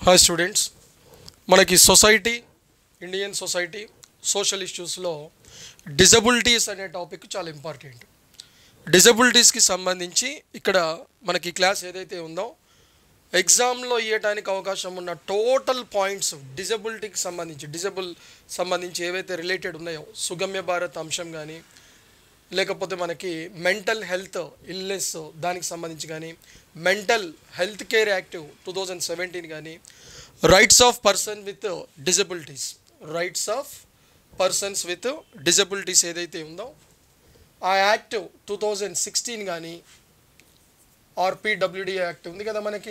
hi students మనకి society Indian society social ఇష్యూస్లో disabilities అనే టాపిక్ చాలా ఇంపార్టెంట్ డిజబిలిటీస్కి సంబంధించి ఇక్కడ మనకి క్లాస్ ఏదైతే ఉందో ఎగ్జామ్లో ఇవ్వడానికి అవకాశం ఉన్న టోటల్ పాయింట్స్ డిజబిలిటీకి సంబంధించి డిజబుల్ సంబంధించి ఏవైతే రిలేటెడ్ ఉన్నాయో సుగమ్య భారత్ అంశం కానీ లేకపోతే మనకి మెంటల్ హెల్త్ ఇల్నెస్ దానికి సంబంధించి కానీ mental health care active two thousand seventeen కానీ rights of person with disabilities rights of persons with disabilities ఏదైతే ఉందో ఆ యాక్ట్ టూ థౌజండ్ సిక్స్టీన్ కానీ ఆర్పిడబ్ల్యూడి యాక్ట్ ఉంది కదా మనకి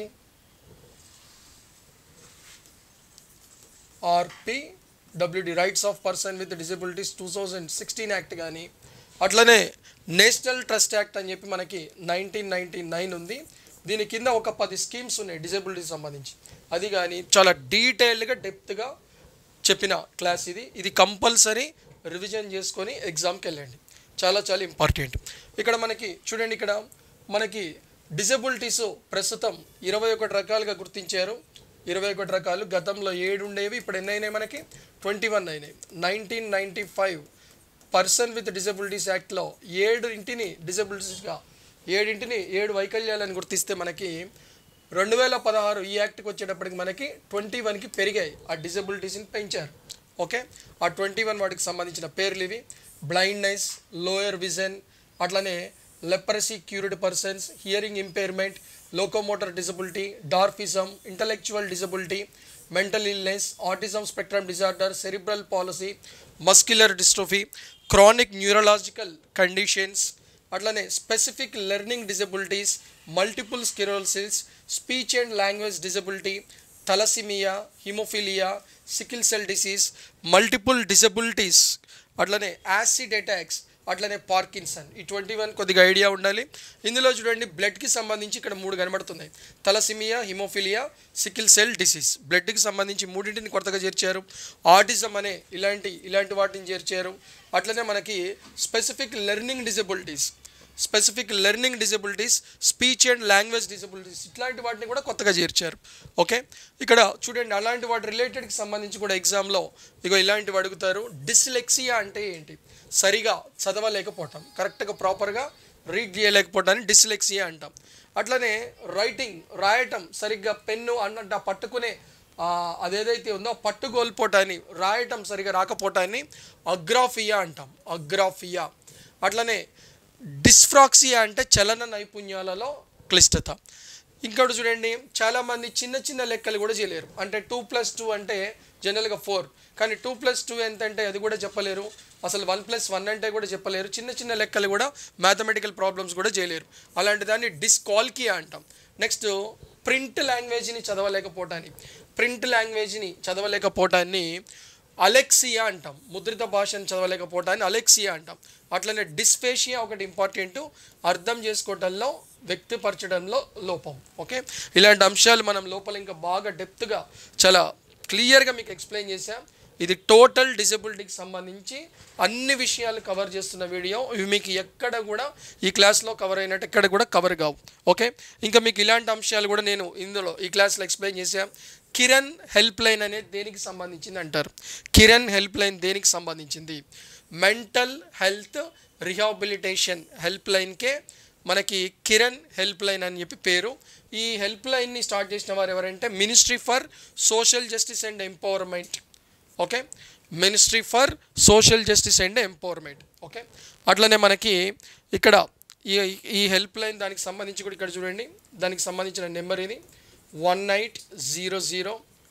RPWD rights of person with disabilities two thousand sixteen act కానీ అట్లనే నేషనల్ ట్రస్ట్ యాక్ట్ అని చెప్పి మనకి నైన్టీన్ నైన్టీ నైన్ ఉంది దీని కింద ఒక పది స్కీమ్స్ ఉన్నాయి డిజబిలిటీకి సంబంధించి అది కానీ చాలా డీటెయిల్డ్గా డెప్త్గా చెప్పిన క్లాస్ ఇది ఇది కంపల్సరీ రివిజన్ చేసుకొని ఎగ్జామ్కి వెళ్ళండి చాలా చాలా ఇంపార్టెంట్ ఇక్కడ మనకి చూడండి ఇక్కడ మనకి డిజబిలిటీస్ ప్రస్తుతం ఇరవై ఒకటి రకాలుగా గుర్తించారు ఇరవై ఒకటి రకాలు గతంలో ఏడు ఉండేవి ఇప్పుడు ఎన్ని అయినాయి మనకి ట్వంటీ వన్ అయినాయి nineteen ninety five person with disabilities యాక్ట్లో ఏడు ఇంటిని డిజబిలిటీస్గా ఏడింటిని ఏడు వైకల్యాలను గుర్తిస్తే మనకి రెండు వేల పదహారు ఈ యాక్ట్కి వచ్చేటప్పటికి మనకి ట్వంటీ వన్కి పెరిగాయి ఆ డిజబిలిటీస్ని పెంచారు ఓకే ఆ ట్వంటీ వన్ వాటికి సంబంధించిన పేర్లు ఇవి బ్లైండ్నెస్ లోయర్ విజన్ అట్లనే leprosy cured persons hearing impairment locomotor disability dwarfism intellectual disability mental illness autism spectrum disorder cerebral palsy muscular dystrophy chronic neurological conditions అట్లనే specific learning disabilities multiple sclerosis speech and language disability thalassemia haemophilia sickle cell disease multiple disabilities అట్లనే acid attacks అట్లనే Parkinson ఈ twenty one కొద్దిగా idea ఉండాలి ఇందులో చూడండి బ్లడ్కి సంబంధించి ఇక్కడ మూడు కనబడుతున్నాయి thalassemia haemophilia sickle cell disease బ్లడ్కి సంబంధించి మూడింటిని కొత్తగా చేర్చారు ఆటిజం అనే ఇలాంటి ఇలాంటి వాటిని చేర్చారు అట్లనే మనకి specific learning disabilities specific learning disabilities speech and language disabilities ఇట్లాంటి వాటిని కూడా కొత్తగా చేర్చారు ఓకే ఇక్కడ చూడండి అలాంటి వాటి రిలేటెడ్కి సంబంధించి కూడా ఎగ్జామ్లో ఇగో ఇలాంటివి అడుగుతారు డిస్లెక్సియా అంటే ఏంటి సరిగా చదవలేకపోవటం కరెక్ట్గా ప్రాపర్గా రీడ్ చేయలేకపోవటాన్ని డిస్లెక్సియా అంటాం అట్లనే రైటింగ్ రాయటం సరిగ్గా పెన్ను అన్నట్టు ఆ పట్టుకునే ఆ, అదేదైతే ఉందో ఆ పట్టు కోల్పోవటాన్ని రాయటం సరిగా రాకపోవటాన్ని అగ్రాఫియా అంటాం అగ్రాఫియా అట్లనే డిస్ఫ్రాక్సియా అంటే చలన నైపుణ్యాలలో క్లిష్టత ఇంకోటి చూడండి చాలామంది చిన్న చిన్న లెక్కలు కూడా చేయలేరు అంటే టూ ప్లస్ టూ అంటే జనరల్గా ఫోర్ కానీ టూ ప్లస్ టూ ఎంత అంటే అది కూడా చెప్పలేరు అసలు వన్ ప్లస్ వన్ అంటే కూడా చెప్పలేరు చిన్న చిన్న లెక్కలు కూడా మ్యాథమెటికల్ ప్రాబ్లమ్స్ కూడా చేయలేరు అలాంటి దాన్ని డిస్కాల్కియా అంటాం నెక్స్ట్ ప్రింట్ లాంగ్వేజ్ని చదవలేకపోవటాన్ని ప్రింట్ లాంగ్వేజ్ని చదవలేకపోవటాన్ని అలెక్సియా అంటాం ముద్రిత భాషను చదవలేకపోవటాన్ని అలెక్సియా అంటాం అట్లనే డిస్ఫేషియా ఒకటి ఇంపార్టెంట్ అర్థం చేసుకోవటంలో వ్యక్తపరచడంలో లోపం ఓకే ఇలాంటి అంశాలు మనం లోపల ఇంకా బాగా డెప్త్గా చాలా క్లియర్గా మీకు ఎక్స్ప్లెయిన్ చేశాం ఇది టోటల్ డిజబిలిటీకి సంబంధించి అన్ని విషయాలు కవర్ చేస్తున్న వీడియో ఇవి మీకు ఎక్కడ కూడా ఈ క్లాస్లో కవర్ అయినట్టు ఎక్కడ కూడా కవర్ కావు ఓకే ఇంకా మీకు ఇలాంటి అంశాలు కూడా నేను ఇందులో ఈ క్లాస్లో ఎక్స్ప్లెయిన్ చేశాను కిరణ్ హెల్ప్ లైన్ అనేది దేనికి సంబంధించింది అంటారు కిరణ్ హెల్ప్ లైన్ దేనికి సంబంధించింది మెంటల్ హెల్త్ రిహాబిలిటేషన్ హెల్ప్ లైన్కే మనకి కిరణ్ హెల్ప్ లైన్ అని చెప్పి పేరు ఈ హెల్ప్ లైన్ని స్టార్ట్ చేసిన వారు ఎవరంటే ministry for social justice and empowerment okay ministry for social justice and empowerment okay అట్లనే మనకి ఇక్కడ ఈ ఈ హెల్ప్ లైన్ దానికి సంబంధించి కూడా ఇక్కడ చూడండి దానికి సంబంధించిన నెంబర్ ఇది one eight zero zero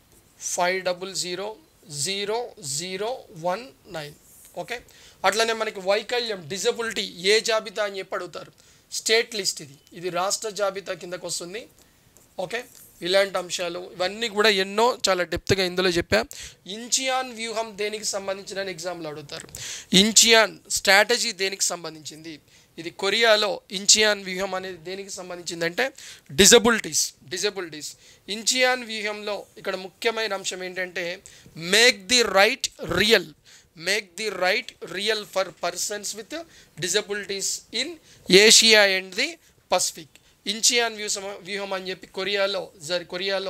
five double zero zero zero one nine okay అట్లనే మనకి వైకల్యం డిజబిలిటీ ఏ జాబితా అని చెప్పి అడుగుతారు స్టేట్ లిస్ట్ ఇది ఇది రాష్ట్ర జాబితా కిందకు వస్తుంది ఓకే ఇలాంటి అంశాలు ఇవన్నీ కూడా ఎన్నో చాలా డెప్త్గా ఇందులో చెప్పా ఇంచియాన్ వ్యూహం దేనికి సంబంధించిన ఎగ్జామ్లో అడుగుతారు ఇంచియాన్ స్ట్రాటజీ దేనికి సంబంధించింది ఇది కొరియాలో ఇంచియాన్ వ్యూహం అనేది దేనికి సంబంధించిందంటే డిజబిలిటీస్ డిజబిలిటీస్ ఇంచియాన్ వ్యూహంలో ఇక్కడ ముఖ్యమైన అంశం ఏంటంటే make the right real make the right real for persons with disabilities in Asia and the Pacific Incheon వ్యూహం వ్యూహం అని చెప్పి కొరియాలో జరి కొరియాలో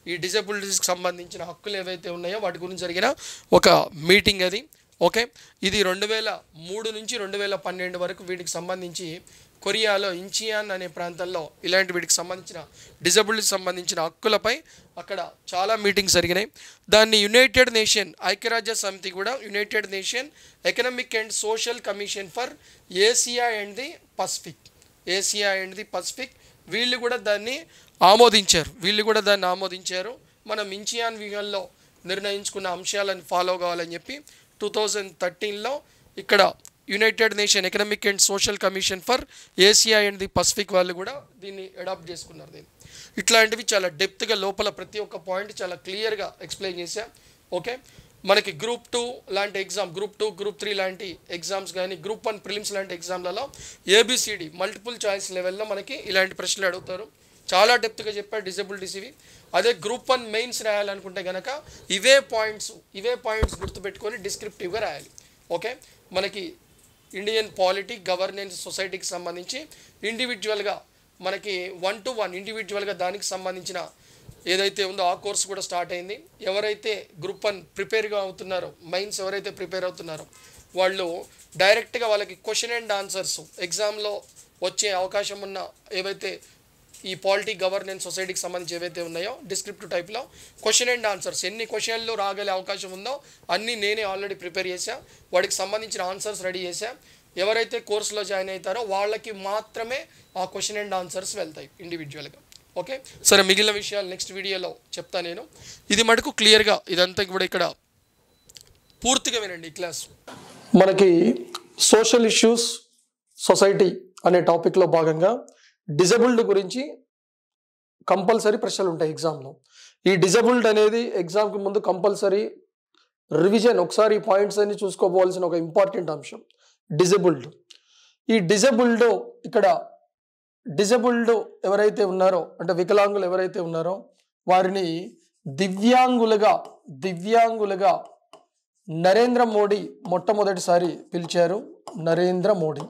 ఈ డిజబిలిటీస్కి సంబంధించిన హక్కులు ఏవైతే ఉన్నాయో వాటి గురించి జరిగిన ఒక మీటింగ్ అది ఓకే ఇది రెండు వేల మూడు నుంచి రెండు వేల పన్నెండు వరకు వీటికి సంబంధించి కొరియాలో ఇంచియాన్ అనే ప్రాంతంలో ఇలాంటి వీటికి సంబంధించిన డిజబిలిటీ సంబంధించిన హక్కులపై అక్కడ చాలా మీటింగ్స్ జరిగినాయి దాన్ని యునైటెడ్ నేషన్ ఐక్యరాజ్య సమితి కూడా United nation economic and social commission for Asia and the Pacific Asia and the Pacific వీళ్ళు కూడా దాన్ని ఆమోదించారు వీళ్ళు కూడా దాన్ని ఆమోదించారు మనం ఇంచియాన్ వ్యూహంలో నిర్ణయించుకున్న అంశాలను ఫాలో కావాలని చెప్పి టూ థౌజండ్ థర్టీన్లో ఇక్కడ united nation economic and social commission for Asia and the Pacific వాళ్ళు కూడా దీన్ని అడాప్ట్ చేసుకున్నారు దీన్ని ఇట్లాంటివి చాలా డెప్త్గా లోపల ప్రతి ఒక్క పాయింట్ చాలా క్లియర్గా ఎక్స్ప్లెయిన్ చేశా ఓకే మనకి గ్రూప్ టూ లాంటి exam group two group three లాంటి ఎగ్జామ్స్ కానీ గ్రూప్ వన్ ప్రిలిమ్స్ లాంటి ఎగ్జామ్లలో ఏబిసిడి మల్టిపుల్ చాయిస్ లెవెల్లో మనకి ఇలాంటి ప్రశ్నలు అడుగుతారు చాలా డెప్త్గా చెప్పారు డిజబిలిటీస్ ఇవి అదే గ్రూప్ వన్ మెయిన్స్ రాయాలనుకుంటే కనుక ఇవే పాయింట్స్ ఇవే పాయింట్స్ గుర్తుపెట్టుకొని డిస్క్రిప్టివ్గా రాయాలి ఓకే మనకి ఇండియన్ పాలిటీ గవర్నెన్స్ సొసైటీకి సంబంధించి ఇండివిజువల్గా మనకి వన్ టు వన్ ఇండివిజువల్గా దానికి సంబంధించిన ఏదైతే ఉందో ఆ కోర్స్ కూడా స్టార్ట్ అయింది ఎవరైతే గ్రూప్ వన్ ప్రిపేర్గా అవుతున్నారో మైన్స్ ఎవరైతే ప్రిపేర్ అవుతున్నారో వాళ్ళు డైరెక్ట్గా వాళ్ళకి క్వశ్చన్ అండ్ ఆన్సర్స్ ఎగ్జామ్లో వచ్చే అవకాశం ఉన్న ఏవైతే ఈ పాలిటీ గవర్నెన్స్ సొసైటీకి సంబంధించి ఏవైతే ఉన్నాయో డిస్క్రిప్టివ్ టైప్లో క్వశ్చన్ అండ్ ఆన్సర్స్ ఎన్ని క్వశ్చన్లు రాగలే అవకాశం ఉందో అన్నీ నేనే ఆల్రెడీ ప్రిపేర్ చేశా వాటికి సంబంధించిన ఆన్సర్స్ రెడీ చేశా ఎవరైతే కోర్సులో జాయిన్ అవుతారో వాళ్ళకి మాత్రమే ఆ క్వశ్చన్ అండ్ ఆన్సర్స్ వెళ్తాయి ఇండివిజువల్గా ఓకే సరే మిగిలిన విషయాలు నెక్స్ట్ వీడియోలో చెప్తా నేను ఇది మటుకు క్లియర్గా ఇదంతా కూడా ఇక్కడ పూర్తిగా వినండి ఈ క్లాస్ మనకి సోషల్ ఇష్యూస్ సొసైటీ అనే టాపిక్లో భాగంగా డిజబుల్డ్ గురించి కంపల్సరీ ప్రశ్నలు ఉంటాయి ఎగ్జామ్లో ఈ డిజబుల్డ్ అనేది ఎగ్జామ్కి ముందు కంపల్సరీ రివిజన్ ఒకసారి ఈ పాయింట్స్ అన్ని చూసుకోపోవాల్సిన ఒక ఇంపార్టెంట్ అంశం డిజబుల్డ్ ఈ డిజబుల్డ్ ఇక్కడ డిజబుల్డ్ ఎవరైతే ఉన్నారో అంటే వికలాంగులు ఎవరైతే ఉన్నారో వారిని దివ్యాంగులుగా దివ్యాంగులుగా నరేంద్ర మోడీ మొట్టమొదటిసారి పిలిచారు నరేంద్ర మోడీ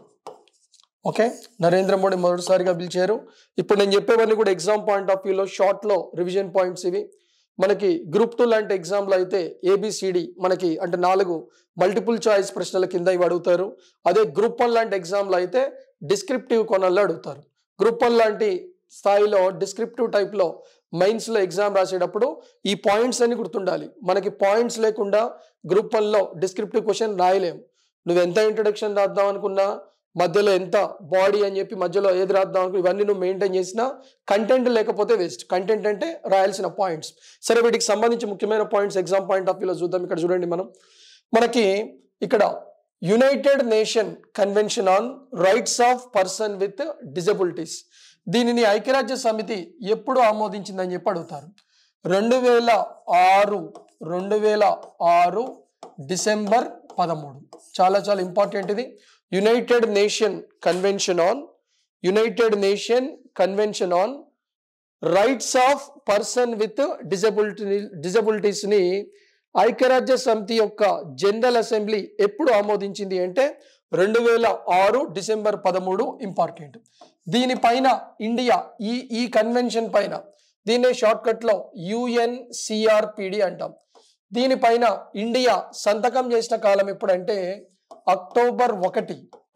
ఓకే నరేంద్ర మోడీ మొదటిసారిగా పిలిచారు ఇప్పుడు నేను చెప్పేవన్నీ కూడా ఎగ్జామ్ పాయింట్ ఆఫ్ వ్యూలో షార్ట్లో రివిజన్ పాయింట్స్ ఇవి మనకి గ్రూప్ టూ లాంటి ఎగ్జామ్లో అయితే ఏబిసిడి మనకి అంటే నాలుగు మల్టిపుల్ చాయిస్ ప్రశ్నల కింద ఇవి అడుగుతారు అదే గ్రూప్ వన్ లాంటి ఎగ్జామ్లో అయితే డిస్క్రిప్టివ్ కొనల్లో అడుగుతారు గ్రూప్ వన్ లాంటి స్థాయిలో డిస్క్రిప్టివ్ టైప్లో మైన్స్లో ఎగ్జామ్ రాసేటప్పుడు ఈ పాయింట్స్ అన్ని గుర్తుండాలి మనకి పాయింట్స్ లేకుండా గ్రూప్ వన్లో డిస్క్రిప్టివ్ క్వశ్చన్ రాయలేం నువ్వు ఎంత ఇంట్రడక్షన్ రాద్దాం అనుకున్నా మధ్యలో ఎంత బాడీ అని చెప్పి మధ్యలో ఏది రాద్దాం అనుకున్నా ఇవన్నీ నువ్వు మెయింటైన్ చేసినా కంటెంట్ లేకపోతే వేస్ట్ కంటెంట్ అంటే రాయాల్సిన పాయింట్స్ సరే వీటికి సంబంధించి ముఖ్యమైన పాయింట్స్ ఎగ్జామ్ పాయింట్ ఆఫ్ వ్యూలో చూద్దాం ఇక్కడ చూడండి మనం మనకి ఇక్కడ united nation convention on rights of person with disabilities దీనిని ఐక్యరాజ్య సమితి ఎప్పుడు ఆమోదించిందని చెప్పి అడుగుతారు రెండు వేల ఆరు రెండు వేల ఆరు డిసెంబర్ పదమూడు చాలా చాలా ఇంపార్టెంట్ ఇది united nation convention on united nation convention on rights of person with disability డిజబిలిటీస్ని ఐక్యరాజ్య సమితి యొక్క జనరల్ అసెంబ్లీ ఎప్పుడు ఆమోదించింది అంటే రెండు వేల ఆరు డిసెంబర్ పదమూడు ఇంపార్టెంట్ దీనిపైన ఇండియా ఈ ఈ కన్వెన్షన్ పైన దీన్నే షార్ట్కట్లో యుఎన్సిఆర్పిడి అంటాం దీనిపైన ఇండియా సంతకం చేసిన కాలం ఎప్పుడంటే అక్టోబర్ ఒకటి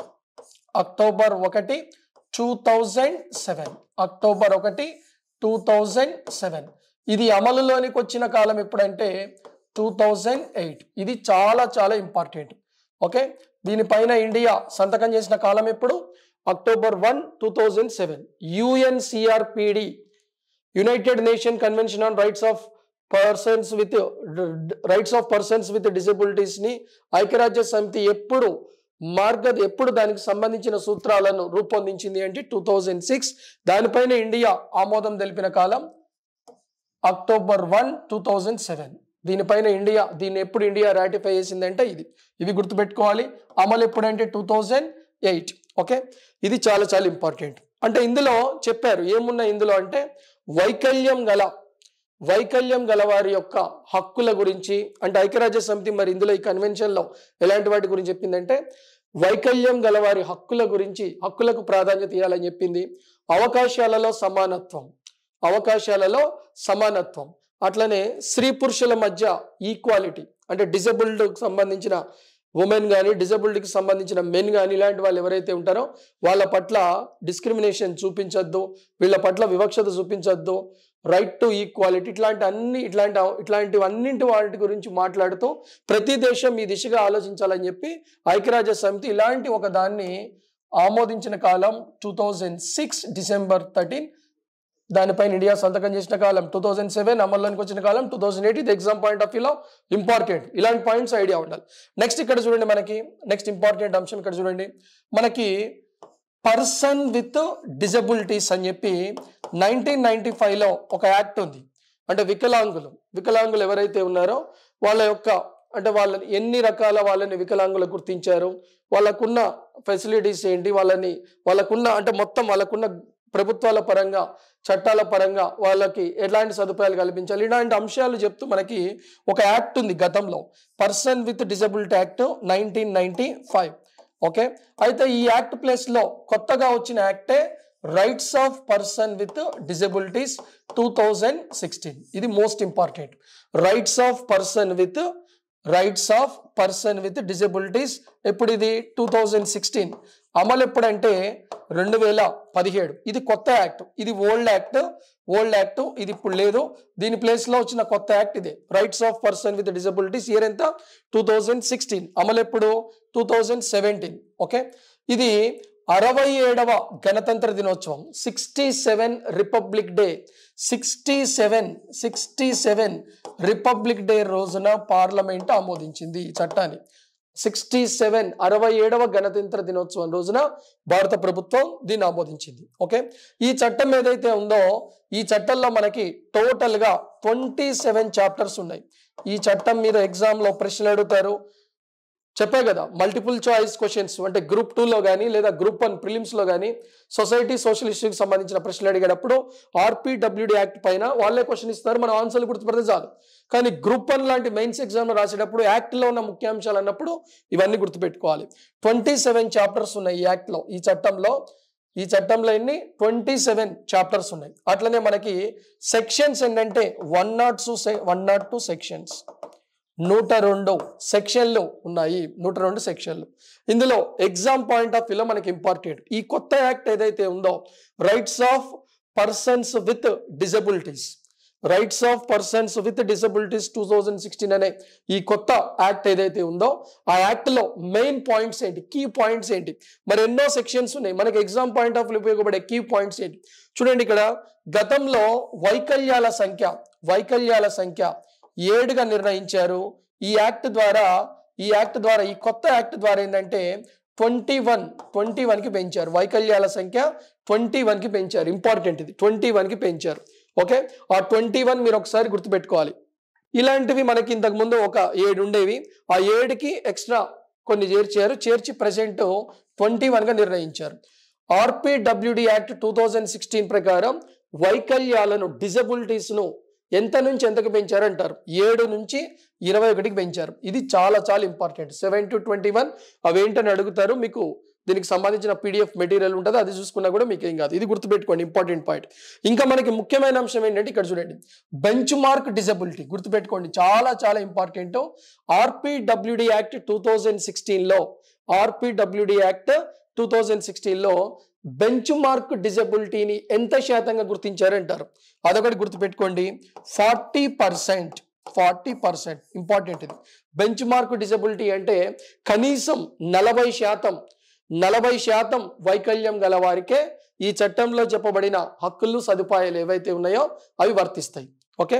అక్టోబర్ ఒకటి టూ థౌజండ్ సెవెన్ అక్టోబర్ ఒకటి టూ థౌజండ్ సెవెన్ ఇది అమలులోనికి వచ్చిన కాలం ఎప్పుడంటే టూ థౌజండ్ ఎయిట్ ఇది చాలా చాలా ఇంపార్టెంట్ ఓకే దీనిపైన ఇండియా సంతకం చేసిన కాలం ఎప్పుడు October one two thousand seven UNCRPD united nation convention on rights of persons with rights of persons with disabilities ని ఐక్యరాజ్య సమితి ఎప్పుడు మార్గ ఎప్పుడు దానికి సంబంధించిన సూత్రాలను రూపొందించింది అంటే టూ థౌజండ్ సిక్స్ దానిపైన ఇండియా ఆమోదం తెలిపిన కాలం October one two thousand seven దీనిపైన ఇండియా దీన్ని ఎప్పుడు ఇండియా రాటిఫై చేసిందంటే ఇది ఇవి గుర్తుపెట్టుకోవాలి అమలు ఎప్పుడంటే టూ థౌజండ్ ఎయిట్ ఓకే ఇది చాలా చాలా ఇంపార్టెంట్ అంటే ఇందులో చెప్పారు ఏమున్నాయి ఇందులో అంటే వైకల్యం గల వైకల్యం గల వారి యొక్క హక్కుల గురించి అంటే ఐక్యరాజ్య సమితి మరి ఇందులో ఈ కన్వెన్షన్లో ఎలాంటి వాటి గురించి చెప్పిందంటే వైకల్యం గల వారి హక్కుల గురించి హక్కులకు ప్రాధాన్యత ఇవ్వాలని చెప్పింది అవకాశాలలో సమానత్వం అవకాశాలలో సమానత్వం అట్లనే స్త్రీ పురుషుల మధ్య ఈక్వాలిటీ అంటే డిజబుల్డ్కి సంబంధించిన ఉమెన్ కానీ డిజబిలిటీకి సంబంధించిన మెన్ కానీ ఇలాంటి వాళ్ళు ఎవరైతే ఉంటారో వాళ్ళ పట్ల డిస్క్రిమినేషన్ చూపించొద్దు వీళ్ళ పట్ల వివక్షత చూపించొద్దు రైట్ టు ఈక్వాలిటీ ఇట్లాంటి అన్ని ఇట్లాంటి ఇట్లాంటివన్నింటి వాటి గురించి మాట్లాడుతూ ప్రతి దేశం ఈ దిశగా ఆలోచించాలని చెప్పి ఐక్యరాజ్య సమితి ఇలాంటి ఒక దాన్ని ఆమోదించిన కాలం two thousand six December thirteen దానిపైన ఇండియా సంతకం చేసిన కాలం టూ థౌజండ్ సెవెన్ అమల్లోకి వచ్చిన కాలం టూ థౌజండ్ ఎయిట్ ఇది ఎగ్జామ్ పాయింట్ ఆఫ్ వ్యూలో ఇంపార్టెంట్ ఇలాంటి పాయింట్స్ ఐడియా ఉండాలి నెక్స్ట్ ఇక్కడ చూడండి మనకి నెక్స్ట్ ఇంపార్టెంట్ అంశం ఇక్కడ చూడండి మనకి పర్సన్ విత్ డిజబిలిటీస్ అని చెప్పి నైన్టీన్ నైన్టీ ఫైవ్లో ఒక యాక్ట్ ఉంది అంటే వికలాంగులు వికలాంగులు ఎవరైతే ఉన్నారో వాళ్ళ యొక్క అంటే వాళ్ళని ఎన్ని రకాల వాళ్ళని వికలాంగులు గుర్తించారు వాళ్ళకున్న ఫెసిలిటీస్ ఏంటి వాళ్ళని వాళ్ళకున్న అంటే మొత్తం వాళ్ళకున్న ప్రభుత్వాల పరంగా చట్టాల పరంగా వాళ్ళకి ఎలాంటి సదుపాయాలు కల్పించాలి ఇలాంటి అంశాలు చెప్తూ మనకి ఒక యాక్ట్ ఉంది గతంలో person with disability act nineteen ninety five okay అయితే ఈ యాక్ట్ ప్లేస్లో కొత్తగా వచ్చిన యాక్టే rights of person with disabilities two thousand sixteen ఇది most important rights of person with rights of person with disabilities ఎప్పుడు ఇది టూ థౌజండ్ సిక్స్టీన్ అమలు ఎప్పుడంటే రెండు వేల పదిహేడు ఇది కొత్త యాక్ట్ ఇది ఓల్డ్ యాక్ట్ ఓల్డ్ యాక్ట్ ఇది ఇప్పుడు లేదు దీని ప్లేస్లో వచ్చిన కొత్త యాక్ట్ ఇదే rights of person with disabilities year ఎంత టూ థౌజండ్ సిక్స్టీన్ అమలు ఎప్పుడు టూ థౌజండ్ సెవెంటీన్ ఓకే ఇది అరవై ఏడవ గణతంత్ర దినోత్సవం sixty seven republic day sixty seven sixty seven republic day రోజున పార్లమెంట్ ఆమోదించింది ఈ చట్టాన్ని సిక్స్టీ సెవెన్ అరవై ఏడవ గణతంత్ర దినోత్సవం రోజున భారత ప్రభుత్వం దీన్ని ఆమోదించింది ఓకే ఈ చట్టం ఏదైతే ఉందో ఈ చట్టంలో మనకి టోటల్గా ట్వంటీ సెవెన్ చాప్టర్స్ ఉన్నాయి ఈ చట్టం మీద ఎగ్జామ్లో ప్రశ్నలు అడుగుతారు చెప్పే కదా మల్టిపుల్ చాయిస్ క్వశ్చన్స్ అంటే గ్రూప్ టూలో కానీ లేదా గ్రూప్ వన్ ప్రిలిమ్స్లో కానీ సొసైటీ సోషల్ ఇష్యూకి సంబంధించిన ప్రశ్నలు అడిగేటప్పుడు ఆర్పీడబ్ల్యూడి యాక్ట్ పైన వాళ్ళే క్వశ్చన్ ఇస్తారు మనం ఆన్సర్లు గుర్తుపడితే చాలు కానీ గ్రూప్ వన్ లాంటి మెయిన్స్ ఎగ్జామ్ రాసేటప్పుడు యాక్ట్లో ఉన్న ముఖ్యాంశాలు అన్నప్పుడు ఇవన్నీ గుర్తుపెట్టుకోవాలి ట్వంటీ సెవెన్ చాప్టర్స్ ఉన్నాయి ఈ యాక్ట్లో ఈ చట్టంలో ఈ చట్టంలో ఎన్ని ట్వంటీ సెవెన్ చాప్టర్స్ ఉన్నాయి అట్లనే మనకి సెక్షన్స్ ఏంటంటే one nought two one nought two sections నూట రెండు సెక్షన్లు ఉన్నాయి నూట రెండు సెక్షన్లు ఇందులో ఎగ్జామ్ పాయింట్ ఆఫ్ వ్యూలో మనకి ఇంపార్టెంట్ ఈ కొత్త యాక్ట్ ఏదైతే ఉందో rights of persons with disabilities rights of persons with disabilities two thousand sixteen అనే ఈ కొత్త యాక్ట్ ఏదైతే ఉందో ఆ యాక్ట్లో మెయిన్ పాయింట్స్ ఏంటి కీ పాయింట్స్ ఏంటి మరి ఎన్నో సెక్షన్స్ ఉన్నాయి మనకి ఎగ్జామ్ పాయింట్ ఆఫ్ వ్యూ ఉపయోగపడే కీ పాయింట్స్ ఏంటి చూడండి ఇక్కడ గతంలో వైకల్యాల సంఖ్య వైకల్యాల సంఖ్య ఏడుగా నిర్ణయించారు ఈ యాక్ట్ ద్వారా ఈ యాక్ట్ ద్వారా ఈ కొత్త యాక్ట్ ద్వారా ఏంటంటే ట్వంటీ వన్ ట్వంటీ వన్కి పెంచారు వైకల్యాల సంఖ్య ట్వంటీ వన్కి పెంచారు ఇంపార్టెంట్ ఇది ట్వంటీ వన్కి పెంచారు ఓకే ఆ ట్వంటీ వన్ మీరు ఒకసారి గుర్తుపెట్టుకోవాలి ఇలాంటివి మనకి ఇంతకు ముందు ఒక ఏడు ఉండేవి ఆ ఏడుకి ఎక్స్ట్రా కొన్ని చేర్చారు చేర్చి ప్రజెంట్ ట్వంటీ వన్గా నిర్ణయించారు RPWD act two thousand sixteen ప్రకారం వైకల్యాలను డిజబిలిటీస్ను ఎంత నుంచి ఎంతకు పెంచారు అంటారు ఏడు నుంచి ఇరవై ఒకటికి పెంచారు ఇది చాలా చాలా important seven to twenty one అవేంటని అడుగుతారు మీకు దీనికి సంబంధించిన పీడిఎఫ్ మెటీరియల్ ఉంటుంది అది చూసుకున్నా కూడా మీకు ఏం కాదు ఇది గుర్తుపెట్టుకోండి ఇంపార్టెంట్ పాయింట్ ఇంకా మనకి ముఖ్యమైన అంశం ఏంటంటే ఇక్కడ చూడండి బెంచ్ మార్క్ డిజబిలిటీ గుర్తుపెట్టుకోండి చాలా చాలా important RPWD act two thousand సిక్స్టీన్లో ఆర్పిడబ్ల్యూడి యాక్ట్ టూ థౌజండ్ సిక్స్టీన్లో బెంచ్ మార్క్ డిజబిలిటీని ఎంత శాతంగా గుర్తించారంటారు అదొకటి గుర్తుపెట్టుకోండి forty percent forty percent important ఇది బెంచ్ మార్క్ డిజబిలిటీ అంటే కనీసం నలభై శాతం నలభై శాతం వైకల్యం గల వారికే ఈ చట్టంలో చెప్పబడిన హక్కులు సదుపాయాలు ఏవైతే ఉన్నాయో అవి వర్తిస్తాయి ఓకే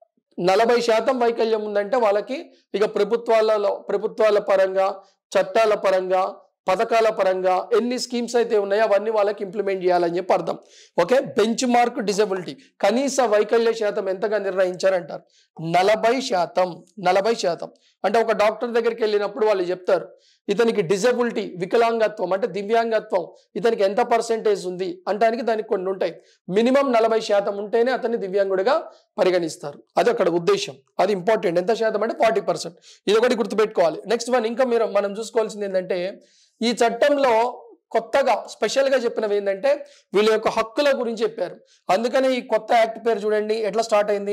నలభై శాతం వైకల్యం ఉందంటే వాళ్ళకి ఇక ప్రభుత్వాలలో ప్రభుత్వాల పరంగా చట్టాల పరంగా పథకాల పరంగా ఎన్ని స్కీమ్స్ అయితే ఉన్నాయో అవన్నీ వాళ్ళకి ఇంప్లిమెంట్ చేయాలని చెప్పి అర్థం ఓకే బెంచ్ మార్క్ డిజబిలిటీ కనీస వైకల్య శాతం ఎంతగా నిర్ణయించారంటారు నలభై శాతం నలభై శాతం అంటే ఒక డాక్టర్ దగ్గరికి వెళ్ళినప్పుడు వాళ్ళు చెప్తారు ఇతనికి డిజబిలిటీ వికలాంగత్వం అంటే దివ్యాంగత్వం ఇతనికి ఎంత పర్సెంటేజ్ ఉంది అంటానికి దానికి కొన్ని ఉంటాయి మినిమం నలభై శాతం ఉంటేనే అతన్ని దివ్యాంగుడిగా పరిగణిస్తారు అది అక్కడ ఉద్దేశం అది ఇంపార్టెంట్ ఎంత శాతం అంటే ఫార్టీ పర్సెంట్ ఇది ఒకటి గుర్తుపెట్టుకోవాలి నెక్స్ట్ వన్ ఇంకా మీరు మనం చూసుకోవాల్సింది ఏంటంటే ఈ చట్టంలో కొత్తగా స్పెషల్గా చెప్పినవి ఏంటంటే వీళ్ళ యొక్క హక్కుల గురించి చెప్పారు అందుకనే ఈ కొత్త యాక్ట్ పేరు చూడండి ఎట్లా స్టార్ట్ అయింది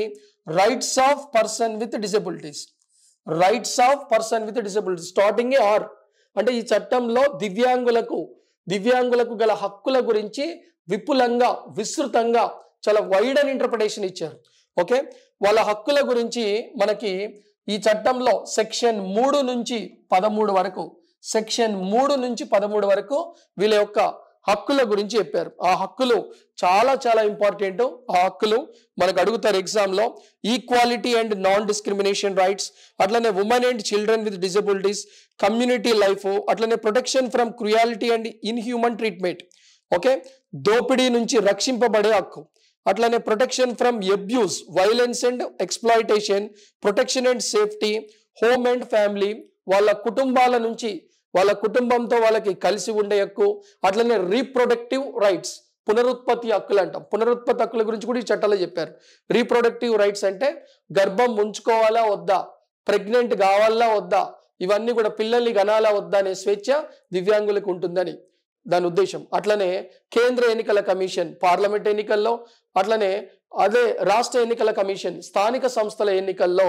rights of person with disabilities rights of person with disabilities starting or అంటే ఈ చట్టంలో దివ్యాంగులకు దివ్యాంగులకు గల హక్కుల గురించి విపులంగా విస్తృతంగా చాలా వైడ్ అండ్ ఇంటర్ప్రిటేషన్ ఇచ్చారు ఓకే వాళ్ళ హక్కుల గురించి మనకి ఈ చట్టంలో సెక్షన్ మూడు నుంచి పదమూడు వరకు సెక్షన్ మూడు నుంచి పదమూడు వరకు వీళ్ళ యొక్క హక్కుల గురించి చెప్పారు ఆ హక్కులు చాలా చాలా ఇంపార్టెంట్ ఆ హక్కులు మనకు అడుగుతారు ఎగ్జామ్లో equality and non discrimination rights అట్లనే women and children with disabilities community life అట్లనే protection from cruelty and inhuman treatment okay దోపిడీ నుంచి రక్షింపబడే హక్కు అట్లనే protection from abuse violence and exploitation protection and safety home and family వాళ్ళ కుటుంబాల నుంచి వాళ్ళ కుటుంబంతో వాళ్ళకి కలిసి ఉండే హక్కు అట్లనే రీప్రొడక్టివ్ రైట్స్ పునరుత్పత్తి హక్కులు అంటాం పునరుత్పత్తి హక్కుల గురించి కూడా ఈ చట్టాలో చెప్పారు రీప్రొడక్టివ్ రైట్స్ అంటే గర్భం ఉంచుకోవాలా వద్దా ప్రెగ్నెంట్ కావాలా వద్దా ఇవన్నీ కూడా పిల్లల్ని గనాలా వద్దా అనే స్వేచ్ఛ దివ్యాంగులకు ఉంటుందని దాని ఉద్దేశం అట్లనే కేంద్ర ఎన్నికల కమిషన్ పార్లమెంట్ ఎన్నికల్లో అట్లనే అదే రాష్ట్ర ఎన్నికల కమిషన్ స్థానిక సంస్థల ఎన్నికల్లో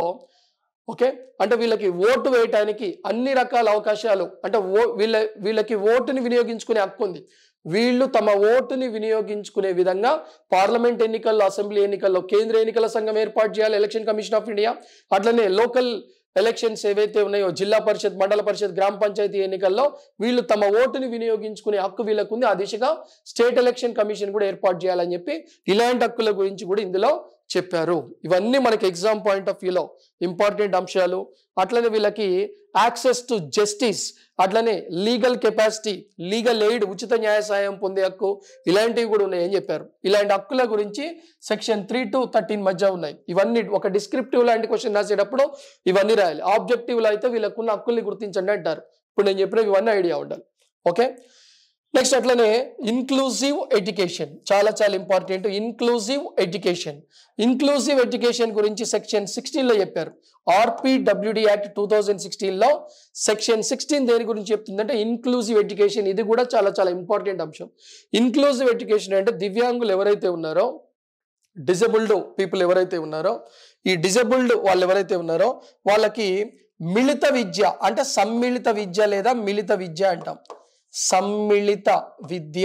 ఓకే అంటే వీళ్ళకి ఓటు వేయటానికి అన్ని రకాల అవకాశాలు అంటే ఓ వీళ్ళ వీళ్ళకి ఓటుని వినియోగించుకునే హక్కు ఉంది వీళ్ళు తమ ఓటుని వినియోగించుకునే విధంగా పార్లమెంట్ ఎన్నికల్లో అసెంబ్లీ ఎన్నికల్లో కేంద్ర ఎన్నికల సంఘం ఏర్పాటు చేయాలి ఎలక్షన్ కమిషన్ ఆఫ్ ఇండియా అట్లనే లోకల్ ఎలక్షన్స్ ఏవైతే ఉన్నాయో జిల్లా పరిషత్ మండల పరిషత్ గ్రామ పంచాయతీ ఎన్నికల్లో వీళ్ళు తమ ఓటుని వినియోగించుకునే హక్కు వీళ్ళకు ఉంది ఆ దిశగా స్టేట్ ఎలక్షన్ కమిషన్ కూడా ఏర్పాటు చేయాలని చెప్పి ఇలాంటి హక్కుల గురించి కూడా ఇందులో చెప్పారు ఇవన్నీ మనకి ఎగ్జామ్ పాయింట్ ఆఫ్ వ్యూలో ఇంపార్టెంట్ అంశాలు అట్లనే వీళ్ళకి యాక్సెస్ టు జస్టిస్ అట్లనే లీగల్ కెపాసిటీ లీగల్ ఎయిడ్ ఉచిత న్యాయ సాయం పొందే హక్కు ఇలాంటివి కూడా ఉన్నాయని చెప్పారు ఇలాంటి హక్కుల గురించి సెక్షన్ త్రీ టు థర్టీన్ మధ్య ఉన్నాయి ఇవన్నీ ఒక డిస్క్రిప్టివ్ లాంటి క్వశ్చన్ రాసేటప్పుడు ఇవన్నీ రాయాలి ఆబ్జెక్టివ్లో అయితే వీళ్ళకున్న హక్కుల్ని గుర్తించండి అంటారు ఇప్పుడు నేను చెప్పిన ఇవన్నీ ఐడియా ఉండాలి ఓకే నెక్స్ట్ అట్లనే ఇన్క్లూజివ్ ఎడ్యుకేషన్ చాలా చాలా important inclusive education inclusive education గురించి సెక్షన్ సిక్స్టీన్లో చెప్పారు ఆర్పిడబ్ల్యూడి యాక్ట్ టూ థౌజండ్ సిక్స్టీన్లో సెక్షన్ సిక్స్టీన్ దేని గురించి చెప్తుందంటే ఇన్క్లూజివ్ ఎడ్యుకేషన్ ఇది కూడా చాలా చాలా ఇంపార్టెంట్ అంశం ఇన్క్లూజివ్ ఎడ్యుకేషన్ అంటే దివ్యాంగులు ఎవరైతే ఉన్నారో డిజబుల్డ్ పీపుల్ ఎవరైతే ఉన్నారో ఈ డిజబుల్డ్ వాళ్ళు ఎవరైతే ఉన్నారో వాళ్ళకి మిళిత విద్య అంటే సమ్మిళిత విద్య లేదా మిళిత విద్య అంటాం సమ్మిళిత విద్య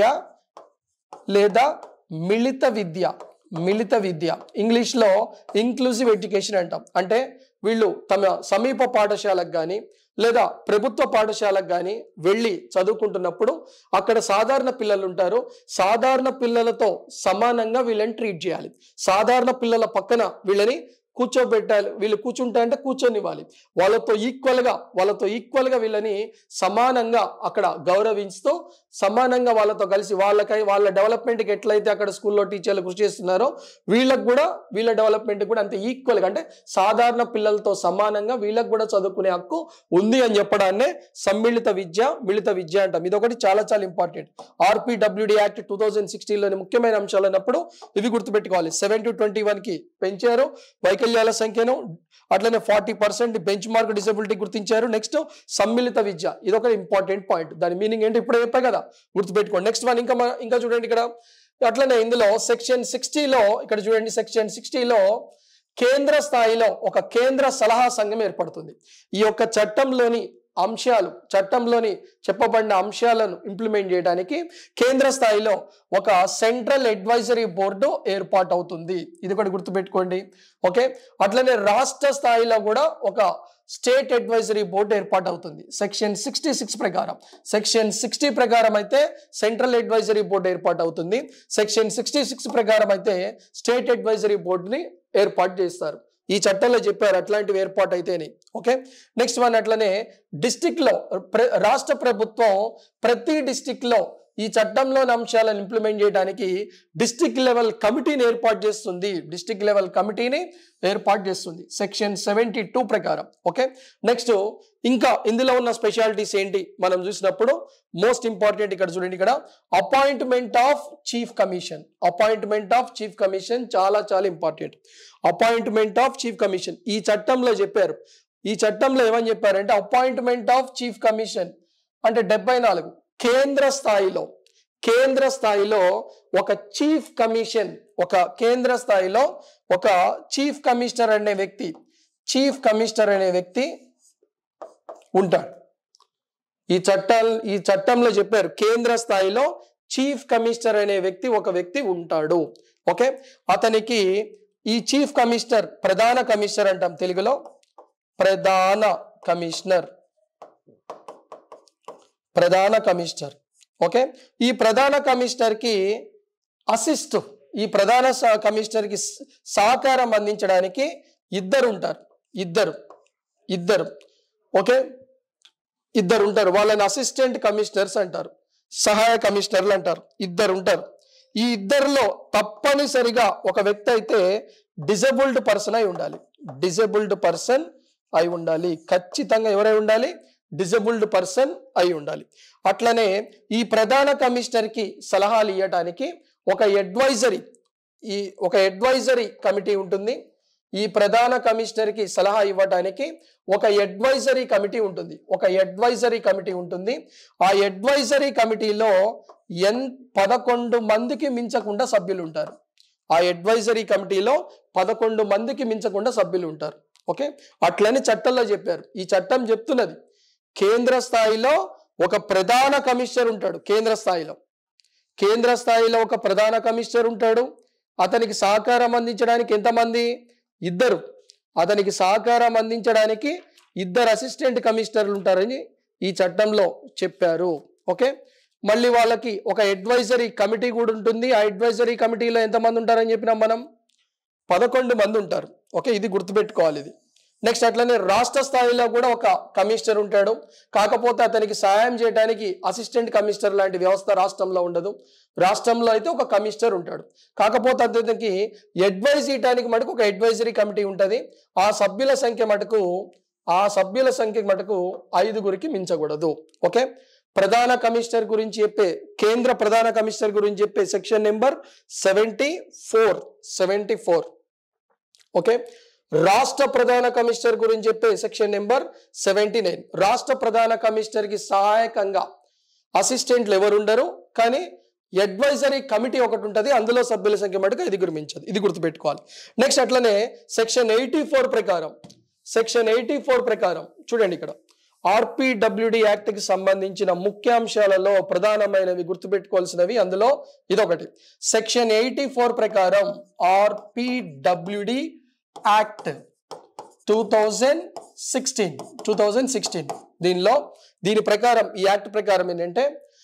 లేదా మిళిత విద్య మిళిత విద్య ఇంగ్లీష్లో ఇంక్లూజివ్ ఎడ్యుకేషన్ అంటాం అంటే వీళ్ళు తమ సమీప పాఠశాలకు కానీ లేదా ప్రభుత్వ పాఠశాలకు కానీ వెళ్ళి చదువుకుంటున్నప్పుడు అక్కడ సాధారణ పిల్లలు ఉంటారు సాధారణ పిల్లలతో సమానంగా వీళ్ళని ట్రీట్ చేయాలి సాధారణ పిల్లల పక్కన వీళ్ళని కూర్చోబెట్టాలి వీళ్ళు కూర్చుంటా అంటే కూర్చొనివ్వాలి వాళ్ళతో ఈక్వల్గా వాళ్ళతో ఈక్వల్గా వీళ్ళని సమానంగా అక్కడ గౌరవించుతూ సమానంగా వాళ్ళతో కలిసి వాళ్ళకై వాళ్ళ డెవలప్మెంట్కి ఎట్లయితే అక్కడ స్కూల్లో టీచర్లు కృషి చేస్తున్నారో వీళ్ళకి కూడా వీళ్ళ డెవలప్మెంట్ కూడా అంతే ఈక్వల్గా అంటే సాధారణ పిల్లలతో సమానంగా వీళ్ళకి కూడా చదువుకునే హక్కు ఉంది అని చెప్పడాన్నే సమ్మిళిత విద్య మిళిత విద్య అంటాం ఇది ఒకటి చాలా చాలా important RPWD act two thousand సిక్స్టీన్లోని ముఖ్యమైన అంశాలు అన్నప్పుడు ఇవి గుర్తుపెట్టుకోవాలి సెవెన్ టు ట్వంటీ వన్కి పెంచారు వైకల్యాల సంఖ్యను అట్లనే forty percent benchmark disability గుర్తించారు నెక్స్ట్ సమ్మిళిత విద్య ఇది ఒక ఇంపార్టెంట్ పాయింట్ దాని మీనింగ్ ఏంటి ఇప్పుడే చెప్పా కదా గుర్తుపెట్టుకోండి నెక్స్ట్ వన్ ఇంకా మన- ఇంకా చూడండి ఇక్కడ అట్లనే ఇందులో సెక్షన్ సిక్స్టీలో ఇక్కడ చూడండి సెక్షన్ సిక్స్టీలో కేంద్ర స్థాయిలో ఒక కేంద్ర సలహా సంఘం ఏర్పడుతుంది ఈ యొక్క చట్టంలోని అంశాలు చట్టంలోని చెప్పబడిన అంశాలను ఇంప్లిమెంట్ చేయడానికి కేంద్ర స్థాయిలో ఒక సెంట్రల్ అడ్వైజరీ బోర్డు ఏర్పాటు అవుతుంది ఇది కూడా గుర్తుపెట్టుకోండి ఓకే అట్లనే రాష్ట్ర స్థాయిలో కూడా ఒక స్టేట్ అడ్వైజరీ బోర్డు ఏర్పాటు అవుతుంది సెక్షన్ సిక్స్టీ సిక్స్ ప్రకారం సెక్షన్ సిక్స్టీ ప్రకారం అయితే సెంట్రల్ అడ్వైజరీ బోర్డు ఏర్పాటు అవుతుంది సెక్షన్ సిక్స్టీ సిక్స్ ప్రకారం అయితే స్టేట్ అడ్వైజరీ బోర్డుని ఏర్పాటు చేస్తారు ఈ చట్టంలో చెప్పారు అట్లాంటివి ఏర్పాటు అయితేనే ఓకే నెక్స్ట్ వన్ అట్లనే డిస్టిక్ లో ప్ర- రాష్ట్ర ప్రభుత్వం ప్రతి డిస్టిక్ లో ఈ చట్టంలోని అంశాలను ఇంప్లిమెంట్ చేయడానికి డిస్టిక్ లెవెల్ కమిటీని ఏర్పాటు చేస్తుంది డిస్టిక్ లెవెల్ కమిటీని ఏర్పాటు చేస్తుంది సెక్షన్ సెవెంటీ టూ ప్రకారం ఓకే నెక్స్ట్ ఇంకా ఇందులో ఉన్న స్పెషాలిటీస్ ఏంటి మనం చూసినప్పుడు మోస్ట్ ఇంపార్టెంట్ ఇక్కడ చూడండి ఇక్కడ appointment of chief commission appointment of chief commission చాలా చాలా important appointment of chief commission ఈ చట్టంలో చెప్పారు ఈ చట్టంలో ఏమని చెప్పారంటే అపాయింట్మెంట్ ఆఫ్ చీఫ్ కమిషన్ అంటే డెబ్బై నాలుగు కేంద్ర స్థాయిలో కేంద్ర స్థాయిలో ఒక చీఫ్ కమిషన్ ఒక కేంద్ర స్థాయిలో ఒక చీఫ్ కమిషనర్ అనే వ్యక్తి చీఫ్ కమిషనర్ అనే వ్యక్తి ఉంటాడు ఈ చట్టాలు ఈ చట్టంలో చెప్పారు కేంద్ర స్థాయిలో చీఫ్ కమిషనర్ అనే వ్యక్తి ఒక వ్యక్తి ఉంటాడు ఓకే అతనికి ఈ చీఫ్ కమిషనర్ ప్రధాన కమిషనర్ అంటాం తెలుగులో ప్రధాన కమిషనర్ ప్రధాన కమిషనర్ ఓకే ఈ ప్రధాన కమిషనర్ కి అసిస్ట్ ఈ ప్రధాన స- కమిషనర్ కి స- సహకారం అందించడానికి ఇద్దరు ఉంటారు ఇద్దరు ఇద్దరు ఓకే ఇద్దరు ఉంటారు వాళ్ళని అసిస్టెంట్ కమిషనర్స్ అంటారు సహాయ కమిషనర్లు అంటారు ఇద్దరు ఉంటారు ఈ ఇద్దరిలో తప్పనిసరిగా ఒక వ్యక్తి అయితే డిజబుల్డ్ పర్సన్ అయి ఉండాలి డిజబుల్డ్ పర్సన్ అయి ఉండాలి ఖచ్చితంగా ఎవరై ఉండాలి డిజబుల్డ్ పర్సన్ అయి ఉండాలి అట్లనే ఈ ప్రధాన కమిషనర్ కి సలహాలు ఇవ్వటానికి ఒక అడ్వైజరీ ఈ ఒక అడ్వైజరీ కమిటీ ఉంటుంది ఈ ప్రధాన కమిషనర్ కి సలహా ఇవ్వటానికి ఒక అడ్వైజరీ కమిటీ ఉంటుంది ఒక అడ్వైజరీ కమిటీ ఉంటుంది ఆ అడ్వైజరీ కమిటీలో ఎన్ పదకొండు మందికి మించకుండా సభ్యులు ఉంటారు ఆ అడ్వైజరీ కమిటీలో పదకొండు మందికి మించకుండా సభ్యులు ఉంటారు ఓకే అట్లని చట్టంలో చెప్పారు ఈ చట్టం చెప్తున్నది కేంద్ర స్థాయిలో ఒక ప్రధాన కమిషనర్ ఉంటాడు కేంద్ర స్థాయిలో కేంద్ర స్థాయిలో ఒక ప్రధాన కమిషనర్ ఉంటాడు అతనికి సహకారం అందించడానికి ఎంతమంది ఇద్దరు అతనికి సహకారం అందించడానికి ఇద్దరు అసిస్టెంట్ కమిషనర్లు ఉంటారని ఈ చట్టంలో చెప్పారు ఓకే మళ్ళీ వాళ్ళకి ఒక అడ్వైజరీ కమిటీ కూడా ఉంటుంది ఆ అడ్వైజరీ కమిటీలో ఎంతమంది ఉంటారని చెప్పినాం మనం పదకొండు మంది ఉంటారు ఓకే ఇది గుర్తుపెట్టుకోవాలి ఇది నెక్స్ట్ అట్లనే రాష్ట్ర స్థాయిలో కూడా ఒక కమిషనర్ ఉంటాడు కాకపోతే అతనికి సహాయం చేయడానికి అసిస్టెంట్ కమిషనర్ లాంటి వ్యవస్థ రాష్ట్రంలో ఉండదు రాష్ట్రంలో అయితే ఒక కమిషనర్ ఉంటాడు కాకపోతే అతనికి అడ్వైజ్ ఇవ్వడానికి మటుకు ఒక అడ్వైజరీ కమిటీ ఉంటుంది ఆ సభ్యుల సంఖ్య మటుకు ఆ సభ్యుల సంఖ్య మటుకు ఐదుగురికి మించకూడదు ఓకే ప్రధాన కమిషనర్ గురించి చెప్పే కేంద్ర ప్రధాన కమిషనర్ గురించి చెప్పే section number seventy four seventy four okay రాష్ట్ర ప్రధాన కమిషనర్ గురించి చెప్పే సెక్షన్ నెంబర్ సెవెంటీ నైన్ రాష్ట్ర ప్రధాన కమిషనర్ కి సహాయకంగా అసిస్టెంట్లు ఎవరు ఉండరు కానీ అడ్వైజరీ కమిటీ ఒకటి ఉంటుంది అందులో సభ్యుల సంఖ్య మటుకు ఐదుగురు మించదు ఇది గుర్తుపెట్టుకోవాలి నెక్స్ట్ అట్లనే సెక్షన్ ఎయిటీ ఫోర్ ప్రకారం సెక్షన్ ఎయిటీ ఫోర్ ప్రకారం చూడండి ఇక్కడ ఆర్పిడబ్ల్యూడి యాక్ట్ కి సంబంధించిన ముఖ్యాంశాలలో ప్రధానమైనవి గుర్తుపెట్టుకోవాల్సినవి అందులో ఇదొకటి సెక్షన్ ఎయిటీ ఫోర్ ప్రకారం RPWD act two thousand sixteen two thousand sixteen దీనిలో దీని ప్రకారం ఈ యాక్ట్ ప్రకారం ఏంటంటే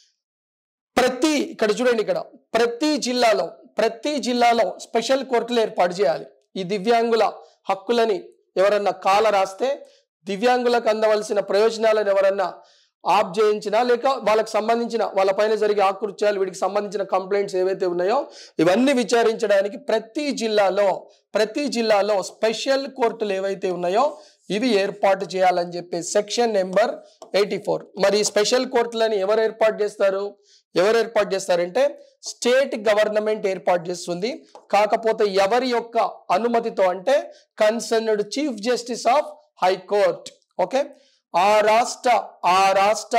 ప్రతి ఇక్కడ చూడండి ఇక్కడ ప్రతి జిల్లాలో ప్రతి జిల్లాలో స్పెషల్ కోర్టులు ఏర్పాటు చేయాలి ఈ దివ్యాంగుల హక్కులని ఎవరన్నా కాల రాస్తే దివ్యాంగులకు అందవలసిన ప్రయోజనాలను ఎవరన్నా ఆప్ చేయించినా లేక వాళ్ళకి సంబంధించిన వాళ్ళ పైన జరిగే ఆకృత్యాలు వీటికి సంబంధించిన కంప్లైంట్స్ ఏవైతే ఉన్నాయో ఇవన్నీ విచారించడానికి ప్రతి జిల్లాలో ప్రతి జిల్లాలో స్పెషల్ కోర్టులు ఏవైతే ఉన్నాయో ఇవి ఏర్పాటు చేయాలని చెప్పి సెక్షన్ నెంబర్ ఎయిటీ ఫోర్ మరి ఈ స్పెషల్ కోర్టులని ఎవరు ఏర్పాటు చేస్తారు ఎవరు ఏర్పాటు చేస్తారంటే స్టేట్ గవర్నమెంట్ ఏర్పాటు చేస్తుంది కాకపోతే ఎవరి యొక్క అనుమతితో అంటే concerned chief justice of high court okay ఆ రాష్ట్ర ఆ రాష్ట్ర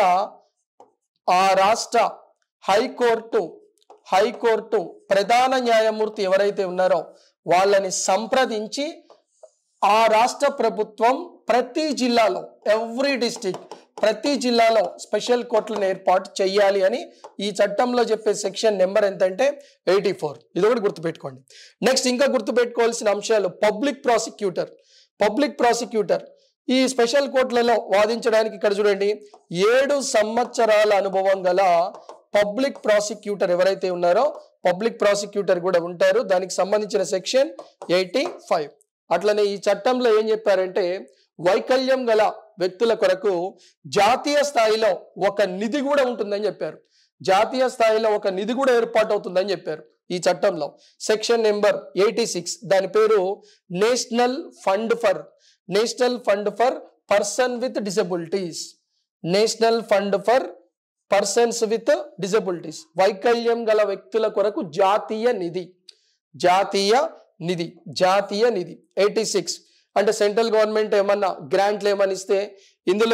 ఆ రాష్ట్ర హైకోర్టు హైకోర్టు ప్రధాన న్యాయమూర్తి ఎవరైతే ఉన్నారో వాళ్ళని సంప్రదించి ఆ రాష్ట్ర ప్రభుత్వం ప్రతి జిల్లాలో ఎవ్రీ డిస్టిక్ ప్రతి జిల్లాలో స్పెషల్ కోర్టులను ఏర్పాటు చేయాలి అని ఈ చట్టంలో చెప్పే సెక్షన్ నెంబర్ ఎంతంటే ఎయిటీ ఫోర్ ఇది ఒకటి గుర్తుపెట్టుకోండి నెక్స్ట్ ఇంకా గుర్తుపెట్టుకోవాల్సిన అంశాలు పబ్లిక్ ప్రాసిక్యూటర్ పబ్లిక్ ప్రాసిక్యూటర్ ఈ స్పెషల్ కోర్టులలో వాదించడానికి ఇక్కడ చూడండి ఏడు సంవత్సరాల అనుభవం గల పబ్లిక్ ప్రాసిక్యూటర్ ఎవరైతే ఉన్నారో పబ్లిక్ ప్రాసిక్యూటర్ కూడా ఉంటారు దానికి సంబంధించిన సెక్షన్ ఎయిటీ ఫైవ్ అట్లనే ఈ చట్టంలో ఏం చెప్పారంటే వైకల్యం గల వ్యక్తుల కొరకు జాతీయ స్థాయిలో ఒక నిధి కూడా ఉంటుందని చెప్పారు జాతీయ స్థాయిలో ఒక నిధి కూడా ఏర్పాటు అవుతుందని చెప్పారు ఈ చట్టంలో సెక్షన్ నెంబర్ ఎయిటీ సిక్స్ దాని పేరు national fund for national fund for person with disabilities national fund for persons with disabilities వైకల్యం గల వ్యక్తుల కొరకు జాతీయ నిధి జాతీయ నిధి జాతీయ నిధి ఎయిటీ సిక్స్ అంటే సెంట్రల్ గవర్నమెంట్ ఏమన్నా గ్రాంట్లు ఏమన్నా ఇస్తే ఇందులోనే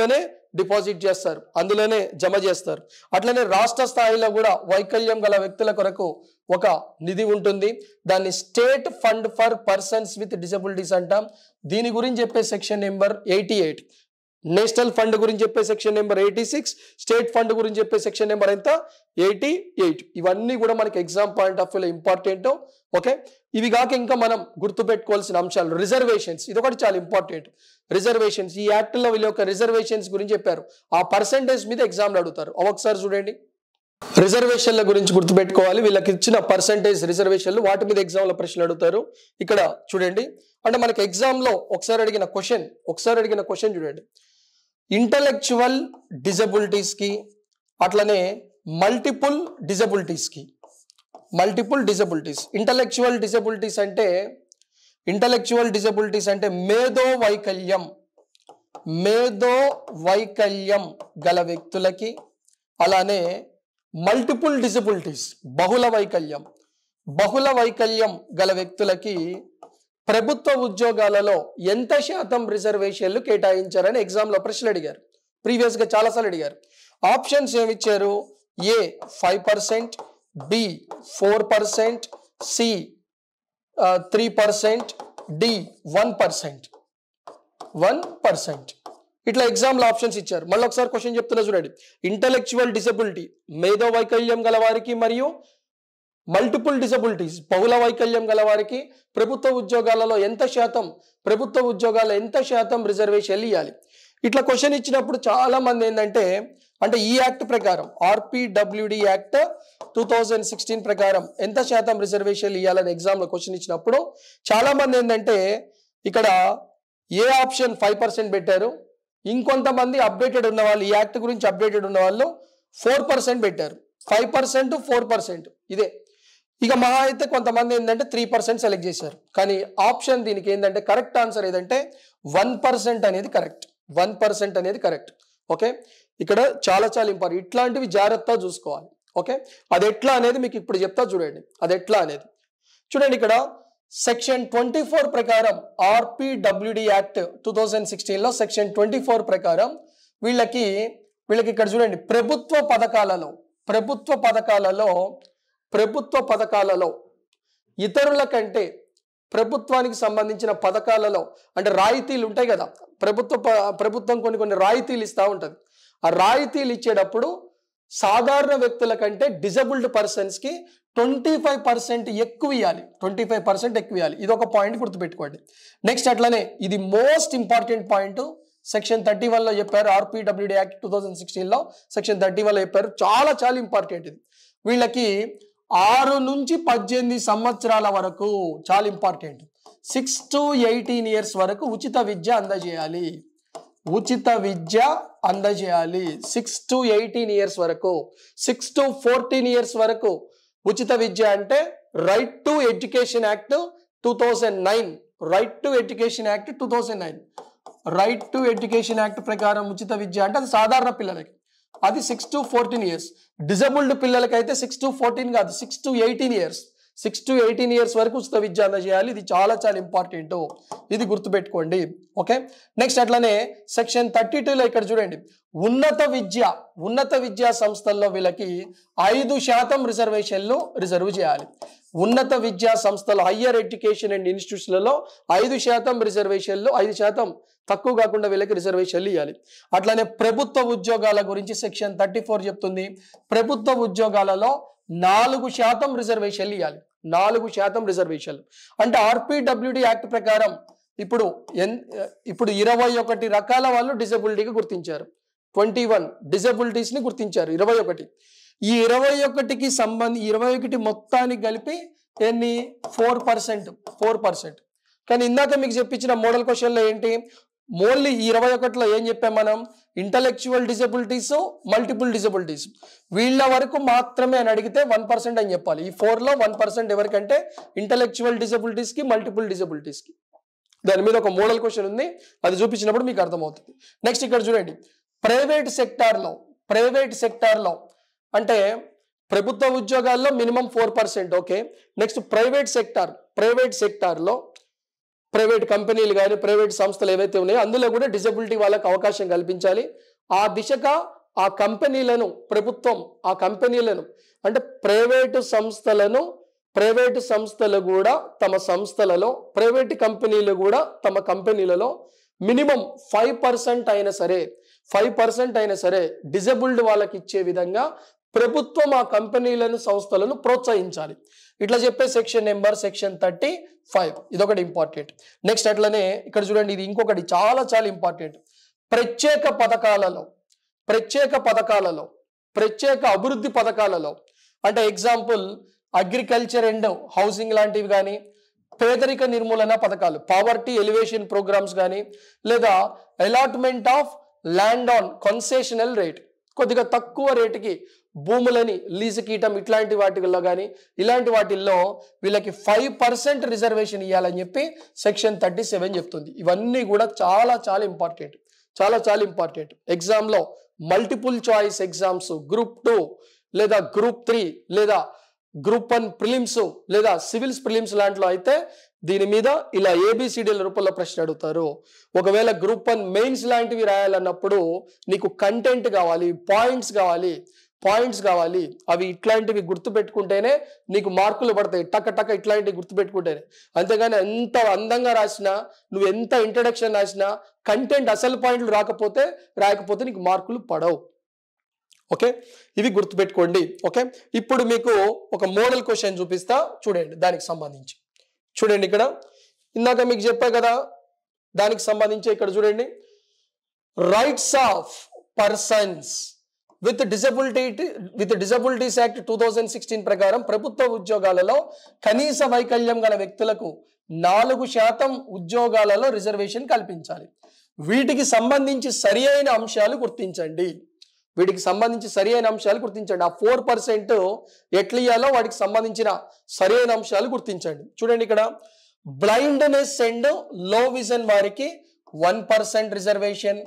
డిపాజిట్ చేస్తారు అందులోనే జమ చేస్తారు అట్లనే రాష్ట్ర స్థాయిలో కూడా వైకల్యం గల వ్యక్తుల కొరకు ఒక నిధి ఉంటుంది దాన్ని state fund for persons with disabilities అంటాం దీని గురించి చెప్పే section number eighty eight national fund గురించి చెప్పే section number eighty six state fund గురించి చెప్పే సెక్షన్ నెంబర్ ఎంత ఎయిటీ ఎయిట్ ఇవన్నీ కూడా మనకి ఎగ్జామ్ పాయింట్ ఆఫ్ వ్యూలో ఇంపార్టెంట్ ఓకే ఇవి కాక ఇంకా మనం గుర్తుపెట్టుకోవాల్సిన అంశాలు రిజర్వేషన్స్ ఇది ఒకటి చాలా ఇంపార్టెంట్ రిజర్వేషన్స్ ఈ యాక్ట్లో వీళ్ళ యొక్క రిజర్వేషన్స్ గురించి చెప్పారు ఆ పర్సంటేజ్ మీద ఎగ్జామ్లు అడుగుతారు అవి ఒకసారి చూడండి రిజర్వేషన్ల గురించి గుర్తుపెట్టుకోవాలి వీళ్ళకి ఇచ్చిన పర్సంటేజ్ రిజర్వేషన్లు వాటి మీద ఎగ్జామ్లో ప్రశ్నలు అడుగుతారు ఇక్కడ చూడండి అంటే మనకి ఎగ్జామ్లో ఒకసారి అడిగిన క్వశ్చన్ ఒకసారి అడిగిన క్వశ్చన్ చూడండి ఇంటలెక్చువల్ డిజబిలిటీస్కి అట్లనే మల్టిపుల్ డిజబిలిటీస్కి మల్టిపుల్ డిజబిలిటీస్ ఇంటలెక్చువల్ డిజబిలిటీస్ అంటే ఇంటలెక్చువల్ డిజబిలిటీస్ అంటే మేధో వైకల్యం మేధో వైకల్యం గల వ్యక్తులకి అలానే మల్టిపుల్ డిజబిలిటీస్ బహుళ వైకల్యం బహుళ వైకల్యం గల వ్యక్తులకి ప్రభుత్వ ఉద్యోగాలలో ఎంత శాతం రిజర్వేషన్లు కేటాయించారని ఎగ్జామ్లో ప్రశ్నలు అడిగారు ప్రీవియస్గా చాలాసార్లు అడిగారు ఆప్షన్స్ ఏమిచ్చారు A five percent B four percent C three percent D one percent one percent ఇట్లా ఎగ్జామ్లో ఆప్షన్స్ ఇచ్చారు మళ్ళీ ఒకసారి క్వశ్చన్ చెప్తున్నా చూడండి ఇంటలెక్చువల్ డిసబిలిటీ మేధో వైకల్యం గల వారికి మరియు మల్టిపుల్ డిసబిలిటీస్ బహుళ వైకల్యం గల వారికి ప్రభుత్వ ఉద్యోగాలలో ఎంత శాతం ప్రభుత్వ ఉద్యోగాల ఎంత శాతం రిజర్వేషన్ ఇవ్వాలి ఇట్లా క్వశ్చన్ ఇచ్చినప్పుడు చాలా మంది ఏంటంటే అంటే ఈ యాక్ట్ ప్రకారం RPWD act two thousand sixteen ప్రకారం ఎంత శాతం రిజర్వేషన్ ఇవ్వాలని ఎగ్జామ్లో క్వశ్చన్ ఇచ్చినప్పుడు చాలా మంది ఏంటంటే ఇక్కడ ఏ ఆప్షన్ ఫైవ్ పర్సెంట్ పెట్టారు ఇంకొంతమంది అప్డేటెడ్ ఉన్న వాళ్ళు ఈ యాక్ట్ గురించి అప్డేటెడ్ ఉన్న వాళ్ళు ఫోర్ పర్సెంట్ పెట్టారు ఫైవ్ పర్సెంట్ ఫోర్ పర్సెంట్ ఇదే ఇక మహా అయితే కొంతమంది ఏంటంటే త్రీ పర్సెంట్ సెలెక్ట్ చేశారు కానీ ఆప్షన్ దీనికి ఏంటంటే కరెక్ట్ ఆన్సర్ ఏదంటే వన్ పర్సెంట్ అనేది కరెక్ట్ వన్ పర్సెంట్ అనేది కరెక్ట్ ఓకే ఇక్కడ చాలా చాలా ఇంపార్టెంట్ ఇట్లాంటివి జాగ్రత్తగా చూసుకోవాలి ఓకే అది ఎట్లా అనేది మీకు ఇప్పుడు చెప్తా చూడండి అది ఎట్లా అనేది చూడండి ఇక్కడ సెక్షన్ ట్వంటీ ఫోర్ ప్రకారం ఆర్పిడబ్ల్యూడి యాక్ట్ టూ థౌజండ్ సిక్స్టీన్లో సెక్షన్ ట్వంటీ ఫోర్ ప్రకారం వీళ్ళకి వీళ్ళకి ఇక్కడ చూడండి ప్రభుత్వ పథకాలలో ప్రభుత్వ పథకాలలో ప్రభుత్వ పథకాలలో ఇతరుల కంటే ప్రభుత్వానికి సంబంధించిన పథకాలలో అంటే రాయితీలు ఉంటాయి కదా ప్రభుత్వ ప- ప్రభుత్వం కొన్ని కొన్ని రాయితీలు ఇస్తూ ఉంటుంది ఆ రాయితీలు ఇచ్చేటప్పుడు సాధారణ వ్యక్తుల కంటే డిజబుల్డ్ పర్సన్స్కి ట్వంటీ ఫైవ్ పర్సెంట్ ఎక్కువ ఇవ్వాలి ట్వంటీ ఫైవ్ పర్సెంట్ ఎక్కువ ఇవ్వాలి ఇది ఒక పాయింట్ గుర్తుపెట్టుకోండి నెక్స్ట్ అట్లనే ఇది most important point section thirty వన్లో చెప్పారు ఆర్పిడబ్ల్యూడి యాక్ట్ టూ థౌజండ్ సిక్స్టీన్లో సెక్షన్ థర్టీ వన్లో చెప్పారు చాలా చాలా ఇంపార్టెంట్ ఇది వీళ్ళకి ఆరు నుంచి పద్దెనిమిది సంవత్సరాల వరకు చాలా important six to eighteen years వరకు ఉచిత విద్య అందజేయాలి ఉచిత విద్య అందజేయాలి సిక్స్ టు ఎయిటీన్ ఇయర్స్ వరకు సిక్స్ టు ఫోర్టీన్ ఇయర్స్ వరకు ఉచిత విద్య అంటే right to education act two thousand nine right to education act two thousand nine right to education act ప్రకారం ఉచిత విద్య అంటే అది సాధారణ పిల్లలకి అది six to fourteen years disabled పిల్లలకైతే సిక్స్ టు ఫోర్టీన్ కాదు six to eighteen years six to eighteen years వరకు ఉచిత విద్య అందజేయాలి ఇది చాలా చాలా ఇంపార్టెంట్ ఇది గుర్తుపెట్టుకోండి ఓకే నెక్స్ట్ అట్లనే సెక్షన్ థర్టీ టూలో ఇక్కడ చూడండి ఉన్నత విద్య ఉన్నత విద్యా సంస్థల్లో వీళ్ళకి ఐదు శాతం రిజర్వేషన్లు రిజర్వ్ చేయాలి ఉన్నత విద్యా సంస్థలు హయ్యర్ ఎడ్యుకేషన్ అండ్ ఇన్స్టిట్యూట్స్లలో ఐదు శాతం రిజర్వేషన్లు ఐదు శాతం తక్కువ కాకుండా వీళ్ళకి రిజర్వేషన్లు ఇవ్వాలి అట్లానే ప్రభుత్వ ఉద్యోగాల గురించి సెక్షన్ థర్టీ ఫోర్ చెప్తుంది ప్రభుత్వ ఉద్యోగాలలో నాలుగు శాతం రిజర్వేషన్లు ఇవ్వాలి నాలుగు శాతం రిజర్వేషన్లు అంటే ఆర్పిడబ్ల్యూడి యాక్ట్ ప్రకారం ఇప్పుడు ఎన్ ఇప్పుడు ఇరవై ఒకటి రకాల వాళ్ళు డిజబిలిటీగా గుర్తించారు ట్వంటీ వన్ డిజబిలిటీస్ని గుర్తించారు ఇరవై ఒకటి ఈ ఇరవై ఒకటికి సంబంధి ఇరవై ఒకటి మొత్తానికి కలిపి ఎన్ని ఫోర్ పర్సెంట్ ఫోర్ పర్సెంట్ కానీ ఇందాక మీకు చెప్పించిన మోడల్ క్వశ్చన్లో ఏంటి ఓన్లీ ఈ ఇరవై ఒకటిలో ఏం చెప్పాం మనం ఇంటలెక్చువల్ డిజబిలిటీస్ మల్టిపుల్ డిజబిలిటీస్ వీళ్ళ వరకు మాత్రమే అని అడిగితే వన్ పర్సెంట్ అని చెప్పాలి ఈ ఫోర్లో వన్ పర్సెంట్ ఎవరికంటే ఇంటలెక్చువల్ డిజబిలిటీస్కి మల్టిపుల్ డిజబిలిటీస్కి దాని మీద ఒక మోడల్ క్వశ్చన్ ఉంది అది చూపించినప్పుడు మీకు అర్థమవుతుంది నెక్స్ట్ ఇక్కడ చూడండి ప్రైవేట్ సెక్టార్లో ప్రైవేట్ సెక్టార్లో అంటే ప్రభుత్వ ఉద్యోగాల్లో minimum four percent okay next private sector private సెక్టార్లో ప్రైవేట్ కంపెనీలు కానీ ప్రైవేట్ సంస్థలు ఏవైతే ఉన్నాయో అందులో కూడా డిజబిలిటీ వాళ్ళకి అవకాశం కల్పించాలి ఆ దిశగా ఆ కంపెనీలను ప్రభుత్వం ఆ కంపెనీలను అంటే ప్రైవేటు సంస్థలను ప్రైవేటు సంస్థలు కూడా తమ సంస్థలలో ప్రైవేటు కంపెనీలు కూడా తమ కంపెనీలలో మినిమం ఫైవ్ పర్సెంట్ అయినా సరే ఫైవ్ పర్సెంట్ అయినా సరే డిజబుల్డ్ వాళ్ళకి ఇచ్చే విధంగా ప్రభుత్వం ఆ కంపెనీలను సంస్థలను ప్రోత్సహించాలి ఇట్లా చెప్పే section number section thirty five ఇదొకటి ఇంపార్టెంట్ నెక్స్ట్ అట్లనే ఇక్కడ చూడండి ఇది ఇంకొకటి చాలా చాలా ఇంపార్టెంట్ ప్రత్యేక పథకాలలో ప్రత్యేక పథకాలలో ప్రత్యేక అభివృద్ధి పథకాలలో అంటే ఎగ్జాంపుల్ అగ్రికల్చర్ అండ్ హౌసింగ్ లాంటివి కానీ పేదరిక నిర్మూలన పథకాలు పావర్టీ ఎలివేషన్ ప్రోగ్రామ్స్ కానీ లేదా allotment of land on concessional rate కొద్దిగా తక్కువ రేటుకి భూములని లీజుకి ఇవ్వటం ఇట్లాంటి వాటిల్లో కానీ ఇలాంటి వాటిల్లో వీళ్ళకి ఫైవ్ పర్సెంట్ రిజర్వేషన్ ఇవ్వాలని చెప్పి సెక్షన్ థర్టీ సెవెన్ చెప్తుంది ఇవన్నీ కూడా చాలా చాలా ఇంపార్టెంట్ చాలా చాలా ఇంపార్టెంట్ ఎగ్జామ్లో multiple choice exams group two లేదా గ్రూప్ త్రీ లేదా గ్రూప్ వన్ ప్రిలిమ్స్ లేదా సివిల్స్ ప్రిలిమ్స్ లాంటిలో అయితే దీని మీద ఇలా ఏబిసిడీల రూపంలో ప్రశ్న అడుగుతారు ఒకవేళ గ్రూప్ వన్ మెయిన్స్ లాంటివి రాయాలన్నప్పుడు నీకు కంటెంట్ కావాలి పాయింట్స్ కావాలి పాయింట్స్ కావాలి అవి ఇట్లాంటివి గుర్తుపెట్టుకుంటేనే నీకు మార్కులు పడతాయి టక టక ఇట్లాంటివి గుర్తుపెట్టుకుంటేనే అంతేగాని ఎంత అందంగా రాసినా నువ్వు ఎంత ఇంట్రడక్షన్ రాసినా కంటెంట్ అసలు పాయింట్లు రాకపోతే రాకపోతే నీకు మార్కులు పడవు ఓకే ఇవి గుర్తుపెట్టుకోండి ఓకే ఇప్పుడు మీకు ఒక మోడల్ క్వశ్చన్ చూపిస్తా చూడండి దానికి సంబంధించి చూడండి ఇక్కడ ఇందాక మీకు చెప్పా కదా దానికి సంబంధించి ఇక్కడ చూడండి rights of persons with disability with disabilities act two thousand sixteen ప్రకారం ప్రభుత్వ ఉద్యోగాలలో కనీస వైకల్యం గల వ్యక్తులకు నాలుగు శాతం ఉద్యోగాలలో రిజర్వేషన్ కల్పించాలి వీటికి సంబంధించి సరి అయిన అంశాలు గుర్తించండి వీటికి సంబంధించి సరి అయిన అంశాలు గుర్తించండి ఆ ఫోర్ పర్సెంట్ ఎట్లా ఇయ్యాలో వాటికి సంబంధించిన సరి అయిన అంశాలు గుర్తించండి చూడండి ఇక్కడ బ్లైండ్నెస్ అండ్ లో విజన్ వారికి one percent reservation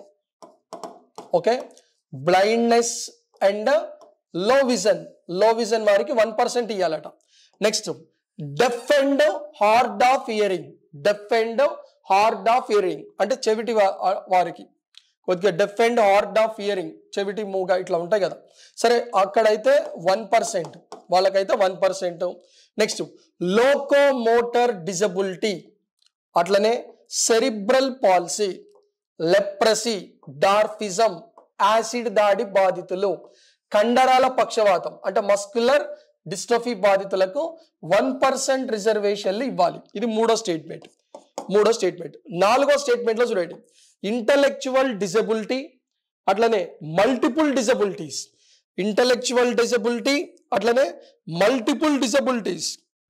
okay blindness and low vision low vision వారికి వన్ పర్సెంట్ ఇవ్వాలట next deaf and hard of hearing deaf and hard of hearing అంటే చెవిటి వా- వారికి కొద్దిగా deaf and hard of hearing చెవిటి మూగ ఇట్లా ఉంటాయి కదా సరే అక్కడైతే వన్ పర్సెంట్ వాళ్ళకైతే one percent next locomotor disability అట్లనే cerebral palsy leprosy dwarfism acid దాడి బాధితులు కండరాల పక్షవాతం అంటే మస్కులర్ డిస్ట్రోఫీ బాధితులకు వన్ పర్సెంట్ రిజర్వేషన్లు ఇవ్వాలి ఇది మూడో స్టేట్మెంట్ మూడో స్టేట్మెంట్ నాలుగో స్టేట్మెంట్ లో చూడండి ఇంటలెక్చువల్ డిజబిలిటీ అట్లనే మల్టిపుల్ డిజబిలిటీస్ ఇంటలెక్చువల్ డిజబిలిటీ అట్లనే మల్టిపుల్ డిజబిలిటీస్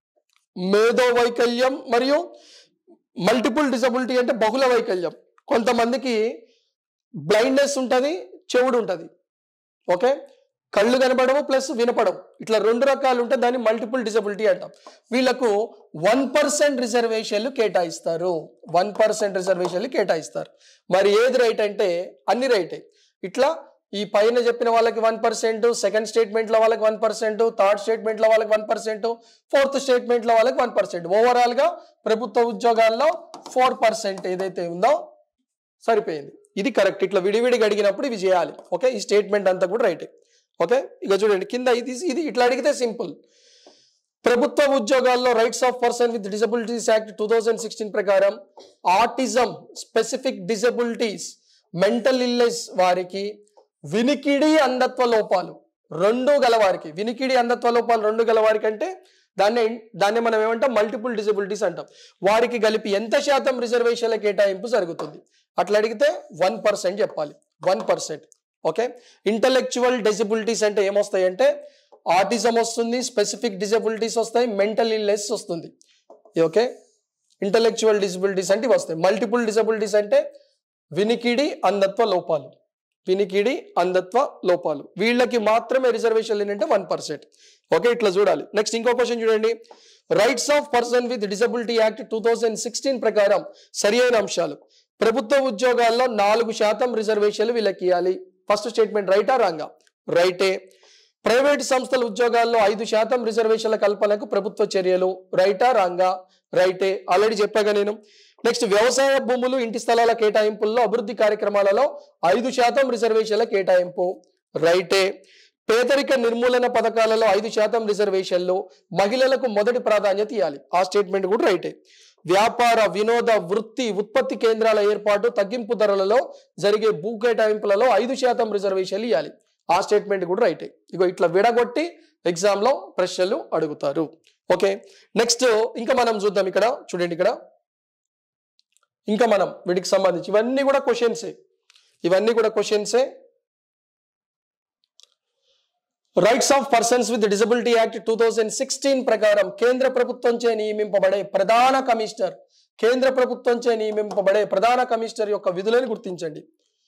మేధో వైకల్యం మరియు మల్టిపుల్ డిజబిలిటీ అంటే బహుళ వైకల్యం కొంతమందికి బ్లైండ్నెస్ ఉంటుంది చెవుడు ఉంటుంది ఓకే కళ్ళు కనపడవు ప్లస్ వినపడవు ఇట్లా రెండు రకాలు ఉంటే దాన్ని మల్టిపుల్ డిజబిలిటీ అంటాం వీళ్ళకు వన్ పర్సెంట్ రిజర్వేషన్లు కేటాయిస్తారు వన్ పర్సెంట్ రిజర్వేషన్లు కేటాయిస్తారు మరి ఏది రైట్ అంటే అన్ని రైటే ఇట్లా ఈ పైన చెప్పిన వాళ్ళకి వన్ పర్సెంట్ సెకండ్ స్టేట్మెంట్లో వాళ్ళకి వన్ పర్సెంట్ థర్డ్ స్టేట్మెంట్లో వాళ్ళకి వన్ పర్సెంట్ ఫోర్త్ స్టేట్మెంట్లో వాళ్ళకి వన్ పర్సెంట్ ఓవరాల్గా ప్రభుత్వ ఉద్యోగాల్లో ఫోర్ పర్సెంట్ ఏదైతే ఉందో సరిపోయింది ఇది కరెక్ట్ ఇట్లా విడివిడిగా అడిగినప్పుడు ఇవి చేయాలి ఓకే ఈ స్టేట్మెంట్ అంతా కూడా రైటే ఓకే ఇక చూడండి కింద ఇది ఇది ఇట్లా అడిగితే సింపుల్ ప్రభుత్వ ఉద్యోగాల్లో rights of person with disabilities act two thousand sixteen ప్రకారం autism specific disabilities mental illness వారికి వినికిడి అంధత్వ లోపాలు రెండు గల వారికి వినికిడి అంధత్వ లోపాలు రెండు గల వారికి అంటే దాన్ని దాన్ని మనం ఏమంటాం మల్టిపుల్ డిజబిలిటీస్ అంటాం వారికి కలిపి ఎంత శాతం రిజర్వేషన్ల కేటాయింపు జరుగుతుంది అట్లా అడిగితే వన్ పర్సెంట్ చెప్పాలి one percent okay intellectual disabilities అంటే ఏమొస్తాయి అంటే ఆటిజం వస్తుంది స్పెసిఫిక్ డిజబిలిటీస్ వస్తాయి మెంటల్ ఇల్నెస్ వస్తుంది ఓకే ఇంటలెక్చువల్ డిజబిలిటీస్ అంటే ఇవి వస్తాయి మల్టిపుల్ డిజబిలిటీస్ అంటే వినికిడి అంధత్వ లోపాలు వినికిడి అంధత్వ లోపాలు వీళ్ళకి మాత్రమే రిజర్వేషన్ ఏంటంటే వన్ పర్సెంట్ ఓకే ఇట్లా చూడాలి నెక్స్ట్ ఇంకో క్వశ్చన్ చూడండి rights of person with disability act two thousand sixteen ప్రకారం సరి అయిన అంశాలు ప్రభుత్వ ఉద్యోగాల్లో నాలుగు శాతం రిజర్వేషన్లు వీళ్ళకి ఇవ్వాలి ఫస్ట్ స్టేట్మెంట్ రైటా రాంగా రైటే ప్రైవేట్ సంస్థల ఉద్యోగాల్లో ఐదు శాతం రిజర్వేషన్ల కల్పనకు ప్రభుత్వ చర్యలు రైటా రాంగా రైటే ఆల్రెడీ చెప్పాగా నేను నెక్స్ట్ వ్యవసాయ భూములు ఇంటి స్థలాల కేటాయింపుల్లో అభివృద్ధి కార్యక్రమాలలో ఐదు శాతం రిజర్వేషన్ల కేటాయింపు రైటే పేదరిక నిర్మూలన పథకాలలో ఐదు శాతం రిజర్వేషన్లు మహిళలకు మొదటి ప్రాధాన్యత ఇవ్వాలి ఆ స్టేట్మెంట్ కూడా రైటే వ్యాపార వినోద వృత్తి ఉత్పత్తి కేంద్రాల ఏర్పాటు తగ్గింపు ధరలలో జరిగే భూ కేటాయింపులలో ఐదు శాతం రిజర్వేషన్లు ఇవ్వాలి ఆ స్టేట్మెంట్ కూడా రైటే ఇగో ఇట్లా విడగొట్టి ఎగ్జామ్లో ప్రశ్నలు అడుగుతారు ఓకే నెక్స్ట్ ఇంకా మనం చూద్దాం ఇక్కడ చూడండి ఇక్కడ ఇంకా మనం వీటికి సంబంధించి ఇవన్నీ కూడా క్వశ్చన్సే ఇవన్నీ కూడా క్వశ్చన్సే rights of persons with disability act two thousand sixteen ప్రకారం కేంద్ర ప్రభుత్వంచే నియమింపబడే ప్రధాన కమిషనర్ కేంద్ర ప్రభుత్వంచే నియమింపబడే ప్రధాన కమిషనర్ యొక్క విధులను గుర్తించండి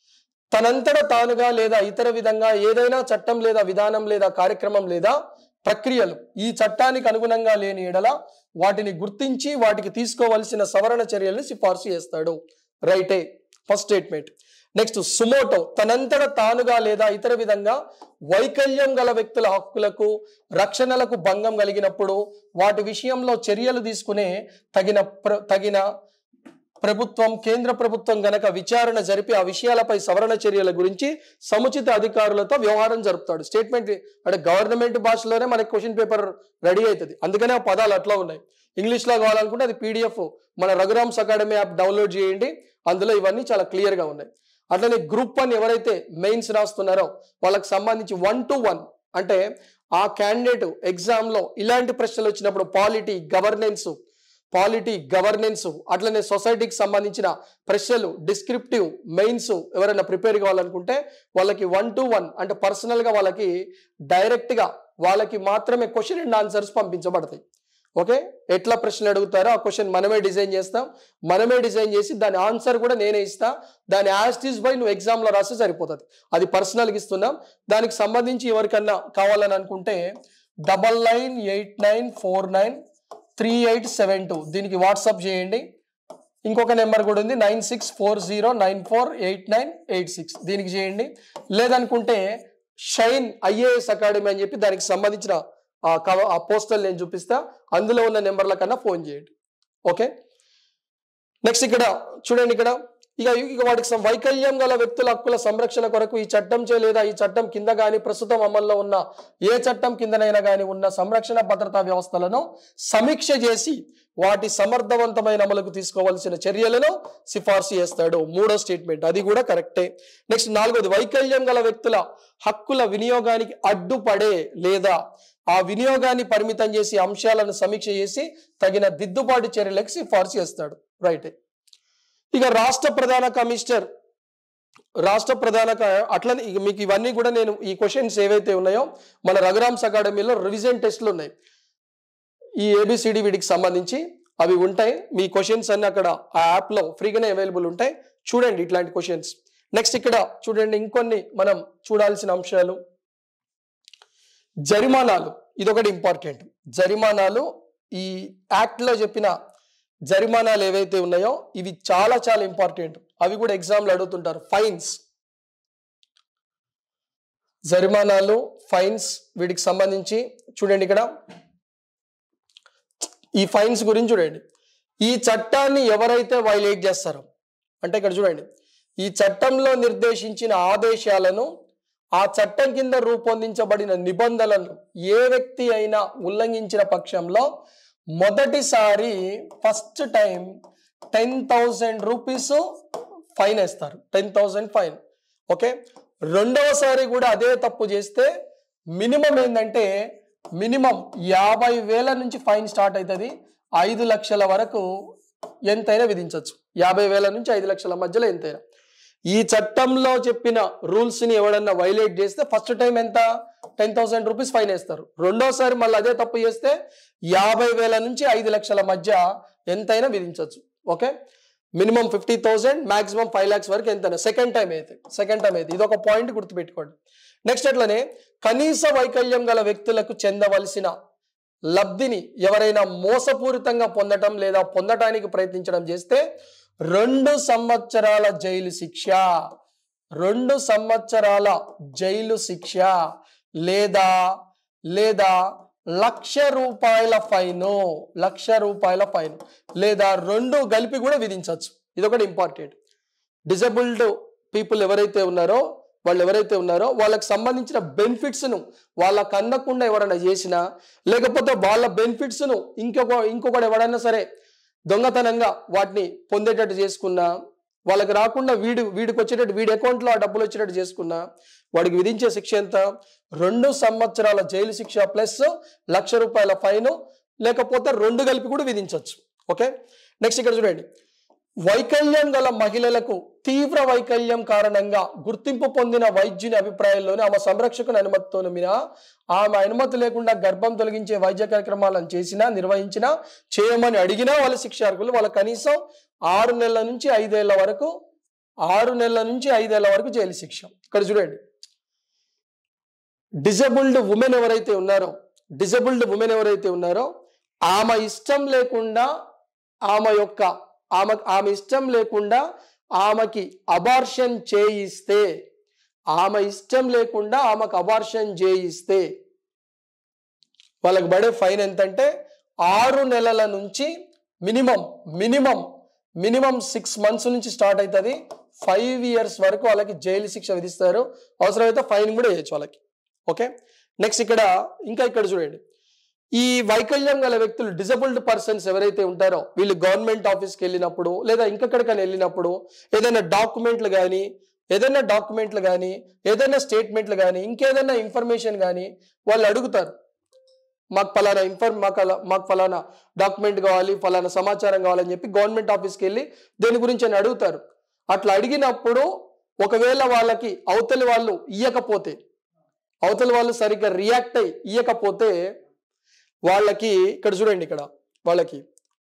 తనంతట తానుగా లేదా ఇతర విధంగా ఏదైనా చట్టం లేదా విధానం లేదా కార్యక్రమం లేదా ప్రక్రియలు ఈ చట్టానికి అనుగుణంగా లేని ఎడల వాటిని గుర్తించి వాటికి తీసుకోవలసిన సవరణ చర్యలను సిఫార్సు చేస్తాడు రైటే ఫస్ట్ స్టేట్మెంట్ నెక్స్ట్ సుమోటో తనంతట తానుగా లేదా ఇతర విధంగా వైకల్యం గల వ్యక్తుల హక్కులకు రక్షణలకు భంగం కలిగినప్పుడు వాటి విషయంలో చర్యలు తీసుకునే తగిన ప్ర తగిన ప్రభుత్వం కేంద్ర ప్రభుత్వం గనక విచారణ జరిపి ఆ విషయాలపై సవరణ చర్యల గురించి సముచిత అధికారులతో వ్యవహారం జరుపుతాడు స్టేట్మెంట్ అంటే గవర్నమెంట్ భాషలోనే మనకి క్వశ్చన్ పేపర్ రెడీ అవుతుంది అందుకనే ఆ పదాలు అట్లా ఉన్నాయి ఇంగ్లీష్లో కావాలనుకుంటే అది పీడిఎఫ్ మన రఘురామ్స్ అకాడమీ యాప్ డౌన్లోడ్ చేయండి అందులో ఇవన్నీ చాలా క్లియర్గా ఉన్నాయి అట్లనే గ్రూప్ వన్ ఎవరైతే మెయిన్స్ రాస్తున్నారో వాళ్ళకి సంబంధించి వన్ టు వన్ అంటే ఆ క్యాండిడేట్ ఎగ్జామ్లో ఇలాంటి ప్రశ్నలు వచ్చినప్పుడు పాలిటీ గవర్నెన్స్ పాలిటీ గవర్నెన్స్ అట్లనే సొసైటీకి సంబంధించిన ప్రశ్నలు డిస్క్రిప్టివ్ మెయిన్స్ ఎవరైనా ప్రిపేర్ కావాలనుకుంటే వాళ్ళకి వన్ టు వన్ అంటే పర్సనల్గా వాళ్ళకి డైరెక్ట్గా వాళ్ళకి మాత్రమే క్వశ్చన్ అండ్ ఆన్సర్స్ పంపించబడతాయి ఓకే ఎట్లా ప్రశ్నలు అడుగుతారో ఆ క్వశ్చన్ మనమే డిజైన్ చేస్తాం మనమే డిజైన్ చేసి దాని ఆన్సర్ కూడా నేనే ఇస్తా దాని యాస్టీస్ బై నువ్వు ఎగ్జామ్లో రాస్తే సరిపోతుంది అది పర్సనల్గా ఇస్తున్నాం దానికి సంబంధించి ఎవరికన్నా కావాలని అనుకుంటే double nine eight nine four nine three eight seven two దీనికి వాట్సాప్ చేయండి ఇంకొక నెంబర్ కూడా ఉంది nine six four zero nine four eight nine eight six దీనికి చేయండి లేదనుకుంటే షైన్ ఐఏఎస్ అకాడమీ అని చెప్పి దానికి సంబంధించిన ఆ కవ ఆ పోస్టల్ నేను చూపిస్తా అందులో ఉన్న నెంబర్ల కన్నా ఫోన్ చేయండి ఓకే నెక్స్ట్ ఇక్కడ చూడండి ఇక్కడ ఇక ఇక వాటికి సం- వైకల్యం గల వ్యక్తుల హక్కుల సంరక్షణ కొరకు ఈ చట్టం చే లేదా ఈ చట్టం కింద గాని ప్రస్తుతం అమల్లో ఉన్న ఏ చట్టం కిందనైనా గాని ఉన్న సంరక్షణ భద్రతా వ్యవస్థలను సమీక్ష చేసి వాటి సమర్థవంతమైన అమలుకు తీసుకోవాల్సిన చర్యలను సిఫార్సు చేస్తాడు మూడో స్టేట్మెంట్ అది కూడా కరెక్టే నెక్స్ట్ నాలుగోది వైకల్యం గల వ్యక్తుల హక్కుల వినియోగానికి అడ్డుపడే లేదా ఆ వినియోగాన్ని పరిమితం చేసి అంశాలను సమీక్ష చేసి తగిన దిద్దుబాటు చర్యలకు సిఫార్సు చేస్తాడు రైట్ ఇక రాష్ట్ర ప్రధాన కమిషనర్ రాష్ట్ర ప్రధాన క- అట్లనే ఇక మీకు ఇవన్నీ కూడా నేను ఈ క్వశ్చన్స్ ఏవైతే ఉన్నాయో మన రఘురామ్స్ అకాడమీలో రివిజన్ టెస్ట్లు ఉన్నాయి ఈ ఏబిసిడి వీటికి సంబంధించి అవి ఉంటాయి మీ క్వశ్చన్స్ అన్ని అక్కడ ఆ యాప్లో ఫ్రీగానే అవైలబుల్ ఉంటాయి చూడండి ఇట్లాంటి క్వశ్చన్స్ నెక్స్ట్ ఇక్కడ చూడండి ఇంకొన్ని మనం చూడాల్సిన అంశాలు జరిమానాలు ఇదొకటి ఇంపార్టెంట్ జరిమానాలు ఈ యాక్ట్లో చెప్పిన జరిమానాలు ఏవైతే ఉన్నాయో ఇవి చాలా చాలా ఇంపార్టెంట్ అవి కూడా ఎగ్జామ్లు అడుగుతుంటారు ఫైన్స్ జరిమానాలు ఫైన్స్ వీటికి సంబంధించి చూడండి ఇక్కడ ఈ ఫైన్స్ గురించి చూడండి ఈ చట్టాన్ని ఎవరైతే వైలేట్ చేస్తారో అంటే ఇక్కడ చూడండి ఈ చట్టంలో నిర్దేశించిన ఆదేశాలను ఆ చట్టం కింద రూపొందించబడిన నిబంధనలను ఏ వ్యక్తి అయినా ఉల్లంఘించిన పక్షంలో మొదటిసారి first time ten thousand rupees fine వేస్తారు టెన్ థౌజండ్ ఫైన్ ఓకే రెండవసారి కూడా అదే తప్పు చేస్తే మినిమం ఏంటంటే మినిమం యాభై వేల నుంచి ఫైన్ స్టార్ట్ అవుతుంది ఐదు లక్షల వరకు ఎంతైనా విధించవచ్చు యాభై వేల నుంచి ఐదు లక్షల మధ్యలో ఎంతైనా ఈ చట్టంలో చెప్పిన రూల్స్ ని ఎవడన్నా వైలేట్ చేస్తే ఫస్ట్ టైం ఎంత టెన్ థౌసండ్ రూపీస్ ఫైన్ వేస్తారు రెండోసారి మళ్ళీ అదే తప్పు చేస్తే యాభై వేల నుంచి ఐదు లక్షల మధ్య ఎంతైనా విధించవచ్చు okay minimum fifty thousand maximum five lakhs వరకు ఎంతైనా సెకండ్ టైం అయితే సెకండ్ టైం అయితే ఇది ఒక పాయింట్ గుర్తుపెట్టుకోండి నెక్స్ట్ అట్లనే కనీస వైకల్యం గల వ్యక్తులకు చెందవలసిన లబ్ధిని ఎవరైనా మోసపూరితంగా పొందటం లేదా పొందటానికి ప్రయత్నించడం చేస్తే రెండు సంవత్సరాల జైలు శిక్ష రెండు సంవత్సరాల జైలు శిక్ష లేదా లేదా లక్ష రూపాయల ఫైన్ లక్ష రూపాయల ఫైన్ లేదా రెండు కలిపి కూడా విధించవచ్చు ఇది ఒకటి ఇంపార్టెంట్ డిజబుల్డ్ పీపుల్ ఎవరైతే ఉన్నారో వాళ్ళు ఎవరైతే ఉన్నారో వాళ్ళకి సంబంధించిన బెనిఫిట్స్ను వాళ్ళకు అందకుండా ఎవరైనా చేసినా లేకపోతే వాళ్ళ బెనిఫిట్స్ను ఇంకొక ఇంకొకటి ఎవడైనా సరే దొంగతనంగా వాటిని పొందేటట్టు చేసుకున్నా వాళ్ళకి రాకుండా వీడి వీడికి వచ్చేటట్టు వీడి అకౌంట్లో ఆ డబ్బులు వచ్చేటట్టు చేసుకున్నా వాడికి విధించే శిక్ష ఎంత రెండు సంవత్సరాల జైలు శిక్ష ప్లస్ లక్ష రూపాయల ఫైన్ లేకపోతే రెండు కలిపి కూడా విధించవచ్చు ఓకే నెక్స్ట్ ఇక్కడ చూడండి వైకల్యం గల మహిళలకు తీవ్ర వైకల్యం కారణంగా గుర్తింపు పొందిన వైద్యుని అభిప్రాయంలోనే ఆమె సంరక్షకుని అనుమతితో మీద ఆమె అనుమతి లేకుండా గర్భం తొలగించే వైద్య కార్యక్రమాలను చేసినా నిర్వహించినా చేయమని అడిగినా వాళ్ళ శిక్షార్హులు వాళ్ళ కనీసం ఆరు నెలల నుంచి ఐదేళ్ల వరకు ఆరు నెలల నుంచి ఐదేళ్ల వరకు జైలు శిక్ష ఇక్కడ చూడండి డిజబుల్డ్ ఉమెన్ ఎవరైతే ఉన్నారో డిజబుల్డ్ ఉమెన్ ఎవరైతే ఉన్నారో ఆమె ఇష్టం లేకుండా ఆమె యొక్క ఆమె ఆమె ఇష్టం లేకుండా ఆమెకి అబార్షన్ చేయిస్తే ఆమె ఇష్టం లేకుండా ఆమెకు అబార్షన్ చేయిస్తే వాళ్ళకి పడే ఫైన్ ఎంతంటే ఆరు నెలల నుంచి minimum minimum minimum six months నుంచి స్టార్ట్ అవుతుంది ఫైవ్ ఇయర్స్ వరకు వాళ్ళకి జైలు శిక్ష విధిస్తారు అవసరమైతే ఫైన్ కూడా వేయచ్చు వాళ్ళకి ఓకే నెక్స్ట్ ఇక్కడ ఇంకా ఇక్కడ చూడండి ఈ వైకల్యం గల వ్యక్తులు డిజబుల్డ్ పర్సన్స్ ఎవరైతే ఉంటారో వీళ్ళు గవర్నమెంట్ ఆఫీస్కి వెళ్ళినప్పుడు లేదా ఇంకెక్కడికైనా వెళ్ళినప్పుడు ఏదైనా డాక్యుమెంట్లు కానీ ఏదైనా డాక్యుమెంట్లు కానీ ఏదైనా స్టేట్మెంట్లు కానీ ఇంకేదైనా ఇన్ఫర్మేషన్ కానీ వాళ్ళు అడుగుతారు మాకు ఫలానా ఇన్ఫర్మ్ మాకు అలా మాకు ఫలానా డాక్యుమెంట్ కావాలి ఫలానా సమాచారం కావాలని చెప్పి గవర్నమెంట్ ఆఫీస్కి వెళ్ళి దేని గురించి అని అడుగుతారు అట్లా అడిగినప్పుడు ఒకవేళ వాళ్ళకి అవతలి వాళ్ళు ఇయ్యకపోతే అవతలి వాళ్ళు సరిగ్గా రియాక్ట్ అయ్యి ఇయ్యకపోతే వాళ్ళకి ఇక్కడ చూడండి ఇక్కడ వాళ్ళకి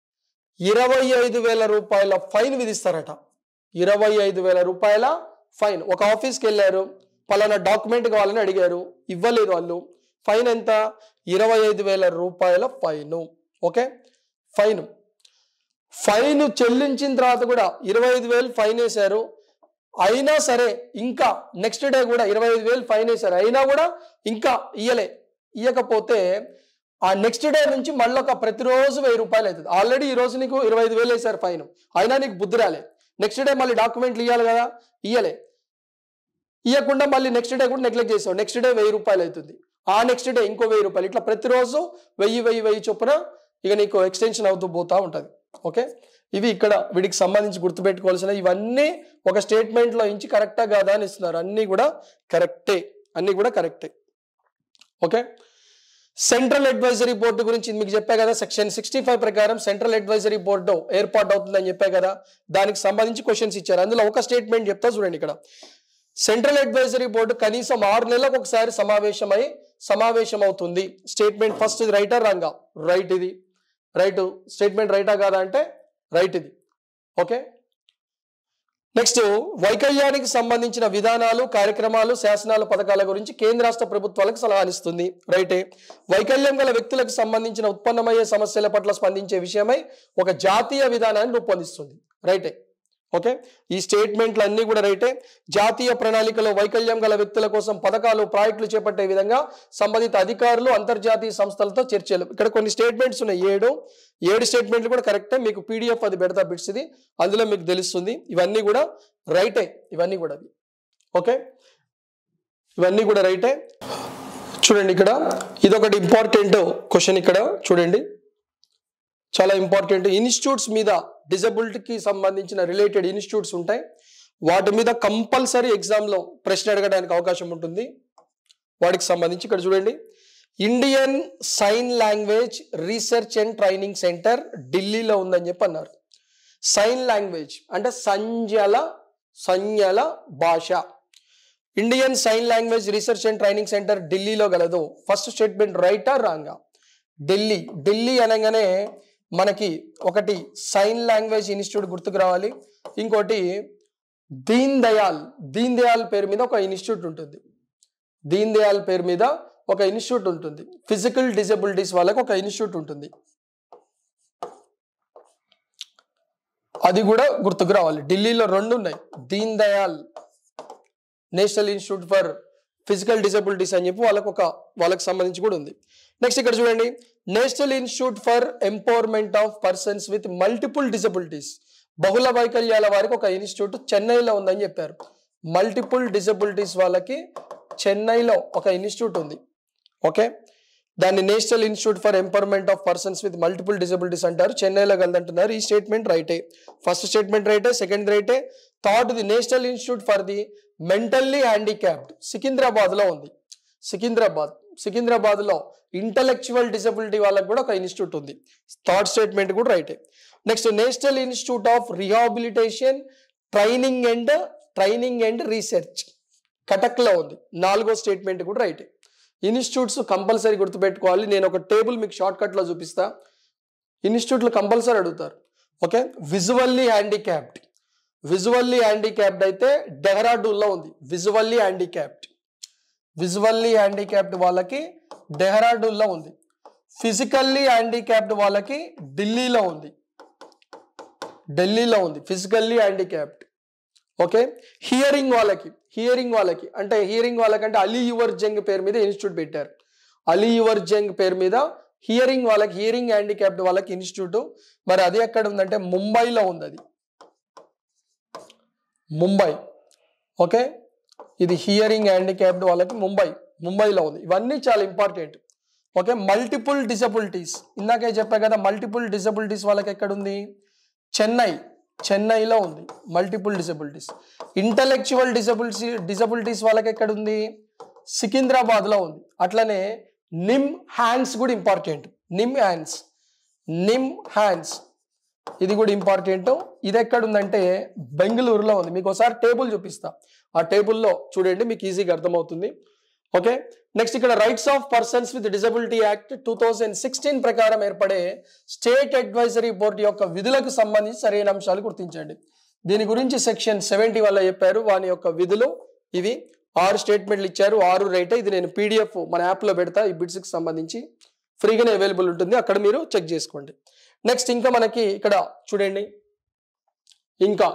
ఇరవై ఐదు వేల రూపాయల ఫైన్ విధిస్తారట ఇరవై ఐదు వేల రూపాయల ఫైన్ ఒక ఆఫీస్కి వెళ్ళారు పలానా డాక్యుమెంట్ కావాలని అడిగారు ఇవ్వలేదు వాళ్ళు ఫైన్ ఎంత ఇరవై ఐదు వేల రూపాయల ఫైన్ ఓకే ఫైన్ ఫైన్ చెల్లించిన తర్వాత కూడా ఇరవై ఐదు వేలు ఫైన్ వేశారు అయినా సరే ఇంకా నెక్స్ట్ డే కూడా ఇరవై ఐదు వేలు ఫైన్ వేశారు అయినా కూడా ఇంకా ఇయ్యలే ఇయ్యకపోతే ఆ నెక్స్ట్ డే నుంచి మళ్ళీ ఒక ప్రతిరోజు వెయ్యి రూపాయలు అవుతుంది ఆల్రెడీ ఈ రోజు నీకు ఇరవై ఐదు వేలు వేశారు ఫైన్ అయినా నీకు బుద్ధి రాలే నెక్స్ట్ డే మళ్ళీ డాక్యుమెంట్లు ఇవ్వాలి కదా ఇయ్యలే ఇవ్వకుండా మళ్ళీ నెక్స్ట్ డే కూడా నెగ్లెక్ట్ చేసావు నెక్స్ట్ డే వెయ్యి రూపాయలు అవుతుంది ఆ నెక్స్ట్ డే ఇంకో వెయ్యి రూపాయలు ఇట్లా ప్రతిరోజు వెయ్యి వెయ్యి వెయ్యి చొప్పున ఇక నీకు ఎక్స్టెన్షన్ అవుతూ పోతా ఉంటుంది ఓకే ఇవి ఇక్కడ వీటికి సంబంధించి గుర్తుపెట్టుకోవాల్సిన ఇవన్నీ ఒక స్టేట్మెంట్లో ఇంచి కరెక్టా కాదా అని ఇస్తున్నారు అన్నీ కూడా కరెక్టే అన్నీ కూడా కరెక్టే ఓకే సెంట్రల్ అడ్వైజరీ బోర్డు గురించి మీకు చెప్పా కదా సెక్షన్ సిక్స్టీ ఫైవ్ ప్రకారం సెంట్రల్ అడ్వైజరీ బోర్డు ఏర్పాటు అవుతుందని చెప్పా కదా దానికి సంబంధించి క్వశ్చన్స్ ఇచ్చారు అందులో ఒక స్టేట్మెంట్ చెప్తా చూడండి ఇక్కడ సెంట్రల్ అడ్వైజరీ బోర్డు కనీసం ఆరు నెలలకు ఒకసారి సమావేశమై సమావేశం అవుతుంది స్టేట్మెంట్ ఫస్ట్ ఇది రైటా రాంగా రైట్ ఇది రైట్ స్టేట్మెంట్ రైటా కాదా అంటే రైట్ ఇది ఓకే నెక్స్ట్ వైకల్యానికి సంబంధించిన విధానాలు కార్యక్రమాలు శాసనాలు పథకాల గురించి కేంద్ర రాష్ట్ర ప్రభుత్వాలకు సలహానిస్తుంది రైటే వైకల్యం గల వ్యక్తులకు సంబంధించిన ఉత్పన్నమయ్యే సమస్యల పట్ల స్పందించే విషయమై ఒక జాతీయ విధానాన్ని రూపొందిస్తుంది రైటే ఓకే ఈ స్టేట్మెంట్లు అన్నీ కూడా రైటే జాతీయ ప్రణాళికలో వైకల్యం గల వ్యక్తుల కోసం పథకాలు ప్రాజెక్టులు చేపట్టే విధంగా సంబంధిత అధికారులు అంతర్జాతీయ సంస్థలతో చర్చలు ఇక్కడ కొన్ని స్టేట్మెంట్స్ ఉన్నాయి ఏడు ఏడు స్టేట్మెంట్లు కూడా కరెక్టే మీకు పీడిఎఫ్ అది పెడతా బిట్స్ ఇది అందులో మీకు తెలుస్తుంది ఇవన్నీ కూడా రైటే ఇవన్నీ కూడా అవి ఓకే ఇవన్నీ కూడా రైటే చూడండి ఇక్కడ ఇదొకటి ఇంపార్టెంట్ క్వశ్చన్ ఇక్కడ చూడండి చాలా ఇంపార్టెంట్ ఇన్స్టిట్యూట్స్ మీద డిజబిలిటీకి సంబంధించిన రిలేటెడ్ ఇన్స్టిట్యూట్స్ ఉంటాయి వాటి మీద కంపల్సరీ ఎగ్జామ్లో ప్రశ్న అడగడానికి అవకాశం ఉంటుంది వాటికి సంబంధించి ఇక్కడ చూడండి Indian sign language research and training centre ఢిల్లీలో ఉందని చెప్పి అన్నారు సైన్ లాంగ్వేజ్ అంటే సంజ్ఞల సంజ్ఞల భాష Indian sign language research and training centre ఢిల్లీలో గలదు ఫస్ట్ స్టేట్మెంట్ రైటా రాంగా ఢిల్లీ ఢిల్లీ అనగానే మనకి ఒకటి సైన్ లాంగ్వేజ్ ఇన్స్టిట్యూట్ గుర్తుకు రావాలి ఇంకోటి దీన్ దయాల్ దీన్ దయాల్ పేరు మీద ఒక ఇన్స్టిట్యూట్ ఉంటుంది దీన్ దయాల్ పేరు మీద ఒక ఇన్స్టిట్యూట్ ఉంటుంది ఫిజికల్ డిజబిలిటీస్ వాళ్ళకి ఒక ఇన్స్టిట్యూట్ ఉంటుంది అది కూడా గుర్తుకు రావాలి ఢిల్లీలో రెండు ఉన్నాయి Deen Dayal national institute for physical disabilities అని చెప్పి వాళ్ళకు ఒక వాళ్ళకి సంబంధించి కూడా ఉంది నెక్స్ట్ ఇక్కడ చూడండి national institute for empowerment of persons with multiple disabilities బహుళ వైకల్యాల వారికి ఒక ఇన్స్టిట్యూట్ చెన్నైలో ఉందని చెప్పారు మల్టిపుల్ డిసబిలిటీస్ వాళ్ళకి చెన్నైలో ఒక ఇన్స్టిట్యూట్ ఉంది ఓకే దాన్ని national institute for empowerment of persons with multiple disabilities అంటారు చెన్నైలో కలదంటున్నారు ఈ స్టేట్మెంట్ రైటే ఫస్ట్ స్టేట్మెంట్ రైటే సెకండ్ రైటే third the national institute for the mentally handicapped Secunderabad లో ఉంది సికింద్రాబాద్ సికింద్రాబాద్ లో ఇంటలెక్చువల్ డిసబిలిటీ వాళ్ళకి కూడా ఒక ఇన్స్టిట్యూట్ ఉంది థర్డ్ స్టేట్మెంట్ కూడా రైటే next national institute of rehabilitation training and training and research Cuttack లో ఉంది నాలుగో స్టేట్మెంట్ కూడా రైటే ఇన్స్టిట్యూట్స్ కంపల్సరీ గుర్తుపెట్టుకోవాలి నేను ఒక టేబుల్ మీకు షార్ట్ కట్ లో చూపిస్తా ఇన్స్టిట్యూట్లు కంపల్సరీ అడుగుతారు okay visually handicapped visually handicapped అయితే డెహ్రాడూన్లో ఉంది విజువల్లీ హ్యాండిక్యాప్డ్ విజువల్లీ హ్యాండిక్యాప్డ్ వాళ్ళకి డెహ్రాడూన్లో ఉంది ఫిజికల్లీ హ్యాండిక్యాప్డ్ వాళ్ళకి ఢిల్లీలో ఉంది ఢిల్లీలో ఉంది ఫిజికల్లీ హ్యాండిక్యాప్డ్ ఓకే హియరింగ్ వాళ్ళకి హియరింగ్ వాళ్ళకి అంటే హియరింగ్ వాళ్ళకంటే అలీ యువర్ జంగ్ పేరు మీద ఇన్స్టిట్యూట్ పెట్టారు అలీ యువర్ జంగ్ పేరు మీద హియరింగ్ వాళ్ళకి హియరింగ్ హ్యాండిక్యాప్డ్ వాళ్ళకి ఇన్స్టిట్యూట్ మరి అది ఎక్కడ ఉందంటే ముంబైలో ఉంది అది ముంబై ఓకే ఇది హియరింగ్ హ్యాండిక్యాప్డ్ వాళ్ళకి ముంబై ముంబైలో ఉంది ఇవన్నీ చాలా ఇంపార్టెంట్ ఓకే మల్టిపుల్ డిసబిలిటీస్ ఇందాకే చెప్పా కదా మల్టిపుల్ డిసబిలిటీస్ వాళ్ళకి ఎక్కడ ఉంది చెన్నై చెన్నైలో ఉంది multiple disabilities intellectual disability disabilities వాళ్ళకి ఎక్కడ ఉంది సికింద్రాబాద్లో ఉంది అట్లనే నిమ్ హ్యాండ్స్ కూడా ఇంపార్టెంట్ నిమ్ హ్యాండ్స్ నిమ్ హ్యాండ్స్ ఇది కూడా ఇంపార్టెంట్ ఇది ఎక్కడ ఉందంటే బెంగళూరులో ఉంది మీకు ఒకసారి టేబుల్ చూపిస్తా ఆ టేబుల్లో చూడండి మీకు ఈజీగా అర్థమవుతుంది ఓకే నెక్స్ట్ ఇక్కడ rights of persons with disability act two thousand sixteen ప్రకారం ఏర్పడే స్టేట్ అడ్వైజరీ బోర్డు యొక్క విధులకు సంబంధించి సరైన అంశాలు గుర్తించండి దీని గురించి సెక్షన్ సెవెంటీ వల్ల చెప్పారు వాని యొక్క విధులు ఇవి ఆరు స్టేట్మెంట్లు ఇచ్చారు ఆరు రైట్ ఇది నేను పీడిఎఫ్ మన యాప్లో పెడతా ఈ బిట్స్కి సంబంధించి ఫ్రీగానే అవైలబుల్ ఉంటుంది అక్కడ మీరు చెక్ చేసుకోండి నెక్స్ట్ ఇంకా మనకి ఇక్కడ చూడండి ఇంకా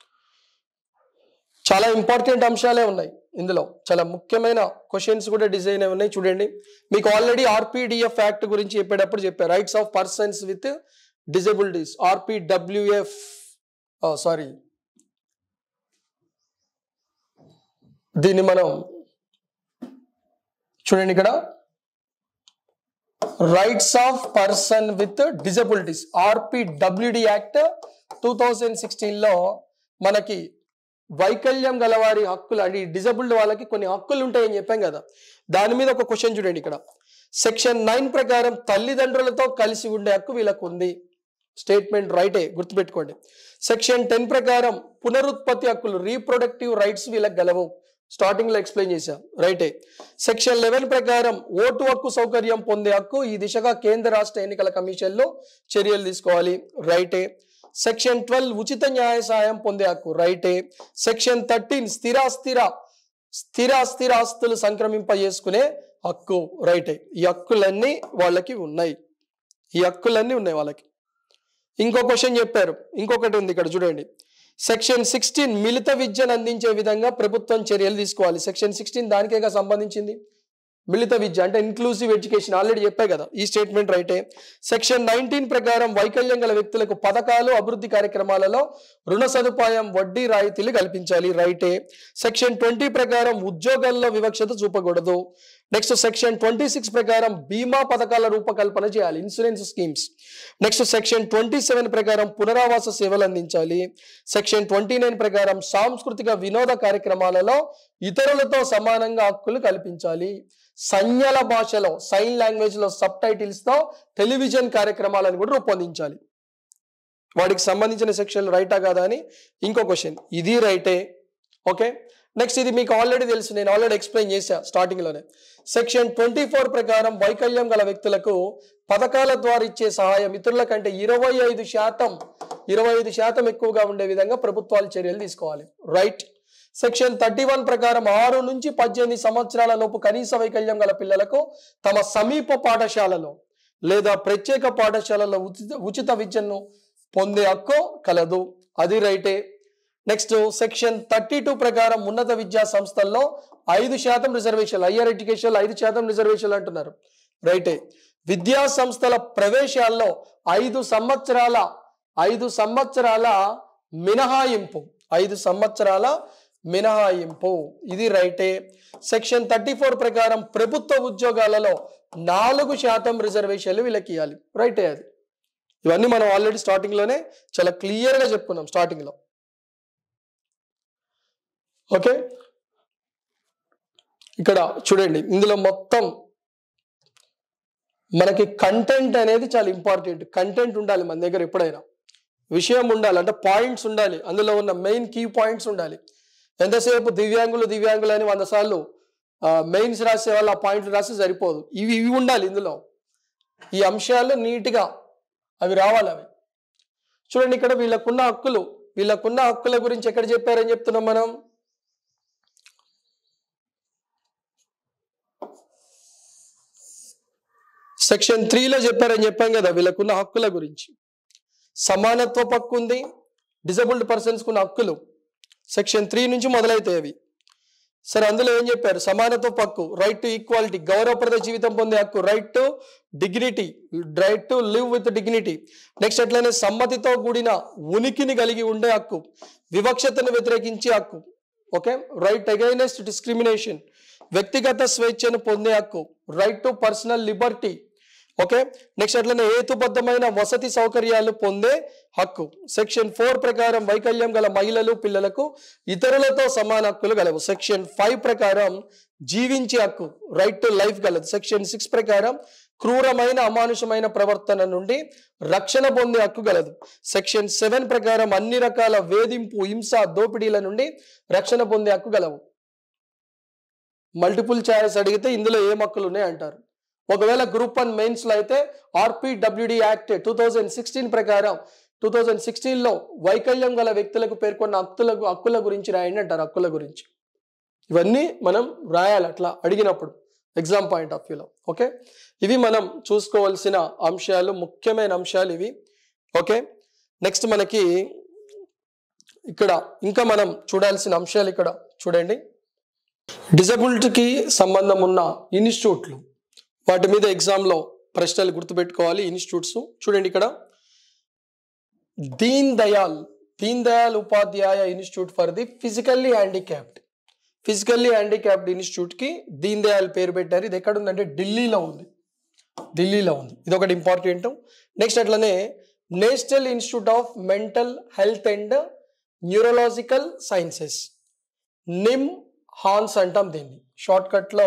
చాలా ఇంపార్టెంట్ అంశాలే ఉన్నాయి ఇందులో చాలా ముఖ్యమైన క్వశ్చన్స్ కూడా డిజైన్ అయి ఉన్నాయి చూడండి మీకు ఆల్రెడీ ఆర్పిడిఎఫ్ యాక్ట్ గురించి చెప్పేటప్పుడు చెప్పారు rights of persons with disabilities RPWF sorry దీన్ని మనం చూడండి ఇక్కడ rights of person with disabilities RPWD act two thousand సిక్స్టీన్లో మనకి వైకల్యం గలవారి హక్కులు అంటే డిజబుల్డ్ వాళ్ళకి కొన్ని హక్కులు ఉంటాయని చెప్పాం కదా దాని మీద ఒక క్వశ్చన్ చూడండి ఇక్కడ సెక్షన్ నైన్ ప్రకారం తల్లిదండ్రులతో కలిసి ఉండే హక్కు వీళ్ళకు ఉంది స్టేట్మెంట్ రైటే గుర్తుపెట్టుకోండి సెక్షన్ టెన్ ప్రకారం పునరుత్పత్తి హక్కులు రీప్రొడక్టివ్ రైట్స్ వీళ్ళకి గలవు స్టార్టింగ్ లో ఎక్స్ప్లెయిన్ చేశాం రైటే సెక్షన్ లెవెన్ ప్రకారం ఓటు హక్కు సౌకర్యం పొందే హక్కు ఈ దిశగా కేంద్ర రాష్ట్ర ఎన్నికల కమిషన్లో చర్యలు తీసుకోవాలి రైటే సెక్షన్ ట్వెల్వ్ ఉచిత న్యాయ సహాయం పొందే హక్కు రైటే సెక్షన్ థర్టీన్ స్థిరాస్థిర స్థిరాస్థిరాస్తులు సంక్రమింప చేసుకునే హక్కు రైటే ఈ హక్కులన్నీ వాళ్ళకి ఉన్నాయి ఈ హక్కులన్నీ ఉన్నాయి వాళ్ళకి ఇంకో క్వశ్చన్ చెప్పారు ఇంకొకటి ఉంది ఇక్కడ చూడండి సెక్షన్ సిక్స్టీన్ మిలిత విద్యను అందించే విధంగా ప్రభుత్వం చర్యలు తీసుకోవాలి సెక్షన్ సిక్స్టీన్ దానికేగా సంబంధించింది మిలిత విద్య అంటే ఇన్క్లూసివ్ ఎడ్యుకేషన్ ఆల్రెడీ చెప్పాయి కదా ఈ స్టేట్మెంట్ రైటే సెక్షన్ నైన్టీన్ ప్రకారం వైకల్యం గల వ్యక్తులకు పథకాలు అభివృద్ధి కార్యక్రమాలలో రుణ సదుపాయం వడ్డీ రాయితీలు కల్పించాలి రైటే సెక్షన్ ట్వంటీ ప్రకారం ఉద్యోగాల్లో వివక్షత చూపకూడదు నెక్స్ట్ సెక్షన్ ట్వంటీ సిక్స్ ప్రకారం బీమా పథకాల రూపకల్పన చేయాలి insurance schemes next section twenty seven ప్రకారం పునరావాస సేవలు అందించాలి సెక్షన్ ట్వంటీ నైన్ ప్రకారం సాంస్కృతిక వినోద కార్యక్రమాలలో ఇతరులతో సమానంగా హక్కులు కల్పించాలి సంజ్ఞల భాషలో సైన్ లాంగ్వేజ్ లో సబ్ టైటిల్స్ తో టెలివిజన్ కార్యక్రమాలను కూడా రూపొందించాలి వాటికి సంబంధించిన సెక్షన్ రైటా కాదా అని ఇంకో క్వశ్చన్ ఇది రైటే ఓకే నెక్స్ట్ ఇది మీకు ఆల్రెడీ తెలుసు నేను ఆల్రెడీ ఎక్స్ప్లెయిన్ చేశా స్టార్టింగ్ లోనే సెక్షన్ ట్వంటీ ఫోర్ ప్రకారం వైకల్యం గల వ్యక్తులకు పథకాల ద్వారా ఇచ్చే సహాయం ఇతరుల కంటే ఇరవై ఐదు శాతం ఇరవై ఐదు శాతం ఎక్కువగా ఉండే విధంగా ప్రభుత్వాలు చర్యలు తీసుకోవాలి రైట్ సెక్షన్ థర్టీ వన్ ప్రకారం ఆరు నుంచి పద్దెనిమిది సంవత్సరాల లోపు కనీస వైకల్యం గల పిల్లలకు తమ సమీప పాఠశాలలో లేదా ప్రత్యేక పాఠశాలలో ఉచిత ఉచిత విద్యను పొందే హక్కు కలదు అది రైటే నెక్స్ట్ సెక్షన్ థర్టీ టూ ప్రకారం ఉన్నత విద్యా సంస్థల్లో ఐదు శాతం రిజర్వేషన్ హయ్యర్ ఎడ్యుకేషన్ ఐదు శాతం రిజర్వేషన్ అంటున్నారు రైటే విద్యా సంస్థల ప్రవేశాల్లో ఐదు సంవత్సరాల ఐదు సంవత్సరాల మినహాయింపు ఐదు సంవత్సరాల మినహాయింపు ఇది రైటే సెక్షన్ థర్టీ ఫోర్ ప్రకారం ప్రభుత్వ ఉద్యోగాలలో నాలుగు శాతం రిజర్వేషన్లు వీళ్ళకి ఇవ్వాలి రైటే అది ఇవన్నీ మనం ఆల్రెడీ స్టార్టింగ్ లోనే చాలా క్లియర్ గా చెప్పుకున్నాం స్టార్టింగ్ లో ఓకే ఇక్కడ చూడండి ఇందులో మొత్తం మనకి కంటెంట్ అనేది చాలా ఇంపార్టెంట్ కంటెంట్ ఉండాలి మన దగ్గర ఎప్పుడైనా విషయం ఉండాలి అంటే పాయింట్స్ ఉండాలి అందులో ఉన్న మెయిన్ కీ పాయింట్స్ ఉండాలి ఎంతసేపు దివ్యాంగులు దివ్యాంగులు అని వంద సార్లు మెయిన్స్ రాసే వాళ్ళు ఆ పాయింట్లు రాస్తే సరిపోదు ఇవి ఇవి ఉండాలి ఇందులో ఈ అంశాలు నీట్గా అవి రావాలి అవి చూడండి ఇక్కడ వీళ్ళకున్న హక్కులు వీళ్ళకున్న హక్కుల గురించి ఎక్కడ చెప్పారని చెప్తున్నాం మనం సెక్షన్ త్రీలో చెప్పారని చెప్పాం కదా వీళ్ళకున్న హక్కుల గురించి సమానత్వ హక్కు ఉంది డిజబుల్డ్ పర్సన్స్ కున్న హక్కులు సెక్షన్ త్రీ నుంచి మొదలవుతాయి అవి సరే అందులో ఏం చెప్పారు సమానత్వ హక్కు రైట్ టు ఈక్వాలిటీ గౌరవప్రద జీవితం పొందే హక్కు right to dignity right to live with dignity next అట్లనే సమ్మతితో కూడిన ఉనికిని కలిగి ఉండే హక్కు వివక్షతను వ్యతిరేకించే హక్కు ఓకే రైట్ అగైనెస్ట్ డిస్క్రిమినేషన్ వ్యక్తిగత స్వేచ్ఛను పొందే హక్కు right to personal liberty okay next అట్లనే హేతుబద్ధమైన వసతి సౌకర్యాలు పొందే హక్కు సెక్షన్ ఫోర్ ప్రకారం వైకల్యం గల మహిళలు పిల్లలకు ఇతరులతో సమాన హక్కులు గలవు సెక్షన్ ఫైవ్ ప్రకారం జీవించే హక్కు రైట్ టు లైఫ్ గలదు సెక్షన్ సిక్స్ ప్రకారం క్రూరమైన అమానుషమైన ప్రవర్తన నుండి రక్షణ పొందే హక్కు గలదు సెక్షన్ సెవెన్ ప్రకారం అన్ని రకాల వేధింపు హింస దోపిడీల నుండి రక్షణ పొందే హక్కు గలవు మల్టిపుల్ ఛాయిస్ అడిగితే ఇందులో ఏం హక్కులు ఉన్నాయి అంటారు ఒకవేళ గ్రూప్ వన్ మెయిన్స్ లో అయితే RPWD act two thousand sixteen ప్రకారం టూ థౌజండ్ సిక్స్టీన్లో వైకల్యం గల వ్యక్తులకు పేర్కొన్న హక్కుల హక్కుల గురించి రాయండి అంటారు హక్కుల గురించి ఇవన్నీ మనం రాయాలి అట్లా అడిగినప్పుడు ఎగ్జామ్ పాయింట్ ఆఫ్ వ్యూలో ఓకే ఇవి మనం చూసుకోవాల్సిన అంశాలు ముఖ్యమైన అంశాలు ఇవి ఓకే నెక్స్ట్ మనకి ఇక్కడ ఇంకా మనం చూడాల్సిన అంశాలు ఇక్కడ చూడండి డిజబిలిటీకి సంబంధం ఉన్న ఇన్స్టిట్యూట్లు వాటి మీద ఎగ్జామ్లో ప్రశ్నలు గుర్తుపెట్టుకోవాలి ఇన్స్టిట్యూట్స్ చూడండి ఇక్కడ Deen Dayal Deen Dayal Upadhyaya institute for the physically handicapped physically handicapped ఇన్స్టిట్యూట్కి దీన్ దయాల్ పేరు పెట్టారు ఇది ఎక్కడ ఉందంటే ఢిల్లీలో ఉంది ఢిల్లీలో ఉంది ఇది ఒకటి ఇంపార్టెంట్ నెక్స్ట్ అట్లనే national institute of mental health and neurological sciences NIMHANS అంటాం దీన్ని షార్ట్ కట్లో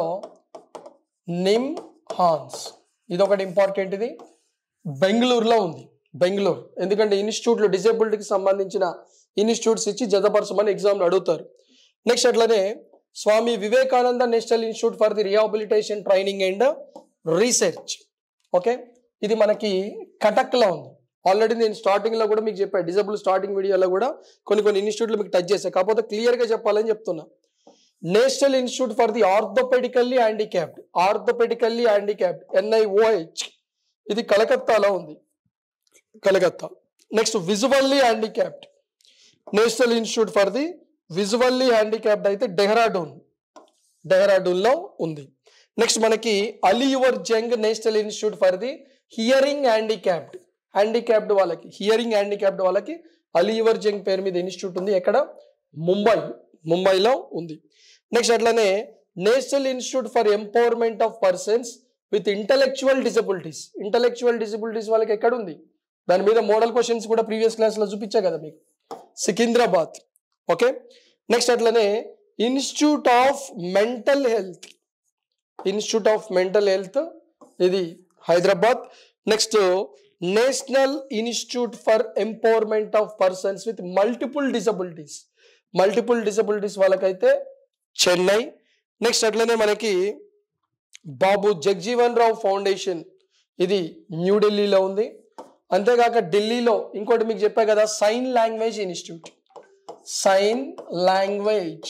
నిమ్ హాన్స్ ఇది ఒకటి ఇంపార్టెంట్ ఇది బెంగళూరులో ఉంది బెంగళూరు ఎందుకంటే ఇన్స్టిట్యూట్లు డిసేబిలిటీకి సంబంధించిన ఇన్స్టిట్యూట్స్ ఇచ్చి జతపరచమని ఎగ్జామ్లు అడుగుతారు నెక్స్ట్ అట్లనే Swami Vivekananda national institute for the rehabilitation training and research okay ఇది మనకి కటక్లో ఉంది ఆల్రెడీ నేను స్టార్టింగ్లో కూడా మీకు చెప్పాను డిజబుల్ స్టార్టింగ్ వీడియోలో కూడా కొన్ని కొన్ని ఇన్స్టిట్యూట్లు మీకు టచ్ చేశాను కాకపోతే క్లియర్గా చెప్పాలని చెప్తున్నా national institute for the orthopaedically handicapped orthopaedically handicapped NIOH ఇది కలకత్తాలో ఉంది Calcutta next visually handicapped national institute for the visually handicapped అయితే డెహ్రాడూన్ డెహ్రాడూన్లో ఉంది నెక్స్ట్ మనకి Ali Yavar Jung national institute for the hearing handicapped handicapped వాళ్ళకి హియరింగ్ హ్యాండిక్యాప్డ్ వాళ్ళకి అలీయువర్ జంగ్ పేరు మీద ఇన్స్టిట్యూట్ ఉంది ఎక్కడ ముంబై ముంబైలో ఉంది నెక్స్ట్ అట్లనే national institute for empowerment of persons with intellectual disabilities intellectual disabilities వాళ్ళకి ఎక్కడ ఉంది దాని మీద మోడల్ క్వశ్చన్స్ కూడా ప్రీవియస్ క్లాస్లో చూపించా కదా మీకు సికింద్రాబాద్ ఓకే నెక్స్ట్ అట్లనే institute of mental health institute of mental health ఇది Hyderabad next national institute for empowerment of persons with multiple disabilities multiple disabilities వాళ్ళకైతే చెన్నై నెక్స్ట్ అట్లనే మనకి బాబు జగ్జీవన్ రావు ఫౌండేషన్ ఇది న్యూఢిల్లీలో ఉంది అంతేకాక ఢిల్లీలో ఇంకోటి మీకు చెప్పా కదా sign language institute sign language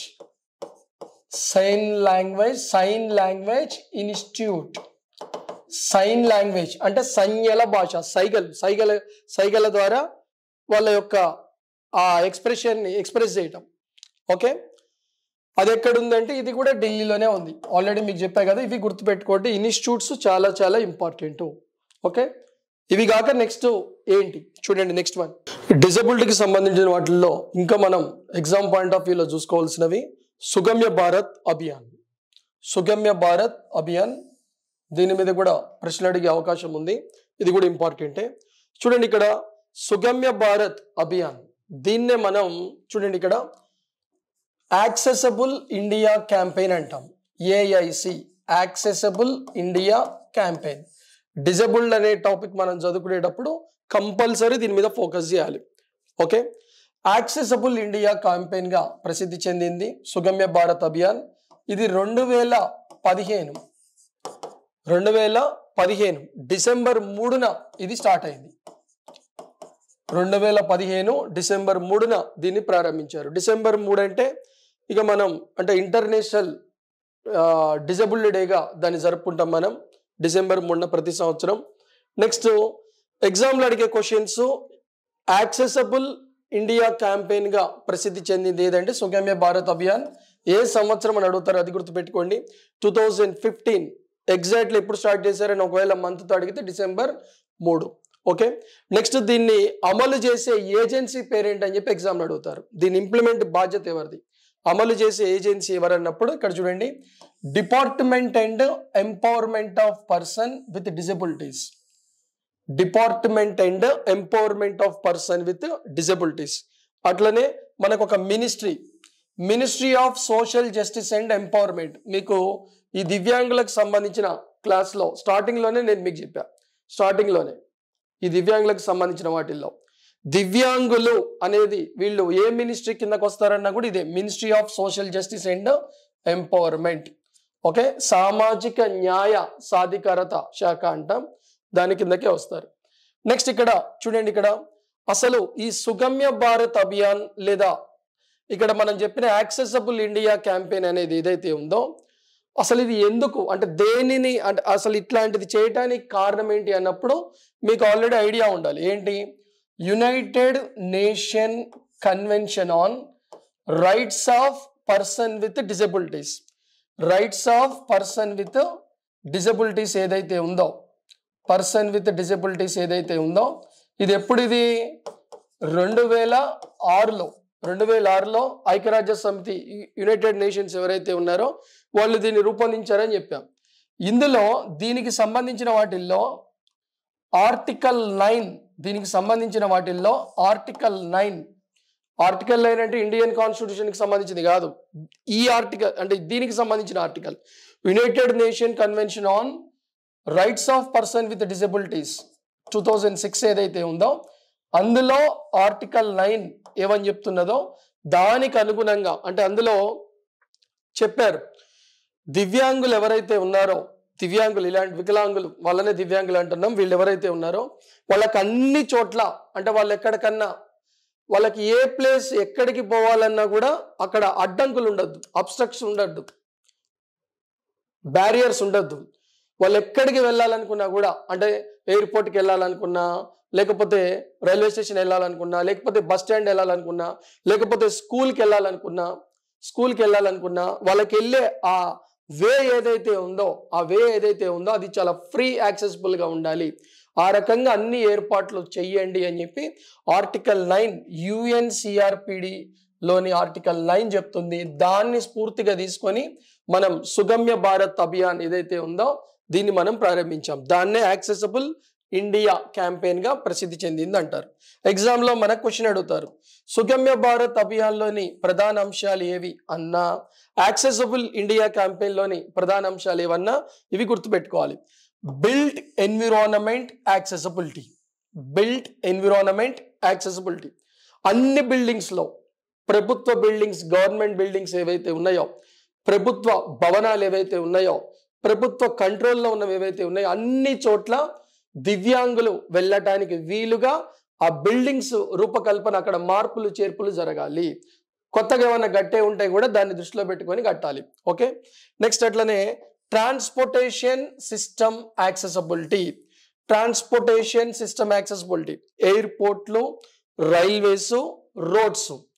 sign language sign language institute sign language అంటే సంజ్ఞల భాష సైగల్ సైగల సైగల ద్వారా వాళ్ళ యొక్క ఆ ఎక్స్ప్రెషన్ని ఎక్స్ప్రెస్ చేయటం ఓకే అది ఎక్కడ ఉందంటే ఇది కూడా ఢిల్లీలోనే ఉంది ఆల్రెడీ మీకు చెప్పా కదా ఇవి గుర్తుపెట్టుకోండి ఇన్స్టిట్యూట్స్ చాలా చాలా ఇంపార్టెంట్ ఓకే ఇవి కాక నెక్స్ట్ ఏంటి చూడండి నెక్స్ట్ వన్ డిజబిలిటీకి సంబంధించిన వాటిల్లో ఇంకా మనం ఎగ్జామ్ పాయింట్ ఆఫ్ వ్యూలో చూసుకోవాల్సినవి సుగమ్య భారత్ అభియాన్ సుగమ్య భారత్ అభియాన్ దీని మీద కూడా ప్రశ్నలు అడిగే అవకాశం ఉంది ఇది కూడా ఇంపార్టెంటే చూడండి ఇక్కడ సుగమ్య భారత్ అభియాన్ దీన్నే మనం చూడండి ఇక్కడ యాక్సెసబుల్ ఇండియా క్యాంపెయిన్ అంటాం AIC accessible India campaign disabled అనే టాపిక్ మనం చదువుకునేటప్పుడు కంపల్సరీ దీని మీద ఫోకస్ చేయాలి ఓకే యాక్సెసబుల్ ఇండియా క్యాంపెయిన్ గా ప్రసిద్ధి చెందింది సుగమ్య భారత్ అభియాన్ ఇది రెండు వేల పదిహేను రెండు వేల పదిహేను డిసెంబర్ మూడున ఇది స్టార్ట్ అయింది రెండు వేల పదిహేను డిసెంబర్ మూడున దీన్ని ప్రారంభించారు డిసెంబర్ మూడు అంటే ఇక మనం అంటే ఇంటర్నేషనల్ డిజబుల్డ్ డేగా దాన్ని జరుపుకుంటాం మనం డిసెంబర్ మూడున ప్రతి సంవత్సరం నెక్స్ట్ ఎగ్జామ్లో అడిగే క్వశ్చన్స్ యాక్సెసబుల్ ఇండియా క్యాంపెయిన్ గా ప్రసిద్ధి చెందింది ఏదంటే సుగమ్య భారత్ అభియాన్ ఏ సంవత్సరం అని అడుగుతారు అది గుర్తుపెట్టుకోండి టూ థౌజండ్ ఫిఫ్టీన్ ఎగ్జాక్ట్లీ ఎప్పుడు స్టార్ట్ చేశారని ఒకవేళ మంత్తో అడిగితే డిసెంబర్ మూడు ఓకే నెక్స్ట్ దీన్ని అమలు చేసే ఏజెన్సీ పేరెంట్ అని చెప్పి ఎగ్జామ్ అడుగుతారు దీని ఇంప్లిమెంట్ బాధ్యత ఎవరిది అమలు చేసే ఏజెన్సీ ఎవరన్నప్పుడు ఇక్కడ చూడండి department and empowerment of person with disabilities department and empowerment of person with disabilities అట్లనే మనకు ఒక ministry ministry of social justice and empowerment మీకు ఈ దివ్యాంగులకు సంబంధించిన క్లాస్లో స్టార్టింగ్లోనే నేను మీకు చెప్పా స్టార్టింగ్లోనే ఈ దివ్యాంగులకు సంబంధించిన వాటిల్లో దివ్యాంగులు అనేది వీళ్ళు ఏ మినిస్ట్రీ కిందకు వస్తారన్నా కూడా ఇదే ministry of social justice and empowerment okay సామాజిక న్యాయ సాధికారత శాఖ అంటాం దాని కిందకే వస్తారు నెక్స్ట్ ఇక్కడ చూడండి ఇక్కడ అసలు ఈ సుగమ్య భారత్ అభియాన్ లేదా ఇక్కడ మనం చెప్పిన యాక్సెసబుల్ ఇండియా క్యాంపెయిన్ అనేది ఏదైతే ఉందో అసలు ఇది ఎందుకు అంటే దేనిని అంటే అసలు ఇట్లాంటిది చేయటానికి కారణం ఏంటి అన్నప్పుడు మీకు ఆల్రెడీ ఐడియా ఉండాలి ఏంటి United nation convention on rights of person with disabilities rights of person with disabilities ఏదైతే ఉందో పర్సన్ విత్ డిజబిలిటీస్ ఏదైతే ఉందో ఇది ఎప్పుడు ఇది రెండు వేల ఆరులో రెండు వేల ఆరులో ఐక్యరాజ్య సమితి యునైటెడ్ నేషన్స్ ఎవరైతే ఉన్నారో వాళ్ళు దీన్ని రూపొందించారని చెప్పాం ఇందులో దీనికి సంబంధించిన వాటిల్లో ఆర్టికల్ నైన్ దీనికి సంబంధించిన వాటిల్లో ఆర్టికల్ నైన్ ఆర్టికల్ నైన్ అంటే ఇండియన్ కాన్స్టిట్యూషన్కి సంబంధించింది కాదు ఈ ఆర్టికల్ అంటే దీనికి సంబంధించిన article United nation convention on rights of person with disabilities two thousand six ఏదైతే ఉందో అందులో ఆర్టికల్ నైన్ ఏమని చెప్తున్నదో దానికి అనుగుణంగా అంటే అందులో చెప్పారు దివ్యాంగులు ఎవరైతే ఉన్నారో దివ్యాంగులు ఇలాంటి వికలాంగులు వాళ్ళనే దివ్యాంగులు అంటున్నాం వీళ్ళు ఎవరైతే ఉన్నారో వాళ్ళకి అన్ని చోట్ల అంటే వాళ్ళు ఎక్కడికన్నా వాళ్ళకి ఏ ప్లేస్ ఎక్కడికి పోవాలన్నా కూడా అక్కడ అడ్డంకులు ఉండద్దు అబ్స్ట్రక్షన్ ఉండద్దు బ్యారియర్స్ ఉండద్దు వాళ్ళు ఎక్కడికి వెళ్ళాలనుకున్నా కూడా అంటే ఎయిర్పోర్ట్కి వెళ్ళాలనుకున్నా లేకపోతే రైల్వే స్టేషన్ వెళ్ళాలనుకున్నా లేకపోతే బస్ స్టాండ్ వెళ్ళాలనుకున్నా లేకపోతే స్కూల్కి వెళ్ళాలనుకున్నా స్కూల్కి వెళ్ళాలనుకున్నా వాళ్ళకి వెళ్ళే ఆ వే ఏదైతే ఉందో ఆ వే ఏదైతే ఉందో అది చాలా ఫ్రీ యాక్సెసిబుల్గా ఉండాలి ఆ రకంగా అన్ని ఏర్పాట్లు చెయ్యండి అని చెప్పి ఆర్టికల్ నైన్ యుఎన్సిఆర్పిడి లోని ఆర్టికల్ నైన్ చెప్తుంది దాన్ని స్ఫూర్తిగా తీసుకొని మనం సుగమ్య భారత్ అభియాన్ ఏదైతే ఉందో దీన్ని మనం ప్రారంభించాం దాన్నే యాక్సెసిబుల్ ఇండియా క్యాంపెయిన్ గా ప్రసిద్ధి చెందింది అంటారు ఎగ్జామ్ లో మనకు క్వశ్చన్ అడుగుతారు సుగమ్య భారత్ అభియాన్లోని ప్రధాన అంశాలు ఏవి అన్నా యాక్సెసిబుల్ ఇండియా క్యాంపెయిన్ లోని ప్రధాన అంశాలు ఏవన్నా ఇవి గుర్తుపెట్టుకోవాలి built environment accessibility built environment accessibility అన్ని బిల్డింగ్స్ లో ప్రభుత్వ బిల్డింగ్స్ గవర్నమెంట్ బిల్డింగ్స్ ఏవైతే ఉన్నాయో ప్రభుత్వ భవనాలు ఏవైతే ఉన్నాయో ప్రభుత్వ కంట్రోల్లో ఉన్నవి ఏవైతే ఉన్నాయో అన్ని చోట్ల దివ్యాంగులు వెళ్ళటానికి వీలుగా ఆ బిల్డింగ్స్ రూపకల్పన అక్కడ మార్పులు చేర్పులు జరగాలి కొత్తగా ఏమైనా గట్టే ఉంటే కూడా దాన్ని దృష్టిలో పెట్టుకొని కట్టాలి ఓకే నెక్స్ట్ అట్లనే transportation system accessibility transportation system accessibility ఎయిర్పోర్ట్లు railways roads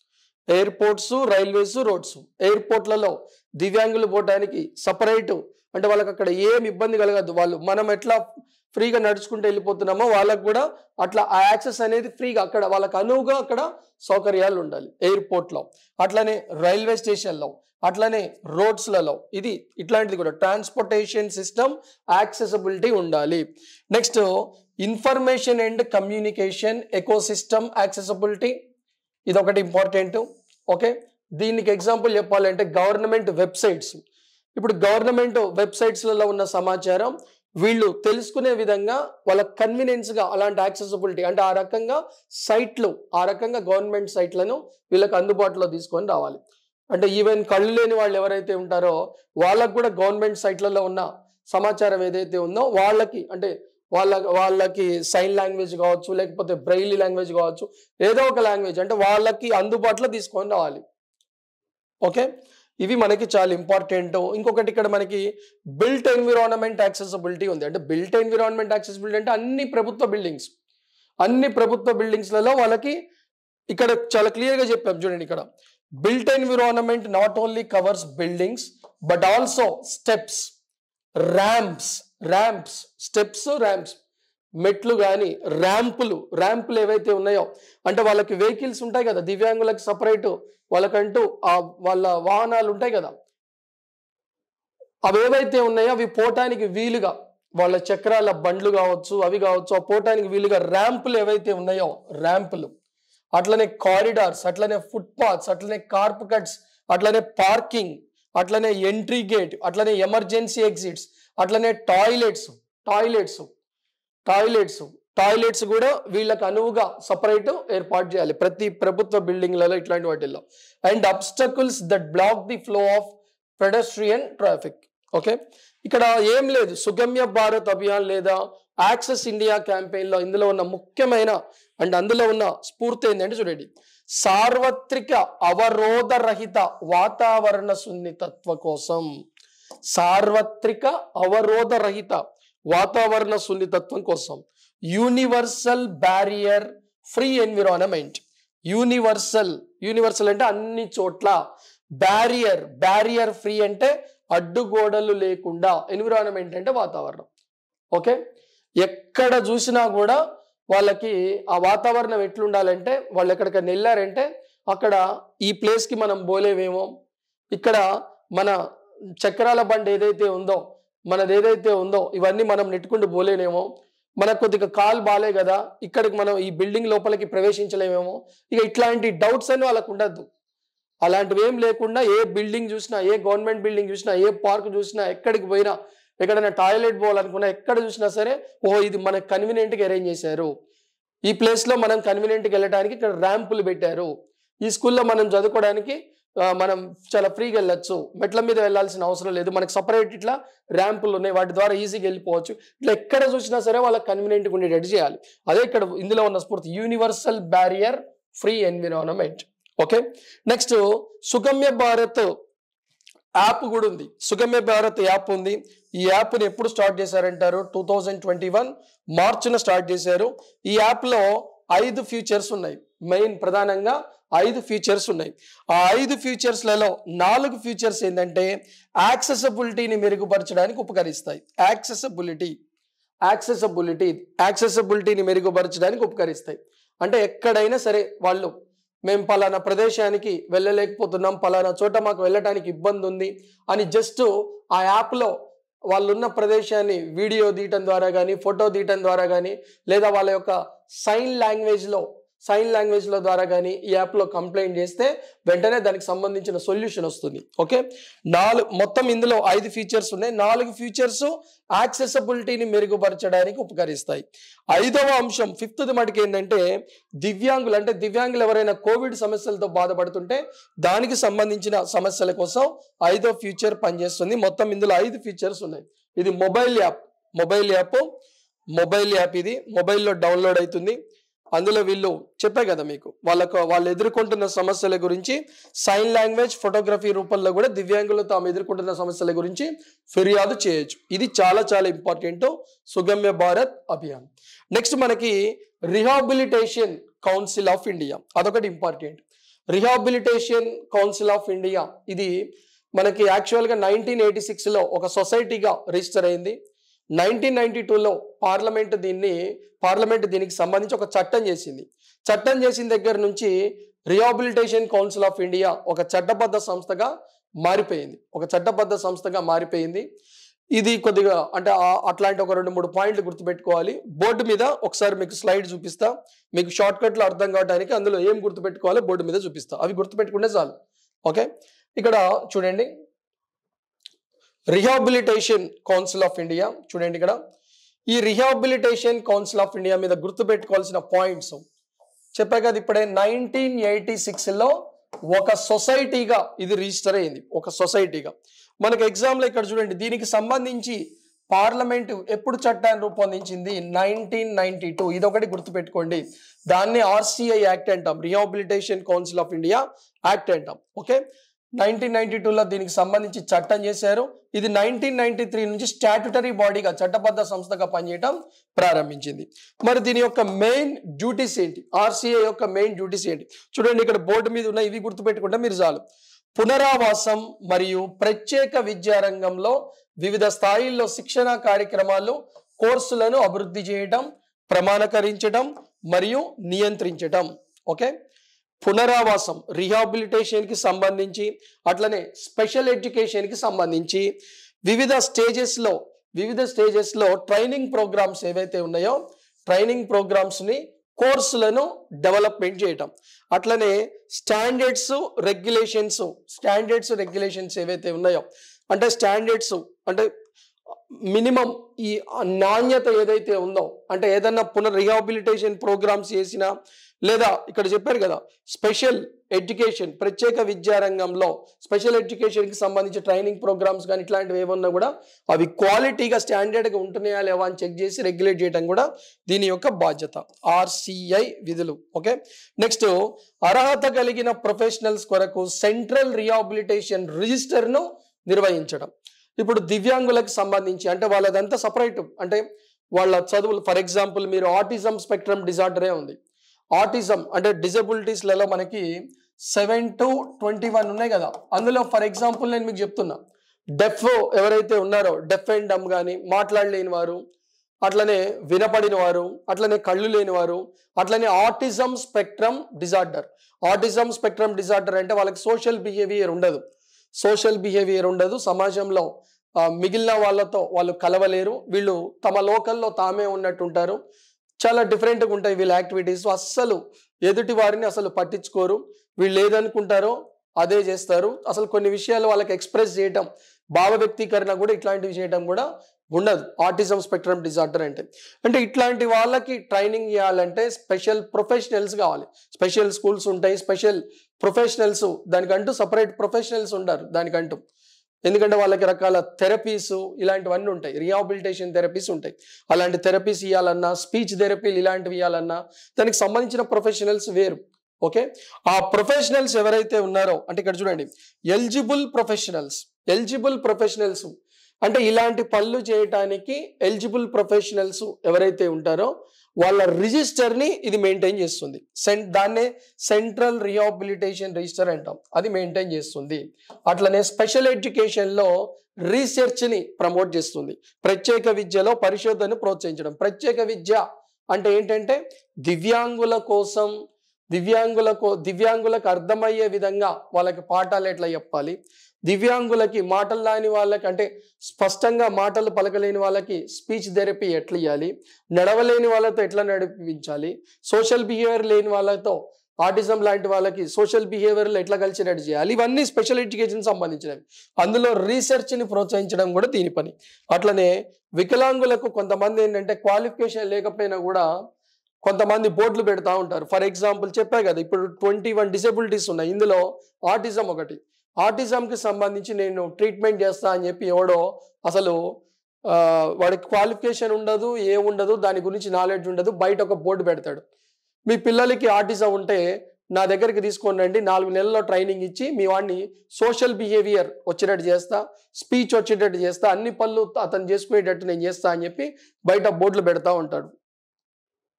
airports railways roads ఎయిర్పోర్ట్లలో దివ్యాంగులు పోవడానికి సపరేట్ అంటే వాళ్ళకి అక్కడ ఏం ఇబ్బంది కలగదు వాళ్ళు మనం ఎట్లా ఫ్రీగా నడుచుకుంటూ వెళ్ళిపోతున్నామో వాళ్ళకు కూడా అట్లా ఆ యాక్సెస్ అనేది ఫ్రీగా అక్కడ వాళ్ళకి అనువుగా అక్కడ సౌకర్యాలు ఉండాలి ఎయిర్పోర్ట్లో అట్లనే రైల్వే స్టేషన్లో అట్లనే రోడ్స్లలో ఇది ఇట్లాంటిది కూడా ట్రాన్స్పోర్టేషన్ సిస్టమ్ యాక్సెసిబిలిటీ ఉండాలి next information and communication ecosystem accessibility ఇది ఒకటి ఇంపార్టెంట్ ఓకే దీనికి ఎగ్జాంపుల్ చెప్పాలంటే గవర్నమెంట్ వెబ్సైట్స్ ఇప్పుడు గవర్నమెంట్ వెబ్సైట్స్లలో ఉన్న సమాచారం వీళ్ళు తెలుసుకునే విధంగా వాళ్ళ కన్వీనియన్స్గా అలాంటి యాక్సెసిబిలిటీ అంటే ఆ రకంగా సైట్లు ఆ రకంగా గవర్నమెంట్ సైట్లను వీళ్ళకి అందుబాటులో తీసుకొని రావాలి అంటే ఈవెన్ కళ్ళు లేని వాళ్ళు ఎవరైతే ఉంటారో వాళ్ళకు కూడా గవర్నమెంట్ సైట్లలో ఉన్న సమాచారం ఏదైతే ఉందో వాళ్ళకి అంటే వాళ్ళ వాళ్ళకి సైన్ లాంగ్వేజ్ కావచ్చు లేకపోతే బ్రైలీ లాంగ్వేజ్ కావచ్చు ఏదో ఒక లాంగ్వేజ్ అంటే వాళ్ళకి అందుబాటులో తీసుకొని రావాలి ఓకే ఇవి మనకి చాలా ఇంపార్టెంట్ ఇంకొకటి ఇక్కడ మనకి బిల్ట్ ఎన్విరాన్మెంట్ యాక్సెసిబిలిటీ ఉంది అంటే బిల్ట్ ఎన్విరాన్మెంట్ యాక్సెసిబిలిటీ అంటే అన్ని ప్రభుత్వ బిల్డింగ్స్ అన్ని ప్రభుత్వ బిల్డింగ్స్లలో వాళ్ళకి ఇక్కడ చాలా క్లియర్గా చెప్పాం చూడండి ఇక్కడ built environment not only covers buildings but also steps ramps ramps steps ramps మెట్లు కానీ ర్యాంపులు ర్యాంపులు ఏవైతే ఉన్నాయో అంటే వాళ్ళకి వెహికల్స్ ఉంటాయి కదా దివ్యాంగులకు సపరేట్ వాళ్ళకంటూ ఆ వాళ్ళ వాహనాలు ఉంటాయి కదా అవి ఏవైతే ఉన్నాయో అవి పోటానికి వీలుగా వాళ్ళ చక్రాల బండ్లు కావచ్చు అవి కావచ్చు ఆ పోటానికి వీలుగా ర్యాంపులు ఏవైతే ఉన్నాయో ర్యాంపులు అట్లనే కారిడార్స్ అట్లనే ఫుట్పాత్స్ అట్లనే కార్ప్ కట్స్ అట్లనే పార్కింగ్ అట్లనే ఎంట్రీ గేట్ అట్లనే ఎమర్జెన్సీ ఎగ్జిట్స్ అట్లనే టాయిలెట్స్ టాయిలెట్స్ టాయిలెట్స్ టాయిలెట్స్ కూడా వీళ్ళకి అనువుగా సపరేట్ ఏర్పాటు చేయాలి ప్రతి ప్రభుత్వ బిల్డింగ్లలో ఇట్లాంటి వాటిల్లో and obstacles that block the flow of pedestrian traffic okay ఇక్కడ ఏం లేదు సుగమ్య భారత్ అభియాన్ లేదా యాక్సెస్ ఇండియా క్యాంపెయిన్ లో ఇందులో ఉన్న ముఖ్యమైన అండ్ అందులో ఉన్న స్ఫూర్తి ఏంటంటే చూడండి సార్వత్రిక అవరోధ రహిత వాతావరణ సున్నితత్వ కోసం సార్వత్రిక అవరోధ రహిత వాతావరణ సున్నితత్వం కోసం universal barrier free environment universal universal అంటే అన్ని చోట్ల బ్యారియర్ బ్యారియర్ ఫ్రీ అంటే అడ్డుగోడలు లేకుండా ఎన్విరాన్మెంట్ అంటే వాతావరణం ఓకే ఎక్కడ చూసినా కూడా వాళ్ళకి ఆ వాతావరణం ఎట్లుండాలంటే వాళ్ళు ఎక్కడికైనా వెళ్ళారంటే అక్కడ ఈ ప్లేస్కి మనం పోలేమేమో ఇక్కడ మన చక్రాల బండి ఏదైతే ఉందో మనది ఏదైతే ఉందో ఇవన్నీ మనం నెట్టుకుంటూ పోలేనేమో మనకు కొద్దిగా కాల్ బాలే కదా ఇక్కడికి మనం ఈ బిల్డింగ్ లోపలికి ప్రవేశించలేమేమో ఇక ఇట్లాంటి డౌట్స్ అని వాళ్ళకు ఉండద్దు అలాంటివి ఏం లేకుండా ఏ బిల్డింగ్ చూసినా ఏ గవర్నమెంట్ బిల్డింగ్ చూసినా ఏ పార్క్ చూసినా ఎక్కడికి పోయినా ఎక్కడైనా టాయిలెట్ పోవాలనుకున్నా ఎక్కడ చూసినా సరే ఓహో ఇది మనకు కన్వీనియంట్గా అరేంజ్ చేశారు ఈ ప్లేస్లో మనం కన్వీనియంట్కి వెళ్ళడానికి ఇక్కడ ర్యాంపులు పెట్టారు ఈ స్కూల్లో మనం చదువుకోవడానికి ఆ, మనం చాలా ఫ్రీగా వెళ్ళొచ్చు మెట్ల మీద వెళ్ళాల్సిన అవసరం లేదు మనకి సపరేట్ ఇట్లా ర్యాంపులు ఉన్నాయి వాటి ద్వారా ఈజీగా వెళ్ళిపోవచ్చు ఇట్లా ఎక్కడ చూసినా సరే వాళ్ళకి కన్వీనియంట్గా ఉండేటట్టు చేయాలి అదే ఇక్కడ ఇందులో ఉన్న స్ఫూర్తి universal barrier free environment okay next Sugamya Bharat app కూడా ఉంది సుగమ్య భారత్ యాప్ ఉంది ఈ యాప్ని ఎప్పుడు స్టార్ట్ చేశారంటారు టూ థౌజండ్ ట్వంటీ వన్ మార్చిన స్టార్ట్ చేశారు ఈ యాప్లో ఐదు ఫీచర్స్ ఉన్నాయి మెయిన్ ప్రధానంగా ఐదు ఫీచర్స్ ఉన్నాయి ఆ ఐదు ఫీచర్స్లలో నాలుగు ఫీచర్స్ ఏంటంటే యాక్సెసబిలిటీని మెరుగుపరచడానికి ఉపకరిస్తాయి యాక్సెసబిలిటీ యాక్సెసబిలిటీ యాక్సెసబిలిటీని మెరుగుపరచడానికి ఉపకరిస్తాయి అంటే ఎక్కడైనా సరే వాళ్ళు మేము పలానా ప్రదేశానికి వెళ్ళలేకపోతున్నాం పలానా చోట మాకు వెళ్ళటానికి ఇబ్బంది ఉంది అని జస్ట్ ఆ యాప్లో వాళ్ళు ఉన్న ప్రదేశాన్ని వీడియో తీయటం ద్వారా కానీ ఫోటో తీయటం ద్వారా కానీ లేదా వాళ్ళ యొక్క సైన్ లాంగ్వేజ్లో సైన్ లాంగ్వేజ్ల ద్వారా కానీ ఈ యాప్లో కంప్లైంట్ చేస్తే వెంటనే దానికి సంబంధించిన సొల్యూషన్ వస్తుంది ఓకే నాలుగు మొత్తం ఇందులో ఐదు ఫీచర్స్ ఉన్నాయి నాలుగు ఫీచర్స్ యాక్సెసబిలిటీని మెరుగుపరచడానికి ఉపకరిస్తాయి ఐదవ అంశం ఫిఫ్త్ది మటుకు ఏంటంటే దివ్యాంగులు అంటే దివ్యాంగులు ఎవరైనా కోవిడ్ సమస్యలతో బాధపడుతుంటే దానికి సంబంధించిన సమస్యల కోసం ఐదో ఫీచర్ పనిచేస్తుంది మొత్తం ఇందులో ఐదు ఫీచర్స్ ఉన్నాయి ఇది mobile app mobile app mobile app ఇది మొబైల్లో డౌన్లోడ్ అవుతుంది అందులో వీళ్ళు చెప్పా కదా మీకు వాళ్ళకు వాళ్ళు ఎదుర్కొంటున్న సమస్యల గురించి సైన్ లాంగ్వేజ్ ఫోటోగ్రఫీ రూపంలో కూడా దివ్యాంగులు తాము ఎదుర్కొంటున్న సమస్యల గురించి ఫిర్యాదు చేయొచ్చు ఇది చాలా చాలా ఇంపార్టెంట్ సుగమ్య భారత్ అభియాన్ నెక్స్ట్ మనకి రిహాబిలిటేషన్ కౌన్సిల్ ఆఫ్ ఇండియా అదొకటి important rehabilitation council of India ఇది మనకి యాక్చువల్గా నైన్టీన్ ఎయిటీ సిక్స్లో ఒక సొసైటీగా రిజిస్టర్ అయింది నైన్టీన్ నైన్టీ టూలో పార్లమెంట్ దీన్ని పార్లమెంట్ దీనికి సంబంధించి ఒక చట్టం చేసింది చట్టం చేసిన దగ్గర నుంచి రిహాబిలిటేషన్ కౌన్సిల్ ఆఫ్ ఇండియా ఒక చట్టబద్ధ సంస్థగా మారిపోయింది ఒక చట్టబద్ధ సంస్థగా మారిపోయింది ఇది కొద్దిగా అంటే ఆ- అట్లాంటి ఒక రెండు మూడు పాయింట్లు గుర్తుపెట్టుకోవాలి బోర్డు మీద ఒకసారి మీకు స్లైడ్ చూపిస్తా మీకు షార్ట్ కట్లో అర్థం కావడానికి అందులో ఏం గుర్తుపెట్టుకోవాలో బోర్డు మీద చూపిస్తా అవి గుర్తుపెట్టుకుంటే చాలు ఓకే ఇక్కడ చూడండి రిహాబిలిటేషన్ కౌన్సిల్ ఆఫ్ ఇండియా చూడండి ఇక్కడ ఈ రిహాబిలిటేషన్ కౌన్సిల్ ఆఫ్ ఇండియా మీద గుర్తుపెట్టుకోవాల్సిన పాయింట్స్ చెప్పా కదా ఇప్పుడే నైన్టీన్ ఎయిటీ సిక్స్లో ఒక సొసైటీగా ఇది రిజిస్టర్ అయింది ఒక సొసైటీగా మనకు ఎగ్జామ్లో ఇక్కడ చూడండి దీనికి సంబంధించి పార్లమెంట్ ఎప్పుడు చట్టాన్ని రూపొందించింది నైన్టీన్ నైన్టీ టూ ఇదొకటి గుర్తుపెట్టుకోండి దాన్ని ఆర్సీఐ యాక్ట్ అంటాం rehabilitation council of India act అంటాం ఓకే నైన్టీన్ నైన్టీ టూలో దీనికి సంబంధించి చట్టం చేశారు ఇది నైన్టీన్ నైన్టీ త్రీ నుంచి స్టాట్యుటరీ బాడీగా చట్టబద్ధ సంస్థగా పనిచేయడం ప్రారంభించింది మరి దీని యొక్క మెయిన్ డ్యూటీస్ ఏంటి ఆర్సీఐ యొక్క మెయిన్ డ్యూటీస్ ఏంటి చూడండి ఇక్కడ బోర్డు మీద ఉన్న ఇవి గుర్తుపెట్టుకుంటే మీరు చాలు పునరావాసం మరియు ప్రత్యేక విద్యా రంగంలో వివిధ స్థాయిల్లో శిక్షణ కార్యక్రమాలు కోర్సులను అభివృద్ధి చేయడం ప్రమాణకరించడం మరియు నియంత్రించడం ఓకే పునరావాసం రిహాబిలిటేషన్కి సంబంధించి అట్లనే స్పెషల్ ఎడ్యుకేషన్కి సంబంధించి వివిధ స్టేజెస్లో వివిధ స్టేజెస్లో ట్రైనింగ్ ప్రోగ్రామ్స్ ఏవైతే ఉన్నాయో ట్రైనింగ్ ప్రోగ్రామ్స్ని కోర్సులను డెవలప్మెంట్ చేయటం అట్లనే స్టాండర్డ్స్ రెగ్యులేషన్స్ స్టాండర్డ్స్ రెగ్యులేషన్స్ ఏవైతే ఉన్నాయో అంటే స్టాండర్డ్స్ అంటే మినిమం ఈ నాణ్యత ఏదైతే ఉందో అంటే ఏదన్నా పునర్ రిహాబిలిటేషన్ ప్రోగ్రామ్స్ చేసినా లేదా ఇక్కడ చెప్పారు కదా స్పెషల్ ఎడ్యుకేషన్ ప్రత్యేక విద్యా రంగంలో స్పెషల్ ఎడ్యుకేషన్కి సంబంధించి ట్రైనింగ్ ప్రోగ్రామ్స్ కానీ ఇట్లాంటివి ఏమన్నా కూడా అవి క్వాలిటీగా స్టాండర్డ్గా ఉంటున్నాయా లేవా అని చెక్ చేసి రెగ్యులేట్ చేయడం కూడా దీని యొక్క బాధ్యత ఆర్సిఐ విధులు ఓకే నెక్స్ట్ అర్హత కలిగిన ప్రొఫెషనల్స్ కొరకు సెంట్రల్ రిహాబిలిటేషన్ రిజిస్టర్ను నిర్వహించడం ఇప్పుడు దివ్యాంగులకు సంబంధించి అంటే వాళ్ళదంతా సపరేట్ అంటే వాళ్ళ చదువులు ఫర్ ఎగ్జాంపుల్ మీరు ఆటిజం స్పెక్ట్రమ్ డిజార్డరే ఉంది ఆటిజం అంటే డిజబిలిటీస్లలో మనకి సెవెన్ టు ట్వంటీ వన్ ఉన్నాయి కదా అందులో ఫర్ ఎగ్జాంపుల్ నేను మీకు చెప్తున్నా డెఫ్ ఎవరైతే ఉన్నారో డెఫ్ అండ్ డమ్ కానీ మాట్లాడలేని వారు అట్లనే వినపడిన వారు అట్లనే కళ్ళు లేని వారు అట్లనే autism spectrum disorder autism spectrum disorder అంటే వాళ్ళకి సోషల్ బిహేవియర్ ఉండదు సోషల్ బిహేవియర్ ఉండదు సమాజంలో ఆ, మిగిలిన వాళ్ళతో వాళ్ళు కలవలేరు వీళ్ళు తమ లోకల్లో తామే ఉన్నట్టు ఉంటారు చాలా డిఫరెంట్గా ఉంటాయి వీళ్ళ యాక్టివిటీస్ అస్సలు ఎదుటి వారిని అసలు పట్టించుకోరు వీళ్ళు ఏదనుకుంటారో అదే చేస్తారు అసలు కొన్ని విషయాలు వాళ్ళకి ఎక్స్ప్రెస్ చేయటం భావ వ్యక్తీకరణ కూడా ఇట్లాంటివి చేయటం కూడా ఉండదు ఆటిజం స్పెక్ట్రమ్ డిజార్డర్ అంటే అంటే ఇట్లాంటి వాళ్ళకి ట్రైనింగ్ ఇవ్వాలంటే స్పెషల్ ప్రొఫెషనల్స్ కావాలి స్పెషల్ స్కూల్స్ ఉంటాయి స్పెషల్ ప్రొఫెషనల్స్ దానికంటూ సపరేట్ ప్రొఫెషనల్స్ ఉంటారు దానికంటూ ఎందుకంటే వాళ్ళకి రకాల థెరపీస్ ఇలాంటివన్నీ ఉంటాయి రిహాబిలిటేషన్ థెరపీస్ ఉంటాయి అలాంటి థెరపీస్ ఇవ్వాలన్నా స్పీచ్ థెరపీలు ఇలాంటివి ఇవ్వాలన్నా దానికి సంబంధించిన ప్రొఫెషనల్స్ వేరు ఓకే ఆ ప్రొఫెషనల్స్ ఎవరైతే ఉన్నారో అంటే ఇక్కడ చూడండి ఎలిజిబుల్ ప్రొఫెషనల్స్ ఎలిజిబుల్ ప్రొఫెషనల్స్ అంటే ఇలాంటి పనులు చేయటానికి ఎలిజిబుల్ ప్రొఫెషనల్స్ ఎవరైతే ఉంటారో వాళ్ళ రిజిస్టర్ని ఇది మెయింటైన్ చేస్తుంది సెన్ దాన్నే సెంట్రల్ రిహాబిలిటేషన్ రిజిస్టర్ అంటాం అది మెయింటైన్ చేస్తుంది అట్లనే స్పెషల్ ఎడ్యుకేషన్లో రీసెర్చ్ని ప్రమోట్ చేస్తుంది ప్రత్యేక విద్యలో పరిశోధనను ప్రోత్సహించడం ప్రత్యేక విద్య అంటే ఏంటంటే దివ్యాంగుల కోసం దివ్యాంగులకు దివ్యాంగులకు అర్థమయ్యే విధంగా వాళ్ళకి పాఠాలు ఎట్లా చెప్పాలి దివ్యాంగులకి మాటలు రాని వాళ్ళకి అంటే స్పష్టంగా మాటలు పలకలేని వాళ్ళకి స్పీచ్ థెరపీ ఎట్లా ఇవ్వాలి నడవలేని వాళ్ళతో ఎట్లా నడిపించాలి సోషల్ బిహేవియర్ లేని వాళ్ళతో ఆటిజం లాంటి వాళ్ళకి సోషల్ బిహేవియర్లో ఎట్లా కలిసినట్టు చేయాలి ఇవన్నీ స్పెషల్ ఎడ్యుకేషన్ సంబంధించినవి అందులో రీసెర్చ్ని ప్రోత్సహించడం కూడా దీని పని అట్లనే వికలాంగులకు కొంతమంది ఏంటంటే క్వాలిఫికేషన్ లేకపోయినా కూడా కొంతమంది బోర్డులు పెడతా ఉంటారు ఫర్ ఎగ్జాంపుల్ చెప్పా కదా ఇప్పుడు ట్వంటీ వన్ డిసెబిలిటీస్ ఉన్నాయి ఇందులో ఆటిజం ఒకటి ఆటిజంకి సంబంధించి నేను ట్రీట్మెంట్ చేస్తా అని చెప్పి ఎవడో అసలు ఆ, వాడికి క్వాలిఫికేషన్ ఉండదు ఏముండదు దాని గురించి నాలెడ్జ్ ఉండదు బయట ఒక బోర్డు పెడతాడు మీ పిల్లలకి ఆటిజం ఉంటే నా దగ్గరికి తీసుకొని రండి నాలుగు నెలల్లో ట్రైనింగ్ ఇచ్చి మీ వాడిని సోషల్ బిహేవియర్ వచ్చేటట్టు చేస్తా స్పీచ్ వచ్చేటట్టు చేస్తా అన్ని పనులు అతను చేసుకునేటట్టు నేను చేస్తా అని చెప్పి బయట బోర్డులు పెడతా ఉంటాడు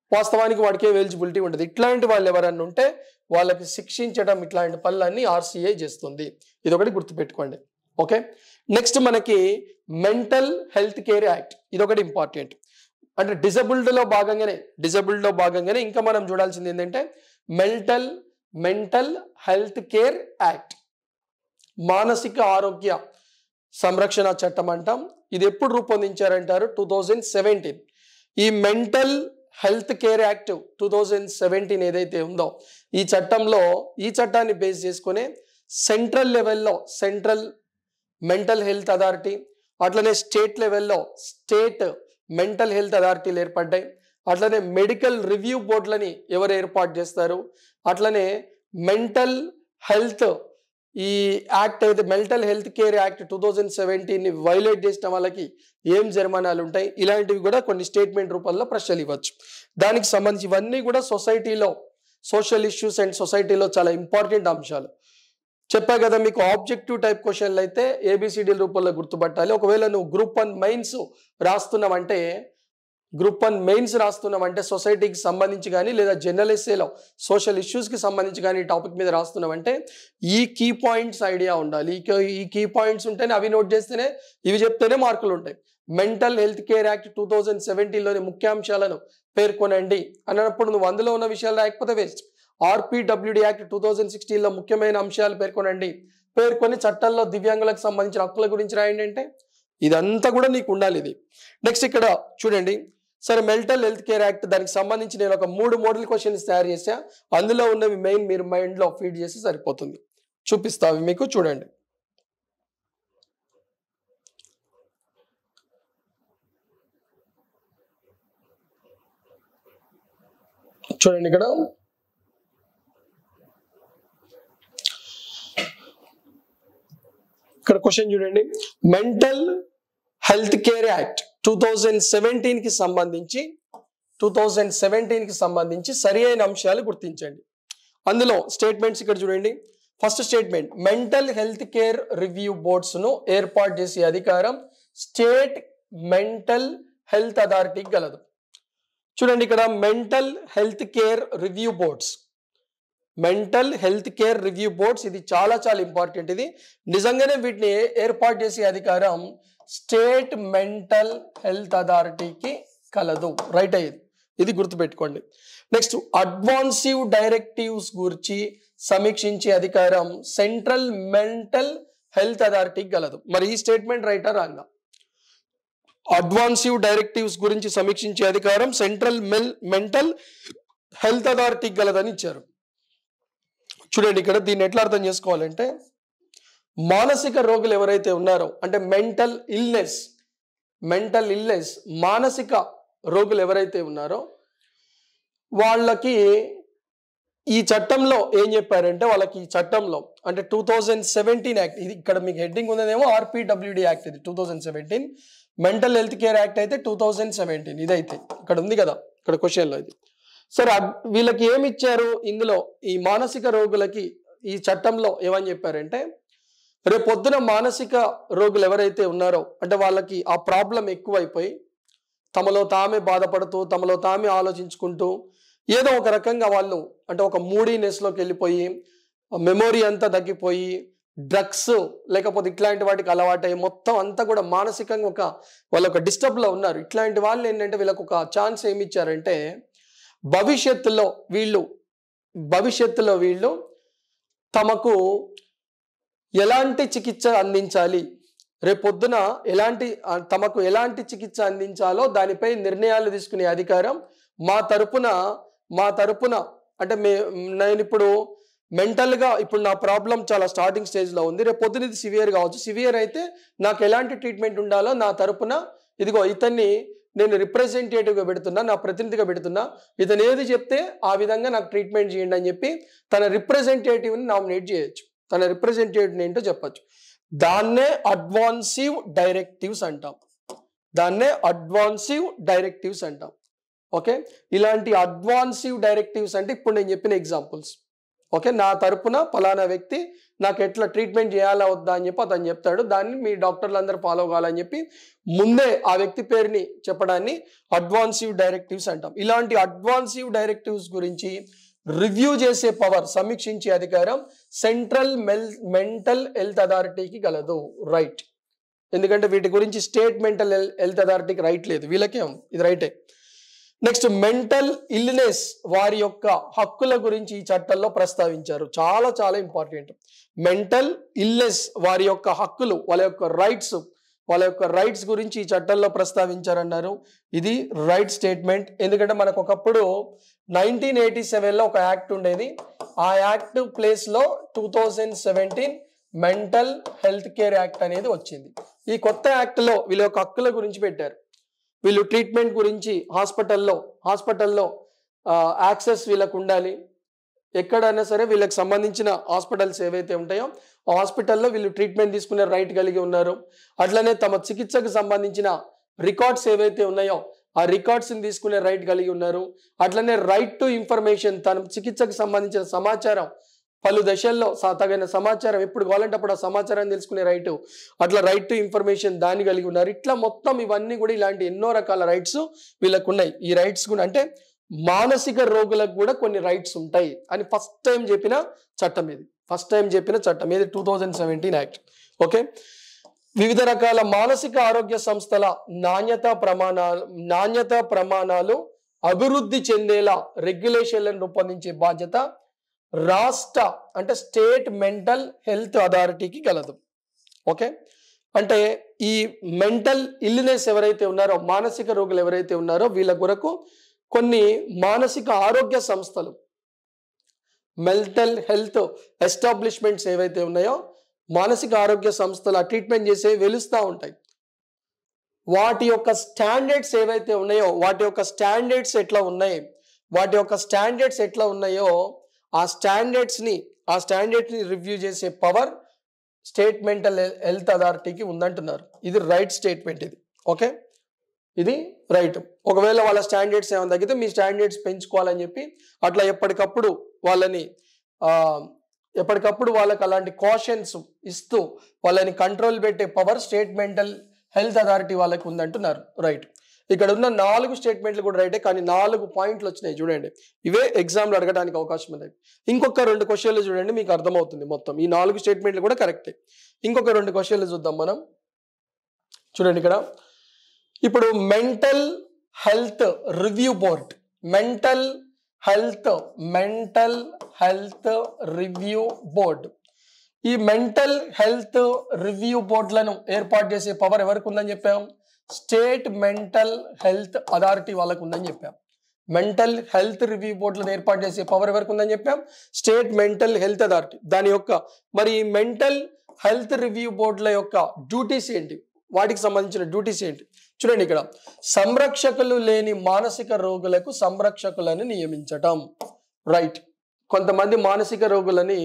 వాస్తవానికి వాడికి ఏం ఎలిజిబిలిటీ ఉండదు ఇట్లాంటి వాళ్ళు ఎవరన్నా ఉంటే వాళ్ళకి శిక్షించడం ఇట్లాంటి పనులన్నీ ఆర్సీఐ చేస్తుంది ఇది ఒకటి గుర్తుపెట్టుకోండి ఓకే నెక్స్ట్ మనకి మెంటల్ హెల్త్ కేర్ యాక్ట్ ఇది ఒకటి ఇంపార్టెంట్ అంటే డిజబుల్డ్లో భాగంగానే డిజబుల్డ్లో భాగంగానే ఇంకా మనం చూడాల్సింది ఏంటంటే mental mental health care act మానసిక ఆరోగ్య సంరక్షణ చట్టం అంటాం ఇది ఎప్పుడు రూపొందించారంటారు టూ థౌజండ్ సెవెంటీన్ ఈ mental health care act two thousand seventeen ఏదైతే ఉందో ఈ చట్టంలో ఈ చట్టాన్ని బేస్ చేసుకుని సెంట్రల్ లెవెల్లో సెంట్రల్ మెంటల్ హెల్త్ అథారిటీ అట్లనే స్టేట్ లెవెల్లో స్టేట్ మెంటల్ హెల్త్ అథారిటీలు ఏర్పడ్డాయి అట్లనే మెడికల్ రివ్యూ బోర్డులని ఎవరు ఏర్పాటు చేస్తారు అట్లనే మెంటల్ హెల్త్ ఈ యాక్ట్ అయితే mental health care act two thousand సెవెంటీన్ని వైలేట్ చేసిన వాళ్ళకి ఏం జరిమానాలు ఉంటాయి ఇలాంటివి కూడా కొన్ని స్టేట్మెంట్ రూపంలో ప్రశ్నలు ఇవ్వచ్చు దానికి సంబంధించి ఇవన్నీ కూడా సొసైటీలో సోషల్ ఇష్యూస్ అండ్ సొసైటీలో చాలా ఇంపార్టెంట్ అంశాలు చెప్పా కదా మీకు ఆబ్జెక్టివ్ టైప్ క్వశ్చన్లు అయితే ఏబిసిడి రూపంలో గుర్తుపట్టాలి ఒకవేళ నువ్వు గ్రూప్ వన్ మెయిన్స్ రాస్తున్నావంటే గ్రూప్ వన్ మెయిన్స్ రాస్తున్నామంటే సొసైటీకి సంబంధించి కానీ లేదా జనరల్ ఎస్ఏలో సోషల్ ఇష్యూస్కి సంబంధించి కానీ టాపిక్ మీద రాస్తున్నామంటే ఈ కీ పాయింట్స్ ఐడియా ఉండాలి ఈ కీ- ఈ కీ పాయింట్స్ ఉంటేనే అవి నోట్ చేస్తేనే ఇవి చెప్తేనే మార్కులు ఉంటాయి mental health care act two thousand సెవెంటీన్లోని ముఖ్యాంశాలను పేర్కొనండి అన్నప్పుడు నువ్వు అందులో ఉన్న విషయాలు రాకపోతే waste RPWD act two thousand సిక్స్టీన్లో ముఖ్యమైన అంశాలు పేర్కొనండి పేర్కొని చట్టంలో దివ్యాంగులకు సంబంధించిన హక్కుల గురించి రాయండి అంటే ఇదంతా కూడా నీకు ఉండాలి ఇది నెక్స్ట్ ఇక్కడ చూడండి సరే మెంటల్ హెల్త్ కేర్ యాక్ట్ దానికి సంబంధించి నేను ఒక మూడు మోడల్ క్వశ్చన్స్ తయారు చేసా అందులో ఉన్నవి మెయిన్ మీరు మైండ్లో ఫీడ్ చేసి సరిపోతుంది చూపిస్తా అవి మీకు చూడండి చూడండి ఇక్కడ ఇక్కడ క్వశ్చన్ చూడండి mental health care act two thousand seventeen కి సంబంధించి టూ థౌజండ్ సెవెంటీన్ కి సంబంధించి సరి అయిన అంశాలు గుర్తించండి అందులో స్టేట్మెంట్స్ ఇక్కడ చూడండి first statement mental health care review boards ను ఏర్పాటు చేసే అధికారం స్టేట్ మెంటల్ హెల్త్ అథారిటీకి గలదు చూడండి ఇక్కడ mental health care review boards mental health care review boards ఇది చాలా చాలా ఇంపార్టెంట్ ఇది నిజంగానే వీటిని ఏ- ఏర్పాటు చేసే అధికారం స్టేట్ మెంటల్ హెల్త్ అథారిటీకి కలదు రైట్ అయ్యేది ఇది గుర్తుపెట్టుకోండి నెక్స్ట్ అడ్వాన్సివ్ డైరెక్టివ్స్ గురించి సమీక్షించే అధికారం సెంట్రల్ మెంటల్ హెల్త్ అథారిటీకి గలదు మరి ఈ స్టేట్మెంట్ రైటా రాంగా అడ్వాన్సివ్ డైరెక్టివ్స్ గురించి సమీక్షించే అధికారం సెంట్రల్ మెల్ మెంటల్ హెల్త్ అథారిటీకి గలదని ఇచ్చారు చూడండి ఇక్కడ దీన్ని ఎట్లా అర్థం చేసుకోవాలంటే మానసిక రోగులు ఎవరైతే ఉన్నారో అంటే మెంటల్ ఇల్నెస్ మెంటల్ ఇల్నెస్ మానసిక రోగులు ఎవరైతే ఉన్నారో వాళ్ళకి ఈ చట్టంలో ఏం చెప్పారంటే వాళ్ళకి ఈ చట్టంలో అంటే టూ థౌజండ్ సెవెంటీన్ యాక్ట్ ఇది ఇక్కడ మీకు హెడ్డింగ్ ఉన్నదేమో ఆర్పిడబ్ల్యూడి యాక్ట్ ఇది two thousand seventeen mental health care act అయితే టూ థౌజండ్ సెవెంటీన్ ఇదైతే ఇక్కడ ఉంది కదా ఇక్కడ క్వశ్చన్లో ఇది సరే అడ్- వీళ్ళకి ఏమి ఇచ్చారు ఇందులో ఈ మానసిక రోగులకి ఈ చట్టంలో ఏమని చెప్పారంటే రేపు పొద్దున మానసిక రోగులు ఎవరైతే ఉన్నారో అంటే వాళ్ళకి ఆ ప్రాబ్లం ఎక్కువైపోయి తమలో తామే బాధపడుతూ తమలో తామే ఆలోచించుకుంటూ ఏదో ఒక రకంగా వాళ్ళు అంటే ఒక మూడీనెస్లోకి వెళ్ళిపోయి మెమొరీ అంతా తగ్గిపోయి డ్రగ్స్ లేకపోతే ఇట్లాంటి వాటికి అలవాటై మొత్తం అంతా కూడా మానసికంగా ఒక వాళ్ళు ఒక డిస్టర్బ్లో ఉన్నారు ఇట్లాంటి వాళ్ళు ఏంటంటే వీళ్ళకి ఒక ఛాన్స్ ఏమి ఇచ్చారంటే భవిష్యత్తులో వీళ్ళు భవిష్యత్తులో వీళ్ళు తమకు ఎలాంటి చికిత్స అందించాలి రేపొద్దున ఎలాంటి ఆ, తమకు ఎలాంటి చికిత్స అందించాలో దానిపై నిర్ణయాలు తీసుకునే అధికారం మా తరపున మా తరపున అంటే మే నేను ఇప్పుడు మెంటల్గా ఇప్పుడు నా ప్రాబ్లం చాలా స్టార్టింగ్ స్టేజ్లో ఉంది రేపు పొద్దున ఇది సివియర్ కావచ్చు సివియర్ అయితే నాకు ఎలాంటి ట్రీట్మెంట్ ఉండాలో నా తరపున ఇదిగో ఇతన్ని నేను రిప్రజెంటేటివ్గా పెడుతున్నా నా ప్రతినిధిగా పెడుతున్నా ఇతను ఏది చెప్తే ఆ విధంగా నాకు ట్రీట్మెంట్ చేయండి అని చెప్పి తన రిప్రజెంటేటివ్ని నామినేట్ చేయొచ్చు తన రిప్రజెంటేటివ్ ఏంటో చెప్పొచ్చు దాన్నే అడ్వాన్సివ్ డైరెక్టివ్స్ అంటాం దాన్నే అడ్వాన్సివ్ డైరెక్టివ్స్ అంటాం ఓకే ఇలాంటి అడ్వాన్సివ్ డైరెక్టివ్స్ అంటే ఇప్పుడు నేను చెప్పిన ఎగ్జాంపుల్స్ ఓకే నా తరపున ఫలానా వ్యక్తి నాకు ఎట్లా ట్రీట్మెంట్ చేయాలా వద్దా అని చెప్పి అతను చెప్తాడు దాన్ని మీ డాక్టర్లు అందరూ ఫాలో కావాలని చెప్పి ముందే ఆ వ్యక్తి పేరుని చెప్పడాన్ని అడ్వాన్సివ్ డైరెక్టివ్స్ అంటాం ఇలాంటి అడ్వాన్సివ్ డైరెక్టివ్స్ గురించి రివ్యూ చేసే పవర్ సమీక్షించే అధికారం సెంట్రల్ మెల్ మెంటల్ హెల్త్ అథారిటీకి గలదు రైట్ ఎందుకంటే వీటి గురించి స్టేట్ మెంటల్ హెల్త్ అథారిటీకి రైట్ లేదు వీళ్ళకే ఉంది ఇది రైటే నెక్స్ట్ మెంటల్ ఇల్నెస్ వారి యొక్క హక్కుల గురించి ఈ చట్టంలో ప్రస్తావించారు చాలా చాలా ఇంపార్టెంట్ మెంటల్ ఇల్నెస్ వారి యొక్క హక్కులు వాళ్ళ యొక్క రైట్స్ వాళ్ళ యొక్క రైట్స్ గురించి ఈ చట్టంలో ప్రస్తావించారన్నారు ఇది రైట్ స్టేట్మెంట్ ఎందుకంటే మనకు ఒకప్పుడు నైన్టీన్ ఎయిటీ సెవెన్లో ఒక యాక్ట్ ఉండేది ఆ యాక్ట్ ప్లేస్లో two thousand seventeen mental health care act అనేది వచ్చింది ఈ కొత్త యాక్ట్లో వీళ్ళ యొక్క హక్కుల గురించి పెట్టారు వీళ్ళు ట్రీట్మెంట్ గురించి హాస్పిటల్లో హాస్పిటల్లో యాక్సెస్ వీళ్ళకు ఉండాలి ఎక్కడైనా సరే వీళ్ళకి సంబంధించిన హాస్పిటల్స్ ఏవైతే ఉంటాయో ఆ హాస్పిటల్లో వీళ్ళు ట్రీట్మెంట్ తీసుకునే రైట్ కలిగి ఉన్నారు అట్లనే తమ చికిత్సకు సంబంధించిన రికార్డ్స్ ఏవైతే ఉన్నాయో ఆ రికార్డ్స్ని తీసుకునే రైట్ కలిగి ఉన్నారు అట్లనే రైట్ టు ఇన్ఫర్మేషన్ తన చికిత్సకు సంబంధించిన సమాచారం పలు దశల్లో స- తగిన సమాచారం ఎప్పుడు కావాలంటే అప్పుడు ఆ సమాచారాన్ని తెలుసుకునే రైట్ అట్లా రైట్ టు ఇన్ఫర్మేషన్ దాన్ని కలిగి ఉన్నారు ఇట్లా మొత్తం ఇవన్నీ కూడా ఇలాంటి ఎన్నో రకాల రైట్స్ వీళ్ళకు ఉన్నాయి ఈ రైట్స్ కూడా అంటే మానసిక రోగులకు కూడా కొన్ని రైట్స్ ఉంటాయి అని ఫస్ట్ టైం చెప్పిన చట్టం ఇది ఫస్ట్ టైం చెప్పిన చట్టం ఇది two thousand seventeen act okay వివిధ రకాల మానసిక ఆరోగ్య సంస్థల నాణ్యత ప్రమాణాలు నాణ్యత ప్రమాణాలు అభివృద్ధి చెందేలా రెగ్యులేషన్లను రూపొందించే బాధ్యత రాష్ట్ర అంటే స్టేట్ మెంటల్ హెల్త్ అథారిటీకి గలదు ఓకే అంటే ఈ మెంటల్ ఇల్నెస్ ఎవరైతే ఉన్నారో మానసిక రోగులు ఎవరైతే ఉన్నారో వీళ్ళ కొరకు కొన్ని మానసిక ఆరోగ్య సంస్థలు మెంటల్ హెల్త్ ఎస్టాబ్లిష్మెంట్స్ ఏవైతే ఉన్నాయో మానసిక ఆరోగ్య సంస్థలు ఆ ట్రీట్మెంట్ చేసే వెలుస్తూ ఉంటాయి వాటి యొక్క స్టాండర్డ్స్ ఏవైతే ఉన్నాయో వాటి యొక్క స్టాండర్డ్స్ ఎట్లా ఉన్నాయి వాటి యొక్క స్టాండర్డ్స్ ఎట్లా ఉన్నాయో ఆ స్టాండర్డ్స్ని ఆ స్టాండర్డ్ని రివ్యూ చేసే పవర్ స్టేట్ మెంటల్ హెల్త్ అథారిటీకి ఉందంటున్నారు ఇది రైట్ స్టేట్మెంట్ ఇది ఓకే ఇది రైట్ ఒకవేళ వాళ్ళ స్టాండర్డ్స్ ఏమైనా తగ్గితే మీ స్టాండర్డ్స్ పెంచుకోవాలని చెప్పి అట్లా ఎప్పటికప్పుడు వాళ్ళని ఆ, ఎప్పటికప్పుడు వాళ్ళకి అలాంటి కాషన్స్ ఇస్తూ వాళ్ళని కంట్రోల్ పెట్టే power state mental health authority వాళ్ళకి ఉందంటున్నారు రైట్ ఇక్కడ ఉన్న నాలుగు స్టేట్మెంట్లు కూడా రైటే కానీ నాలుగు పాయింట్లు వచ్చినాయి చూడండి ఇవే ఎగ్జామ్లో అడగడానికి అవకాశం ఉంది ఇంకొక రెండు క్వశ్చన్లు చూడండి మీకు అర్థమవుతుంది మొత్తం ఈ నాలుగు స్టేట్మెంట్లు కూడా కరెక్టే ఇంకొక రెండు క్వశ్చన్లు చూద్దాం మనం చూడండి ఇక్కడ ఇప్పుడు mental health review board mental health mental health review board ఈ మెంటల్ హెల్త్ రివ్యూ బోర్డులను ఏర్పాటు చేసే పవర్ ఎవరికి ఉందని చెప్పాం స్టేట్ మెంటల్ హెల్త్ అథారిటీ వాళ్ళకు ఉందని చెప్పాం మెంటల్ హెల్త్ రివ్యూ బోర్డులను ఏర్పాటు చేసే పవర్ ఎవరికి ఉందని చెప్పాం స్టేట్ మెంటల్ హెల్త్ అథారిటీ దాని యొక్క మరి ఈ మెంటల్ హెల్త్ రివ్యూ బోర్డుల యొక్క డ్యూటీస్ ఏంటి వాటికి సంబంధించిన డ్యూటీస్ ఏంటి చూడండి ఇక్కడ సంరక్షకులు లేని మానసిక రోగులకు సంరక్షకులను నియమించటం రైట్ కొంతమంది మానసిక రోగులని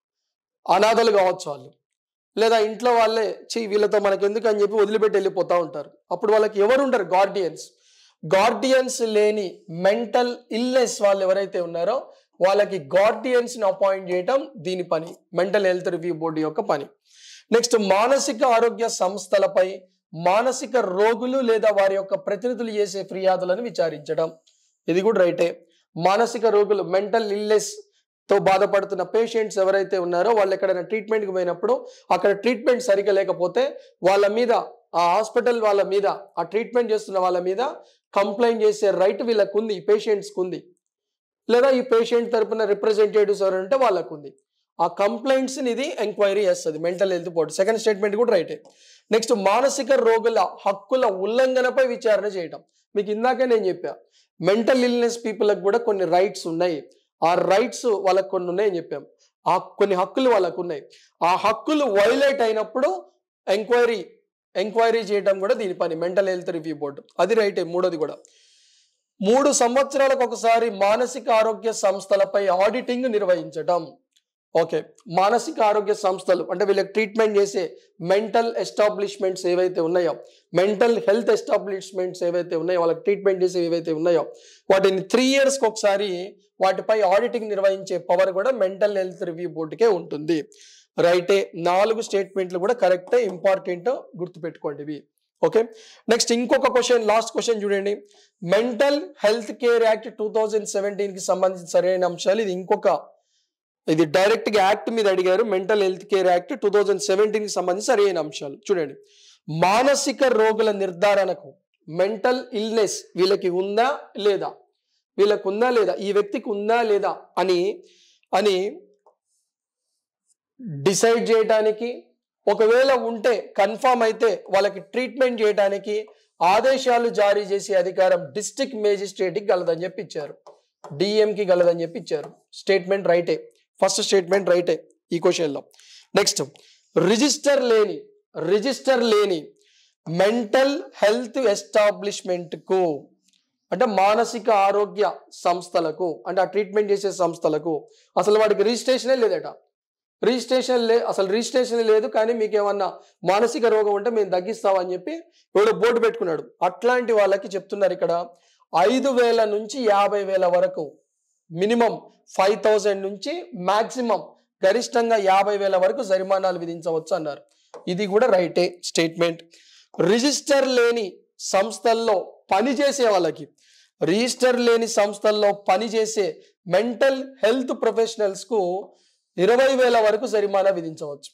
అనాథలు కావచ్చు వాళ్ళు లేదా ఇంట్లో వాళ్ళే చెయ్యి వీళ్ళతో మనకి ఎందుకు అని చెప్పి వదిలిపెట్టి వెళ్ళిపోతూ ఉంటారు అప్పుడు వాళ్ళకి ఎవరు ఉంటారు గార్డియన్స్ గార్డియన్స్ లేని మెంటల్ ఇల్నెస్ వాళ్ళు ఎవరైతే ఉన్నారో వాళ్ళకి గార్డియన్స్ని అపాయింట్ చేయటం దీని పని మెంటల్ హెల్త్ రివ్యూ బోర్డు యొక్క పని నెక్స్ట్ మానసిక ఆరోగ్య సంస్థలపై మానసిక రోగులు లేదా వారి యొక్క ప్రతినిధులు చేసే ఫిర్యాదులను విచారించడం ఇది కూడా రైటే మానసిక రోగులు మెంటల్ ఇల్నెస్ తో బాధపడుతున్న పేషెంట్స్ ఎవరైతే ఉన్నారో వాళ్ళు ఎక్కడైనా ట్రీట్మెంట్కి పోయినప్పుడు అక్కడ ట్రీట్మెంట్ సరిగా లేకపోతే వాళ్ళ మీద ఆ హాస్పిటల్ వాళ్ళ మీద ఆ ట్రీట్మెంట్ చేస్తున్న వాళ్ళ మీద కంప్లైంట్ చేసే రైట్ వీళ్ళకు ఉంది ఈ పేషెంట్స్కి ఉంది లేదా ఈ పేషెంట్ తరపున రిప్రజెంటేటివ్స్ ఎవరు ఉంటే వాళ్ళకు ఉంది ఆ కంప్లైంట్స్ని ఇది ఎంక్వైరీ చేస్తుంది mental health board second statement కూడా రైటే నెక్స్ట్ మానసిక రోగుల హక్కుల ఉల్లంఘనపై విచారణ చేయటం మీకు ఇందాకే నేను చెప్పా మెంటల్ ఇల్నెస్ పీపుల్కి కూడా కొన్ని రైట్స్ ఉన్నాయి ఆ రైట్స్ వాళ్ళకి కొన్ని ఉన్నాయని చెప్పాం ఆ కొన్ని హక్కులు వాళ్ళకు ఉన్నాయి ఆ హక్కులు వైలేట్ అయినప్పుడు ఎంక్వైరీ ఎంక్వైరీ చేయడం కూడా దీని పని మెంటల్ హెల్త్ రివ్యూ బోర్డు అది రైటే మూడోది కూడా మూడు సంవత్సరాలకు ఒకసారి మానసిక ఆరోగ్య సంస్థలపై ఆడిటింగ్ నిర్వహించడం ఓకే మానసిక ఆరోగ్య సంస్థలు అంటే వీళ్ళకి ట్రీట్మెంట్ చేసే మెంటల్ ఎస్టాబ్లిష్మెంట్స్ ఏవైతే ఉన్నాయో మెంటల్ హెల్త్ ఎస్టాబ్లిష్మెంట్స్ ఏవైతే ఉన్నాయో వాళ్ళకి ట్రీట్మెంట్ చేసే ఏవైతే ఉన్నాయో వాటిని త్రీ ఇయర్స్కి ఒకసారి వాటిపై ఆడిటింగ్ నిర్వహించే పవర్ కూడా మెంటల్ హెల్త్ రివ్యూ బోర్డుకే ఉంటుంది రైటే నాలుగు స్టేట్మెంట్లు కూడా కరెక్టే ఇంపార్టెంట్ గుర్తుపెట్టుకోండి ఇవి ఓకే నెక్స్ట్ ఇంకొక క్వశ్చన్ లాస్ట్ క్వశ్చన్ చూడండి mental health care act two thousand seventeen కి సంబంధించిన సరైన అంశాలు ఇది ఇంకొక ఇది డైరెక్ట్ గా యాక్ట్ మీద అడిగారు mental health care act two thousand seventeen కి సంబంధించి సరైన అంశాలు చూడండి మానసిక రోగుల నిర్ధారణకు మెంటల్ ఇల్నెస్ వీళ్ళకి ఉందా లేదా వీళ్ళకు ఉందా లేదా ఈ వ్యక్తికి ఉందా లేదా అని అని డిసైడ్ చేయడానికి ఒకవేళ ఉంటే కన్ఫామ్ అయితే వాళ్ళకి ట్రీట్మెంట్ చేయడానికి ఆదేశాలు జారీ చేసే అధికారం డిస్ట్రిక్ట్ మేజిస్ట్రేట్కి గలదని చెప్పి ఇచ్చారు డిఎంకి గలదని చెప్పి ఇచ్చారు స్టేట్మెంట్ రైటే ఫస్ట్ స్టేట్మెంట్ రైటే ఈ క్వశ్చన్లో నెక్స్ట్ రిజిస్టర్ లేని రిజిస్టర్ లేని మెంటల్ హెల్త్ ఎస్టాబ్లిష్మెంట్కు అంటే మానసిక ఆరోగ్య సంస్థలకు అంటే ఆ ట్రీట్మెంట్ చేసే సంస్థలకు అసలు వాడికి రిజిస్ట్రేషనే లేదట రిజిస్ట్రేషన్ లే అసలు రిజిస్ట్రేషన్ లేదు కానీ మీకు ఏమన్నా మానసిక రోగం ఉంటే మేము తగ్గిస్తామని చెప్పి ఎవడో బోర్డు పెట్టుకున్నాడు అట్లాంటి వాళ్ళకి చెప్తున్నారు ఇక్కడ ఐదు వేల నుంచి యాభై వేల వరకు మినిమం ఫైవ్ థౌజండ్ నుంచి మాక్సిమం గరిష్టంగా యాభై వేల వరకు జరిమానాలు విధించవచ్చు అన్నారు ఇది కూడా రైటే స్టేట్మెంట్ రిజిస్టర్ లేని సంస్థల్లో పనిచేసే వాళ్ళకి రిజిస్టర్ లేని సంస్థల్లో పనిచేసే మెంటల్ హెల్త్ ప్రొఫెషనల్స్కు ఇరవై వేల వరకు జరిమానా విధించవచ్చు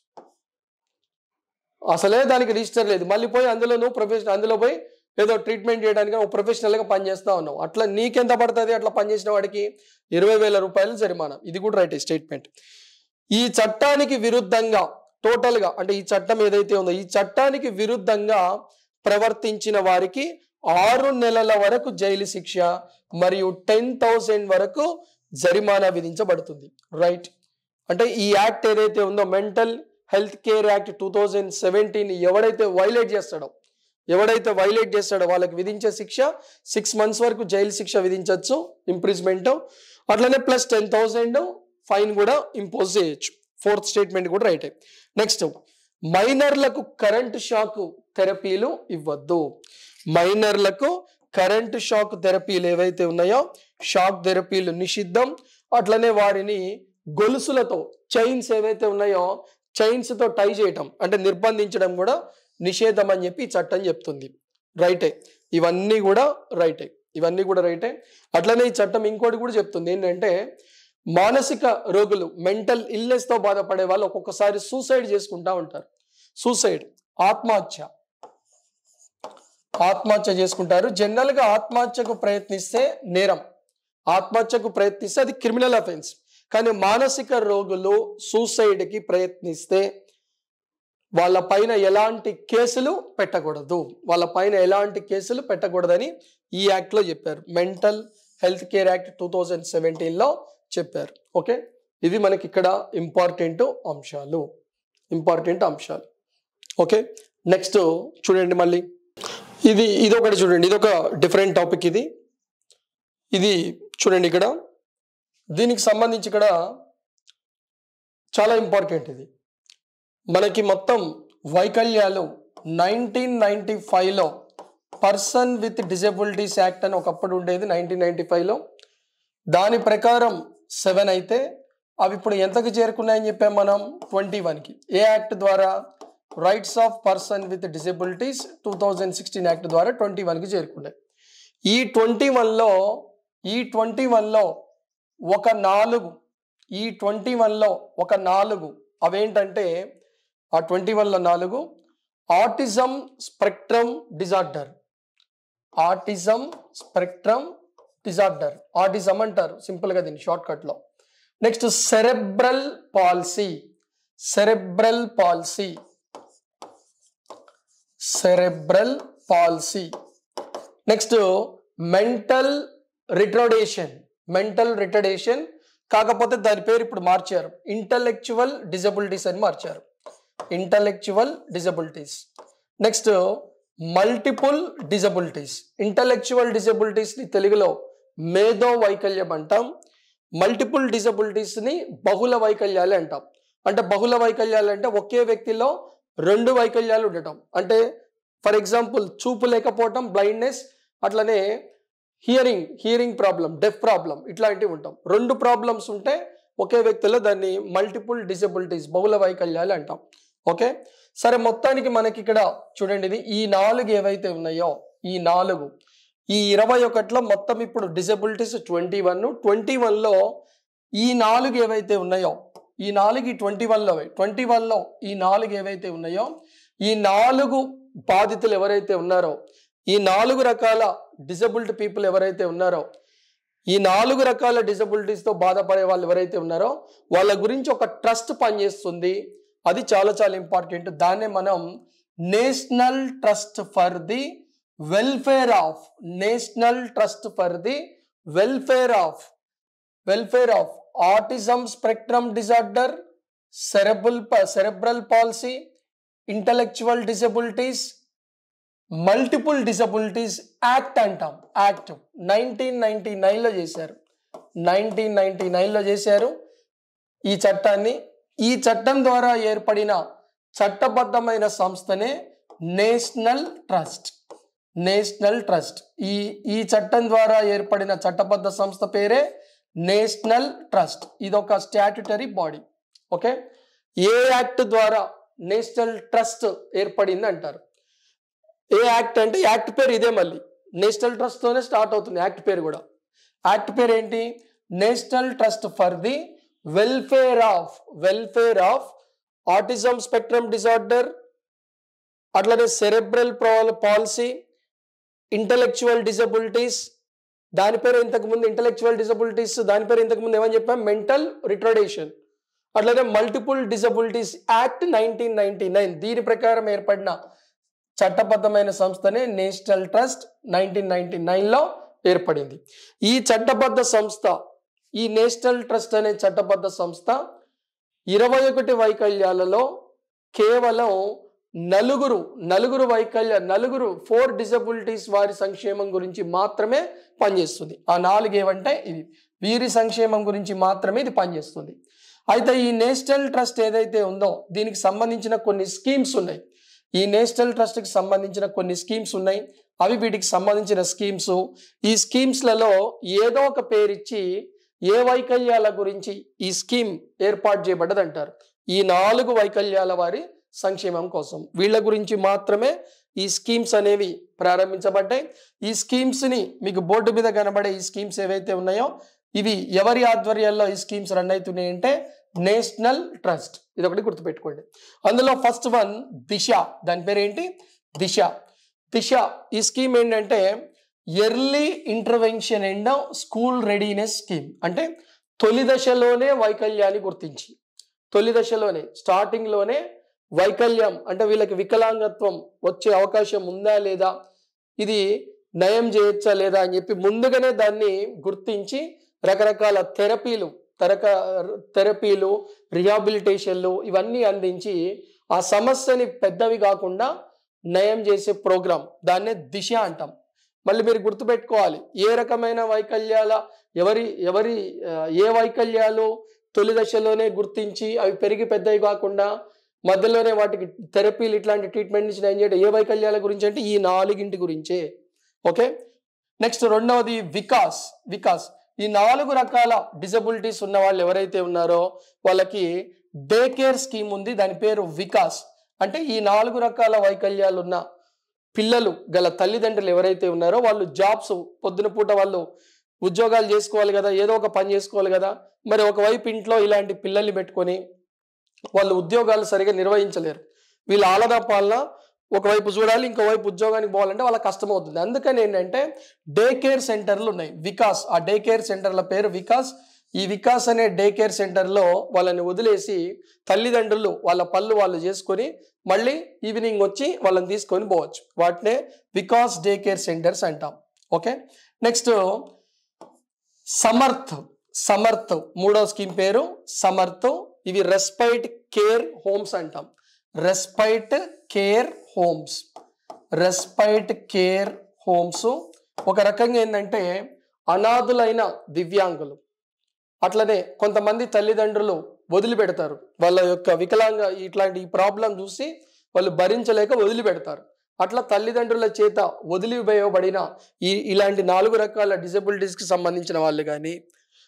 అసలే దానికి రిజిస్టర్ లేదు మళ్ళీ పోయి అందులో నువ్వు ప్రొఫెషనల్ అందులో పోయి ఏదో ట్రీట్మెంట్ చేయడానికి ఒక ప్రొఫెషనల్గా పనిచేస్తా ఉన్నావు అట్లా నీకెంత పడుతుంది అట్లా పనిచేసిన వాడికి ఇరవై వేల రూపాయలు జరిమానా ఇది కూడా రైట్ స్టేట్మెంట్ ఈ చట్టానికి విరుద్ధంగా టోటల్గా అంటే ఈ చట్టం ఏదైతే ఉందో ఈ చట్టానికి విరుద్ధంగా ప్రవర్తించిన వారికి ఆరు నెలల వరకు జైలు శిక్ష మరియు టెన్ థౌసండ్ వరకు జరిమానా విధించబడుతుంది రైట్ అంటే ఈ యాక్ట్ ఏదైతే ఉందో mental health care act two thousand seventeen ఎవడైతే వైలేట్ చేస్తాడో ఎవడైతే వైలేట్ చేస్తాడో వాళ్ళకి విధించే శిక్ష సిక్స్ మంత్స్ వరకు జైలు శిక్ష విధించవచ్చు ఇంప్రిజ్మెంట్ అట్లనే ప్లస్ టెన్ థౌసండ్ ఫైన్ కూడా ఇంపోజ్ చేయొచ్చు ఫోర్త్ స్టేట్మెంట్ కూడా రైటే నెక్స్ట్ మైనర్లకు కరెంట్ షాక్ థెరపీలు ఇవ్వద్దు మైనర్లకు కరెంట్ షాక్ థెరపీలు ఏవైతే ఉన్నాయో షాక్ థెరపీలు నిషిద్ధం అట్లనే వారిని గొలుసులతో చైన్స్ ఏవైతే ఉన్నాయో చైన్స్ తో టై చేయటం అంటే నిర్బంధించడం కూడా నిషేధం అని చెప్పి ఈ చట్టం చెప్తుంది రైటే ఇవన్నీ కూడా రైటే ఇవన్నీ కూడా రైటే అట్లనే ఈ చట్టం ఇంకోటి కూడా చెప్తుంది ఏంటంటే మానసిక రోగులు మెంటల్ ఇల్నెస్ తో బాధపడే వాళ్ళు ఒక్కొక్కసారి సూసైడ్ చేసుకుంటా ఉంటారు సూసైడ్ ఆత్మహత్య ఆత్మహత్య చేసుకుంటారు జనరల్ గా ఆత్మహత్యకు ప్రయత్నిస్తే నేరం ఆత్మహత్యకు ప్రయత్నిస్తే అది క్రిమినల్ అఫెన్స్ కానీ మానసిక రోగులు సూసైడ్ కి ప్రయత్నిస్తే వాళ్ళ పైన ఎలాంటి కేసులు పెట్టకూడదు వాళ్ళ పైన ఎలాంటి కేసులు పెట్టకూడదని ఈ యాక్ట్ లో చెప్పారు mental health care act two thousand seventeen లో చెప్పారు ఓకే ఇవి మనకి ఇక్కడ ఇంపార్టెంట్ అంశాలు ఇంపార్టెంట్ అంశాలు ఓకే నెక్స్ట్ చూడండి మళ్ళీ ఇది ఇది ఒకటి చూడండి ఇది ఒక డిఫరెంట్ టాపిక్ ఇది ఇది చూడండి ఇక్కడ దీనికి సంబంధించి ఇక్కడ చాలా ఇంపార్టెంట్ ఇది మనకి మొత్తం వైకల్యాలు నైన్టీన్ నైన్టీ ఫైవ్లో పర్సన్ విత్ డిజబిలిటీస్ యాక్ట్ అని ఒకప్పుడు ఉండేది నైన్టీన్ నైన్టీ ఫైవ్లో దాని ప్రకారం సెవెన్ అయితే అవి ఇప్పుడు ఎంతకు చేరుకున్నాయని చెప్పాం మనం ట్వంటీ వన్కి ఏ యాక్ట్ ద్వారా rights of person with disabilities two thousand sixteen act ద్వారా ట్వంటీ వన్కి చేరుకున్నాయి ఈ ట్వంటీ వన్లో ఈ ట్వంటీ వన్లో ఒక నాలుగు ఈ ట్వంటీ వన్లో ఒక నాలుగు అవేంటంటే ఆ ట్వంటీ వన్లో నాలుగు autism spectrum disorder autism spectrum disorder autism అంటారు సింపుల్గా దీన్ని షార్ట్ కట్లో next cerebral palsy cerebral palsy cerebral palsy next mental retardation mental retardation కాకపోతే దాని పేరు ఇప్పుడు మార్చారు ఇంటలెక్చువల్ డిజబిలిటీస్ అని మార్చారు intellectual disabilities next multiple disabilities intellectual డిజబిలిటీస్ని తెలుగులో మేధో వైకల్యం అంటాం మల్టిపుల్ డిజబిలిటీస్ని బహుళ వైకల్యాలు అంటాం అంటే బహుళ వైకల్యాలు అంటే ఒకే వ్యక్తిలో రెండు వైకల్యాలు ఉండటం అంటే ఫర్ ఎగ్జాంపుల్ చూపు లేకపోవటం బ్లైండ్నెస్ అట్లనే hearing hearing problem deaf problem ఇట్లాంటివి ఉంటాం రెండు ప్రాబ్లమ్స్ ఉంటే ఒకే వ్యక్తిలో దాన్ని మల్టిపుల్ డిసబిలిటీస్ బహుళ వైకల్యాలు అంటాం ఓకే సరే మొత్తానికి మనకి ఇక్కడ చూడండి ఇది ఈ నాలుగు ఏవైతే ఉన్నాయో ఈ నాలుగు ఈ ఇరవై ఒకటిలో మొత్తం ఇప్పుడు డిసబిలిటీస్ ట్వంటీ వన్ ట్వంటీ వన్లో ఈ నాలుగు ఏవైతే ఉన్నాయో ఈ నాలుగు ఈ ట్వంటీ వన్లో ట్వంటీ వన్లో ఈ నాలుగు ఏవైతే ఉన్నాయో ఈ నాలుగు బాధితులు ఎవరైతే ఉన్నారో ఈ నాలుగు రకాల డిసబుల్డ్ పీపుల్ ఎవరైతే ఉన్నారో ఈ నాలుగు రకాల డిసబిలిటీస్తో బాధపడే వాళ్ళు ఎవరైతే ఉన్నారో వాళ్ళ గురించి ఒక ట్రస్ట్ పనిచేస్తుంది అది చాలా చాలా ఇంపార్టెంట్ దాన్నే మనం national trust for the welfare of national trust for the welfare of welfare of autism spectrum disorder cerebral cerebral palsy intellectual disabilities multiple disabilities act అంటాం యాక్ట్ నైన్టీన్ నైన్టీ నైన్లో చేశారు నైన్టీన్ నైన్టీ నైన్లో చేశారు ఈ చట్టాన్ని ఈ చట్టం ద్వారా ఏర్పడిన చట్టబద్ధమైన సంస్థనే నేషనల్ ట్రస్ట్ నేషనల్ ట్రస్ట్ ఈ ఈ చట్టం ద్వారా ఏర్పడిన చట్టబద్ధ సంస్థ పేరే నేషనల్ ట్రస్ట్ ఇది ఒక స్టాట్యుటరీ బాడీ ఓకే ఏ యాక్ట్ ద్వారా నేషనల్ ట్రస్ట్ ఏర్పడింది అంటారు ఏ యాక్ట్ అంటే యాక్ట్ పేరు ఇదే మళ్ళీ నేషనల్ ట్రస్ట్తోనే స్టార్ట్ అవుతుంది యాక్ట్ పేరు కూడా యాక్ట్ పేరు ఏంటి national trust for the welfare of welfare of autism spectrum disorder అట్లనే సెరెబ్రల్ పాలసీ ఇంటలెక్చువల్ డిజబిలిటీస్ దాని పేరు ఇంతకు ముందు ఇంటలెక్చువల్ డిజబిలిటీస్ దాని పేరు ఇంతకు ముందు ఏమని చెప్పాం మెంటల్ రిట్రడేషన్ అట్లనే multiple disabilities act nineteen ninety nine దీని ప్రకారం ఏర్పడిన చట్టబద్ధమైన సంస్థనే నేషనల్ ట్రస్ట్ నైన్టీన్ నైన్టీ నైన్లో ఏర్పడింది ఈ చట్టబద్ధ సంస్థ ఈ నేషనల్ ట్రస్ట్ అనే చట్టబద్ధ సంస్థ ఇరవై ఒకటి వైకల్యాలలో కేవలం నలుగురు నలుగురు వైకల్య నలుగురు ఫోర్ డిసబిలిటీస్ వారి సంక్షేమం గురించి మాత్రమే పనిచేస్తుంది ఆ నాలుగు ఏవంటే ఇవి వీరి సంక్షేమం గురించి మాత్రమే ఇది పనిచేస్తుంది అయితే ఈ నేషనల్ ట్రస్ట్ ఏదైతే ఉందో దీనికి సంబంధించిన కొన్ని స్కీమ్స్ ఉన్నాయి ఈ నేషనల్ ట్రస్ట్కి సంబంధించిన కొన్ని స్కీమ్స్ ఉన్నాయి అవి వీటికి సంబంధించిన స్కీమ్స్ ఈ స్కీమ్స్లలో ఏదో ఒక పేరిచ్చి ఏ వైకల్యాల గురించి ఈ స్కీమ్ ఏర్పాటు చేయబడ్డది అంటారు ఈ నాలుగు వైకల్యాల వారి సంక్షేమం కోసం వీళ్ళ గురించి మాత్రమే ఈ స్కీమ్స్ అనేవి ప్రారంభించబడ్డాయి ఈ స్కీమ్స్ని మీకు బోర్డు మీద కనబడే ఈ స్కీమ్స్ ఏవైతే ఉన్నాయో ఇవి ఎవరి ఆధ్వర్యంలో ఈ స్కీమ్స్ రన్ అవుతున్నాయి అంటే నేషనల్ ట్రస్ట్ ఇది ఒకటి గుర్తుపెట్టుకోండి అందులో ఫస్ట్ వన్ దిశ దాని పేరు ఏంటి దిశ దిశ ఈ స్కీమ్ ఏంటంటే early intervention and school readiness scheme అంటే తొలి దశలోనే వైకల్యాన్ని గుర్తించి తొలి దశలోనే స్టార్టింగ్లోనే వైకల్యం అంటే వీళ్ళకి వికలాంగత్వం వచ్చే అవకాశం ఉందా లేదా ఇది నయం చేయొచ్చా లేదా అని చెప్పి ముందుగానే దాన్ని గుర్తించి రకరకాల థెరపీలు తరక థెరపీలు రిహాబిలిటేషన్లు ఇవన్నీ అందించి ఆ సమస్యని పెద్దవి కాకుండా నయం చేసే ప్రోగ్రాం దాన్నే దిశ అంటాం మళ్ళీ మీరు గుర్తుపెట్టుకోవాలి ఏ రకమైన వైకల్యాల ఎవరి ఎవరి ఆ, ఏ వైకల్యాలు తొలి దశలోనే గుర్తించి అవి పెరిగి పెద్దవి కాకుండా మధ్యలోనే వాటికి థెరపీలు ఇట్లాంటి ట్రీట్మెంట్ నుంచి నయం చేయడం ఏ వైకల్యాల గురించి అంటే ఈ నాలుగింటి గురించే ఓకే నెక్స్ట్ రెండవది వికాస్ వికాస్ ఈ నాలుగు రకాల డిజబిలిటీస్ ఉన్న వాళ్ళు ఎవరైతే ఉన్నారో వాళ్ళకి డే కేర్ స్కీమ్ ఉంది దాని పేరు వికాస్ అంటే ఈ నాలుగు రకాల వైకల్యాలు ఉన్న పిల్లలు గల తల్లిదండ్రులు ఎవరైతే ఉన్నారో వాళ్ళు జాబ్స్ పొద్దున పూట వాళ్ళు ఉద్యోగాలు చేసుకోవాలి కదా ఏదో ఒక పని చేసుకోవాలి కదా మరి ఒకవైపు ఇంట్లో ఇలాంటి పిల్లల్ని పెట్టుకొని వాళ్ళు ఉద్యోగాలు సరిగా నిర్వహించలేరు వీళ్ళ ఆలదా పాలన ఒకవైపు చూడాలి ఇంకోవైపు ఉద్యోగానికి పోవాలంటే వాళ్ళకి కష్టం అవుతుంది అందుకని ఏంటంటే డే కేర్ సెంటర్లు ఉన్నాయి వికాస్ ఆ డే కేర్ సెంటర్ల పేరు వికాస్ ఈ వికాస్ అనే డే కేర్ సెంటర్లో వాళ్ళని వదిలేసి తల్లిదండ్రులు వాళ్ళ పళ్ళు వాళ్ళు చేసుకొని మళ్ళీ ఈవినింగ్ వచ్చి వాళ్ళని తీసుకొని పోవచ్చు వాటినే వికాస్ డే కేర్ సెంటర్స్ అంటాం ఓకే నెక్స్ట్ సమర్థ్ సమర్థ్ మూడో స్కీమ్ పేరు సమర్థ్ ఇవి రెస్పైట్ కేర్ హోమ్స్ అంటాం respite care homes respite care homes ఒక రకంగా ఏంటంటే అనాథులైన దివ్యాంగులు అట్లనే కొంతమంది తల్లిదండ్రులు వదిలిపెడతారు వాళ్ళ యొక్క వికలాంగ ఇట్లాంటి ఈ ప్రాబ్లం చూసి వాళ్ళు భరించలేక వదిలిపెడతారు అట్లా తల్లిదండ్రుల చేత వదిలివేయబడిన ఈ ఇలాంటి నాలుగు రకాల డిసబిలిటీస్కి సంబంధించిన వాళ్ళు కానీ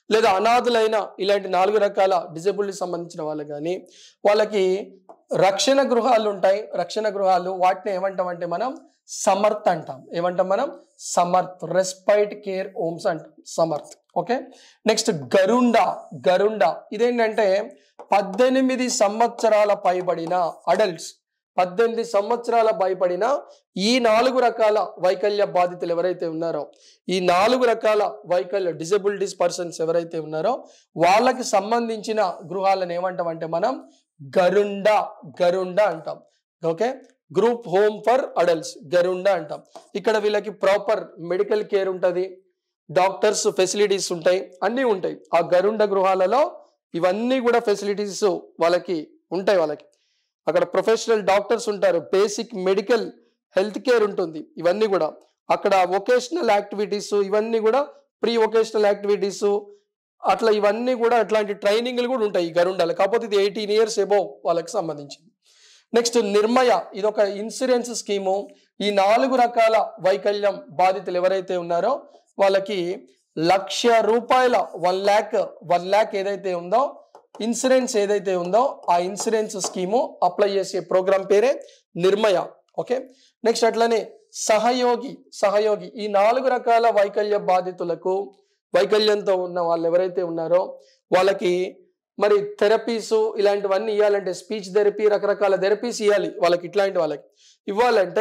లేదా అనాథులైన ఇలాంటి నాలుగు రకాల డిజబిలిటీ సంబంధించిన వాళ్ళు కానీ వాళ్ళకి రక్షణ గృహాలు ఉంటాయి రక్షణ గృహాలు వాటిని ఏమంటాం అంటే మనం సమర్థ్ అంటాం ఏమంటాం మనం సమర్థ్ రెస్పైట్ కేర్ హోమ్స్ అంటాం సమర్థ్ ఓకే నెక్స్ట్ గరుండ గరుండ ఇదేంటంటే పద్దెనిమిది సంవత్సరాల పైబడిన అడల్ట్స్ పద్దెనిమిది సంవత్సరాల భయపడిన ఈ నాలుగు రకాల వైకల్య బాధితులు ఎవరైతే ఉన్నారో ఈ నాలుగు రకాల వైకల్య డిజబిలిటీస్ పర్సన్స్ ఎవరైతే ఉన్నారో వాళ్ళకి సంబంధించిన గృహాలను ఏమంటాం అంటే మనం గరుండ గరుండ అంటాం okay group home for adults Gharaunda అంటాం ఇక్కడ వీళ్ళకి ప్రాపర్ మెడికల్ కేర్ ఉంటుంది డాక్టర్స్ ఫెసిలిటీస్ ఉంటాయి అన్నీ ఉంటాయి ఆ గరుండ గృహాలలో ఇవన్నీ కూడా ఫెసిలిటీస్ వాళ్ళకి ఉంటాయి వాళ్ళకి అక్కడ ప్రొఫెషనల్ డాక్టర్స్ ఉంటారు బేసిక్ మెడికల్ హెల్త్ కేర్ ఉంటుంది ఇవన్నీ కూడా అక్కడ వొకేషనల్ యాక్టివిటీస్ ఇవన్నీ కూడా ప్రీ వొకేషనల్ యాక్టివిటీస్ అట్లా ఇవన్నీ కూడా అట్లాంటి ట్రైనింగ్లు కూడా ఉంటాయి ఈ గరుండాలు కాకపోతే ఇది ఎయిటీన్ ఇయర్స్ ఎబో వాళ్ళకి సంబంధించింది నెక్స్ట్ నిర్మయ ఇది ఒక ఇన్సూరెన్స్ స్కీము ఈ నాలుగు రకాల వైకల్యం బాధితులు ఎవరైతే ఉన్నారో వాళ్ళకి లక్ష రూపాయల వన్ ల్యాక్ వన్ ల్యాక్ ఏదైతే ఉందో ఇన్సూరెన్స్ ఏదైతే ఉందో ఆ ఇన్సూరెన్స్ స్కీము అప్లై చేసే ప్రోగ్రామ్ పేరే నిర్మయ ఓకే నెక్స్ట్ అట్లనే సహయోగి సహయోగి ఈ నాలుగు రకాల వైకల్య బాధితులకు వైకల్యంతో ఉన్న వాళ్ళు ఎవరైతే ఉన్నారో వాళ్ళకి మరి థెరపీస్ ఇలాంటివన్నీ ఇవ్వాలంటే స్పీచ్ థెరపీ రకరకాల థెరపీస్ ఇవ్వాలి వాళ్ళకి ఇట్లాంటి వాళ్ళకి ఇవ్వాలంటే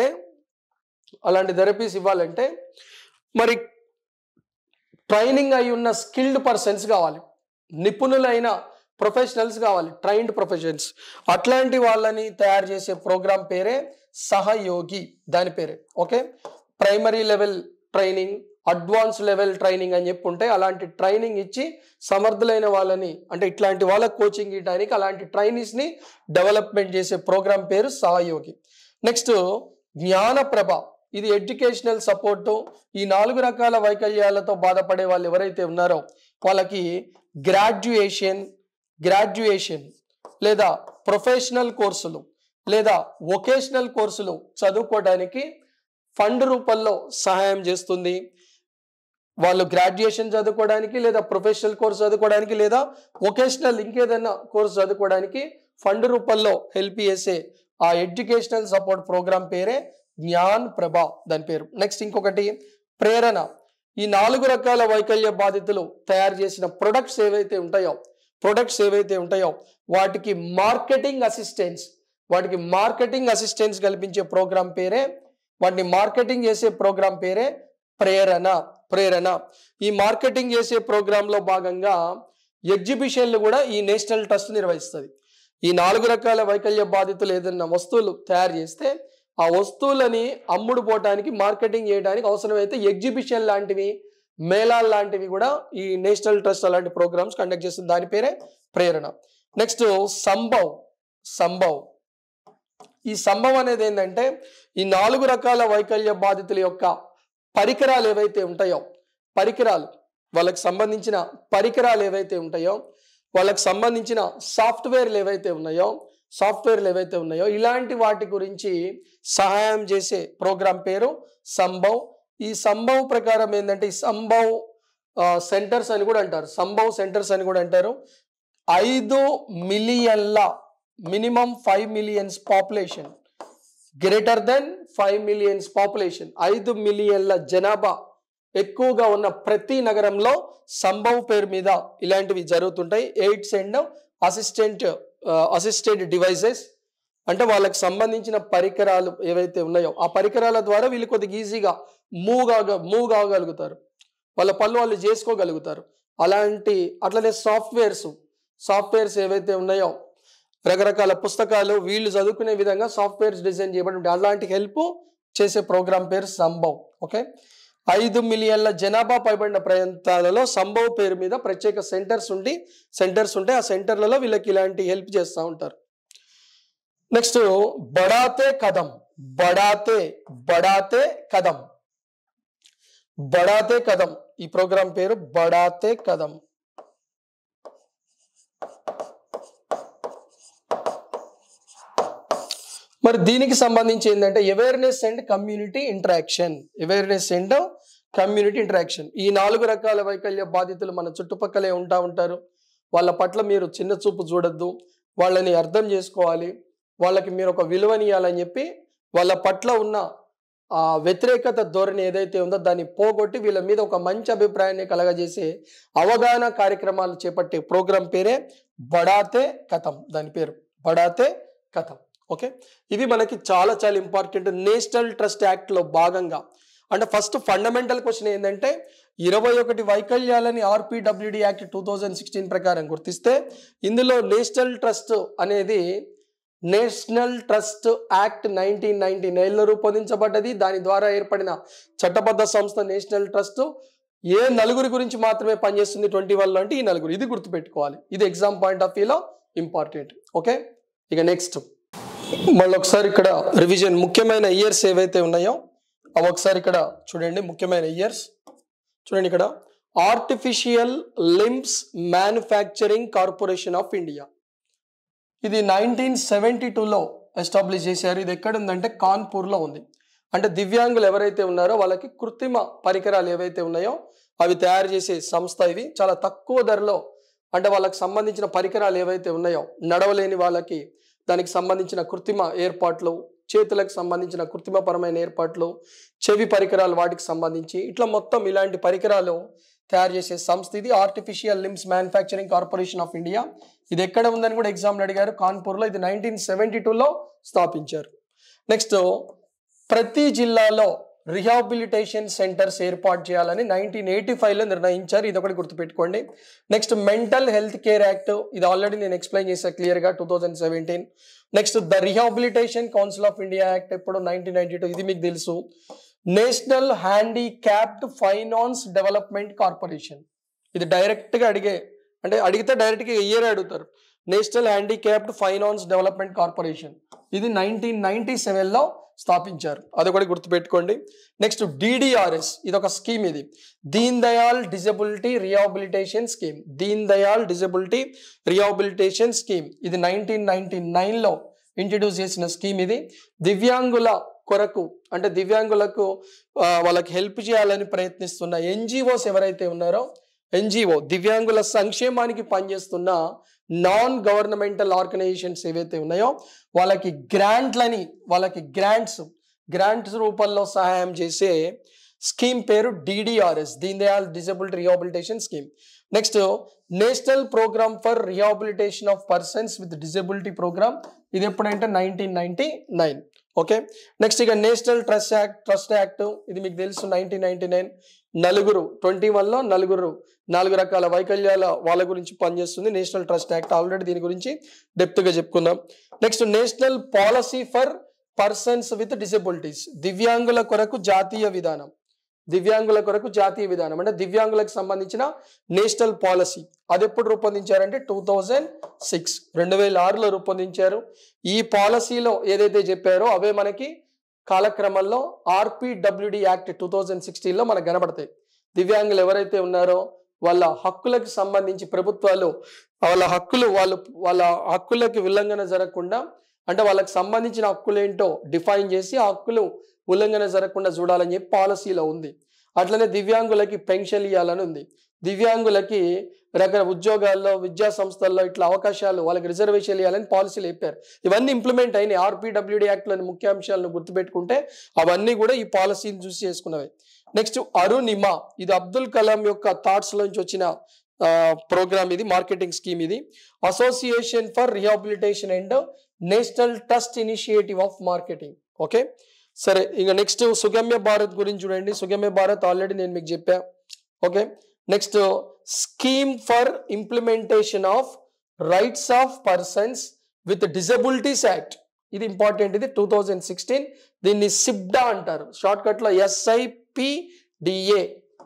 అలాంటి థెరపీస్ ఇవ్వాలంటే మరి ట్రైనింగ్ అయి ఉన్న స్కిల్డ్ పర్సన్స్ కావాలి నిపుణులైన ప్రొఫెషనల్స్ కావాలి ట్రైన్డ్ ప్రొఫెషన్స్ అట్లాంటి వాళ్ళని తయారు చేసే ప్రోగ్రామ్ పేరే సహయోగి దాని పేరే okay primary level training advance level training అని చెప్పి ఉంటే అలాంటి ట్రైనింగ్ ఇచ్చి సమర్థులైన వాళ్ళని అంటే ఇట్లాంటి వాళ్ళకి కోచింగ్ ఇవ్వడానికి అలాంటి ట్రైనీస్ని డెవలప్మెంట్ చేసే ప్రోగ్రామ్ పేరు సహయోగి నెక్స్ట్ జ్ఞానప్రభ ఇది ఎడ్యుకేషనల్ సపోర్టు ఈ నాలుగు రకాల వైకల్యాలతో బాధపడే వాళ్ళు ఎవరైతే ఉన్నారో వాళ్ళకి గ్రాడ్యుయేషన్ గ్రాడ్యుయేషన్ లేదా ప్రొఫెషనల్ కోర్సులు లేదా వొకేషనల్ కోర్సులు చదువుకోవడానికి ఫండ్ రూపంలో సహాయం చేస్తుంది వాళ్ళు గ్రాడ్యుయేషన్ చదువుకోవడానికి లేదా ప్రొఫెషనల్ కోర్స్ చదువుకోవడానికి లేదా వొకేషనల్ ఇంకేదైనా కోర్స్ చదువుకోవడానికి ఫండ్ రూపంలో హెల్ప్ చేసే ఆ ఎడ్యుకేషనల్ సపోర్ట్ ప్రోగ్రామ్ పేరే జ్ఞాన్ ప్రభ దాని పేరు నెక్స్ట్ ఇంకొకటి ప్రేరణ ఈ నాలుగు రకాల వైకల్య బాధితులు తయారు చేసిన ప్రొడక్ట్స్ ఏవైతే ఉంటాయో ప్రొడక్ట్స్ ఏవైతే ఉంటాయో వాటికి మార్కెటింగ్ అసిస్టెన్స్ వాటికి మార్కెటింగ్ అసిస్టెన్స్ కల్పించే ప్రోగ్రామ్ పేరే వాటిని మార్కెటింగ్ చేసే ప్రోగ్రామ్ పేరే ప్రేరణ ప్రేరణ ఈ మార్కెటింగ్ చేసే ప్రోగ్రాంలో భాగంగా ఎగ్జిబిషన్లు కూడా ఈ నేషనల్ ట్రస్ట్ నిర్వహిస్తుంది ఈ నాలుగు రకాల వైకల్య బాధితులు ఏదైనా వస్తువులు తయారు చేస్తే ఆ వస్తువులని అమ్ముడు పోవటానికి మార్కెటింగ్ చేయడానికి అవసరమైతే ఎగ్జిబిషన్ లాంటివి మేళాలు లాంటివి కూడా ఈ నేషనల్ ట్రస్ట్ అలాంటి ప్రోగ్రామ్స్ కండక్ట్ చేస్తుంది దాని పేరే ప్రేరణ నెక్స్ట్ సంభవ్ సంభవ్ ఈ సంభవం అనేది ఏంటంటే ఈ నాలుగు రకాల వైకల్య బాధితుల యొక్క పరికరాలు ఏవైతే ఉంటాయో పరికరాలు వాళ్ళకి సంబంధించిన పరికరాలు ఏవైతే ఉంటాయో వాళ్ళకి సంబంధించిన సాఫ్ట్వేర్లు ఏవైతే ఉన్నాయో సాఫ్ట్వేర్లు ఏవైతే ఉన్నాయో ఇలాంటి వాటి గురించి సహాయం చేసే ప్రోగ్రాం పేరు సంభవ్ ఈ సంభవ్ ప్రకారం ఏంటంటే ఈ సంభవ్ సెంటర్స్ అని కూడా అంటారు సంభవ్ సెంటర్స్ అని కూడా అంటారు ఐదు మిలియన్ల minimum five millions population greater than five millions population ఐదు మిలియన్ల జనాభా ఎక్కువగా ఉన్న ప్రతి నగరంలో సంభవ్ పేరు మీద ఇలాంటివి జరుగుతుంటాయి aids and assistant assisted devices అంటే వాళ్ళకి సంబంధించిన పరికరాలు ఏవైతే ఉన్నాయో ఆ పరికరాల ద్వారా వీళ్ళు కొద్దిగా ఈజీగా మూవ్ కాగ మూవ్ కాగలుగుతారు వాళ్ళ పనులు వాళ్ళు చేసుకోగలుగుతారు అలాంటి అట్లనే సాఫ్ట్వేర్స్ సాఫ్ట్వేర్స్ ఏవైతే ఉన్నాయో రకరకాల పుస్తకాలు వీళ్ళు చదువుకునే విధంగా సాఫ్ట్వేర్స్ డిజైన్ చేయబడి ఉంటాయి అలాంటి హెల్ప్ చేసే ప్రోగ్రామ్ పేరు సంభవ్ ఓకే ఐదు మిలియన్ల జనాభా పైబడిన ప్రాంతాలలో సంభవ్ పేరు మీద ప్రత్యేక సెంటర్స్ ఉండి సెంటర్స్ ఉంటాయి ఆ సెంటర్లలో వీళ్ళకి ఇలాంటి హెల్ప్ చేస్తూ ఉంటారు నెక్స్ట్ బడాతే కదం బడాతే బడాతే కదం బడాతే కదం ఈ ప్రోగ్రాం పేరు బడాతే కదం మరి దీనికి సంబంధించి ఏంటంటే awareness and community interaction awareness and community interaction ఈ నాలుగు రకాల వైకల్య బాధితులు మన చుట్టుపక్కలే ఉంటా ఉంటారు వాళ్ళ పట్ల మీరు చిన్న చూపు చూడొద్దు వాళ్ళని అర్థం చేసుకోవాలి వాళ్ళకి మీరు ఒక విలువనియాలని చెప్పి వాళ్ళ పట్ల ఉన్న ఆ వ్యతిరేకత ధోరణి ఏదైతే ఉందో దాన్ని పోగొట్టి వీళ్ళ మీద ఒక మంచి అభిప్రాయాన్ని కలగజేసే అవగాహన కార్యక్రమాలు చేపట్టే ప్రోగ్రాం పేరే బడాతే కథం దాని పేరు బడాతే కథం ఓకే ఇది మనకి చాలా చాలా ఇంపార్టెంట్ నేషనల్ ట్రస్ట్ యాక్ట్లో భాగంగా అంటే ఫస్ట్ ఫండమెంటల్ క్వశ్చన్ ఏంటంటే ఇరవై ఒకటి వైకల్యాలని RPWD act two thousand sixteen ప్రకారం గుర్తిస్తే ఇందులో నేషనల్ ట్రస్ట్ అనేది national trust act nineteen ninety నైన్లో రూపొందించబడ్డది దాని ద్వారా ఏర్పడిన చట్టబద్ధ సంస్థ నేషనల్ ట్రస్ట్ ఏ నలుగురి గురించి మాత్రమే పనిచేస్తుంది ట్వంటీ వన్లో అంటే ఈ నలుగురు ఇది గుర్తుపెట్టుకోవాలి ఇది ఎగ్జామ్ పాయింట్ ఆఫ్ వ్యూలో ఇంపార్టెంట్ ఓకే ఇక నెక్స్ట్ మళ్ళీ ఒకసారి ఇక్కడ రివిజన్ ముఖ్యమైన ఇయర్స్ ఏవైతే ఉన్నాయో అవి ఒకసారి ఇక్కడ చూడండి ముఖ్యమైన ఇయర్స్ చూడండి ఇక్కడ artificial limbs manufacturing corporation of India ఇది నైన్టీన్ సెవెంటీ టూలో ఎస్టాబ్లిష్ చేశారు ఇది ఎక్కడ ఉందంటే కాన్పూర్లో ఉంది అంటే దివ్యాంగులు ఎవరైతే ఉన్నారో వాళ్ళకి కృత్రిమ పరికరాలు ఏవైతే ఉన్నాయో అవి తయారు చేసే సంస్థ ఇవి చాలా తక్కువ ధరలో అంటే వాళ్ళకి సంబంధించిన పరికరాలు ఏవైతే ఉన్నాయో నడవలేని వాళ్ళకి దానికి సంబంధించిన కృత్రిమ ఏర్పాట్లు చేతులకు సంబంధించిన కృత్రిమపరమైన ఏర్పాట్లు చెవి పరికరాలు వాటికి సంబంధించి ఇట్లా మొత్తం ఇలాంటి పరికరాలు తయారు చేసే సంస్థ ఇది artificial limbs manufacturing corporation of India ఇది ఎక్కడ ఉందని కూడా ఎగ్జామ్లో అడిగారు కాన్పూర్లో ఇది నైన్టీన్ సెవెంటీ టూలో స్థాపించారు నెక్స్ట్ ప్రతి జిల్లాలో రిహాబిలిటేషన్ సెంటర్స్ ఏర్పాటు చేయాలని నైన్టీన్ ఎయిటీ ఫైవ్లో నిర్ణయించారు ఇది ఒకటి గుర్తుపెట్టుకోండి next mental health care act ఇది ఆల్రెడీ నేను ఎక్స్ప్లెయిన్ చేశాను క్లియర్గా two thousand seventeen next the rehabilitation council of India act ఎప్పుడు నైన్టీన్ నైన్టీ టూ ఇది మీకు తెలుసు national handicapped finance development corporation ఇది డైరెక్ట్గా అడిగే అంటే అడిగితే డైరెక్ట్గా ఇయర్ అడుగుతారు national handicapped finance development corporation ఇది నైన్టీన్ నైన్టీ సెవెన్లో స్థాపించారు అది కూడా గుర్తుపెట్టుకోండి నెక్స్ట్ డిడిఆర్ఎస్ ఇది ఒక స్కీమ్ ఇది Deen Dayal disability rehabilitation scheme Deen Dayal disability rehabilitation scheme ఇది నైన్టీన్ నైన్టీ నైన్లో ఇంట్రడ్యూస్ చేసిన స్కీమ్ ఇది దివ్యాంగుల కొరకు అంటే దివ్యాంగులకు ఆ, వాళ్ళకి హెల్ప్ చేయాలని ప్రయత్నిస్తున్న ఎన్జిఓస్ ఎవరైతే ఉన్నారో ఎన్జిఓ దివ్యాంగుల సంక్షేమానికి పనిచేస్తున్న నాన్ గవర్నమెంటల్ ఆర్గనైజేషన్స్ ఏవైతే ఉన్నాయో వాళ్ళకి గ్రాంట్లని వాళ్ళకి గ్రాంట్స్ గ్రాంట్స్ రూపంలో సహాయం చేసే స్కీమ్ పేరు DDRS Deen Dayal disability rehabilitation scheme next national programme for rehabilitation of persons with disability programme ఇది ఎప్పుడంటే nineteen ninety nine okay next ఇక national trust act trust act ఇది మీకు తెలుసు నైన్టీన్ నైన్టీ నైన్ నలుగురు ట్వంటీ వన్లో నలుగురు నాలుగు రకాల వైకల్యాల వాళ్ళ గురించి పనిచేస్తుంది నేషనల్ ట్రస్ట్ యాక్ట్ ఆల్రెడీ దీని గురించి డెప్త్గా చెప్పుకుందాం next national policy for persons with disabilities దివ్యాంగుల కొరకు జాతీయ విధానం దివ్యాంగుల కొరకు జాతీయ విధానం అంటే దివ్యాంగులకు సంబంధించిన నేషనల్ పాలసీ అది ఎప్పుడు రూపొందించారంటే టూ థౌజండ్ సిక్స్ రెండు వేల ఆరులో రూపొందించారు ఈ పాలసీలో ఏదైతే చెప్పారో అవే మనకి కాలక్రమంలో ఆర్పిడబ్ల్యూడి యాక్ట్ టూ థౌజండ్ సిక్స్టీన్లో మనకు కనబడతాయి దివ్యాంగులు ఎవరైతే ఉన్నారో వాళ్ళ హక్కులకు సంబంధించి ప్రభుత్వాలు వాళ్ళ హక్కులు వాళ్ళు వాళ్ళ హక్కులకి ఉల్లంఘన జరగకుండా అంటే వాళ్ళకి సంబంధించిన హక్కులు ఏంటో డిఫైన్ చేసి ఆ హక్కులు ఉల్లంఘన జరగకుండా చూడాలని చెప్పి పాలసీలో ఉంది అట్లనే దివ్యాంగులకి పెన్షన్ ఇవ్వాలని ఉంది దివ్యాంగులకి రకరకాల ఉద్యోగాల్లో విద్యా సంస్థల్లో ఇట్లా అవకాశాలు వాళ్ళకి రిజర్వేషన్ ఇవ్వాలని పాలసీలు చెప్పారు ఇవన్నీ ఇంప్లిమెంట్ అయినాయి ఆర్పిడబ్ల్యూడి యాక్ట్లోని ముఖ్యాంశాలను గుర్తుపెట్టుకుంటే అవన్నీ కూడా ఈ పాలసీని చూసి చేసుకున్నవి నెక్స్ట్ అరుణిమా ఇది అబ్దుల్ కలాం యొక్క థాట్స్ లోంచి వచ్చిన ప్రోగ్రామ్ ఇది మార్కెటింగ్ స్కీమ్ ఇది association for rehabilitation and national trust initiative of marketing okay సరే ఇక నెక్స్ట్ సుగమ్య భారత్ గురించి చూడండి సుగమ్య భారత్ ఆల్రెడీ నేను మీకు చెప్పా okay next scheme for implementation of rights of persons with disabilities act ఇది ఇంపార్టెంట్ ఇది టూ థౌజండ్ సిక్స్టీన్ దీన్ని సిబ్డా అంటారు షార్ట్ కట్లో ఎస్ఐపిడిఏ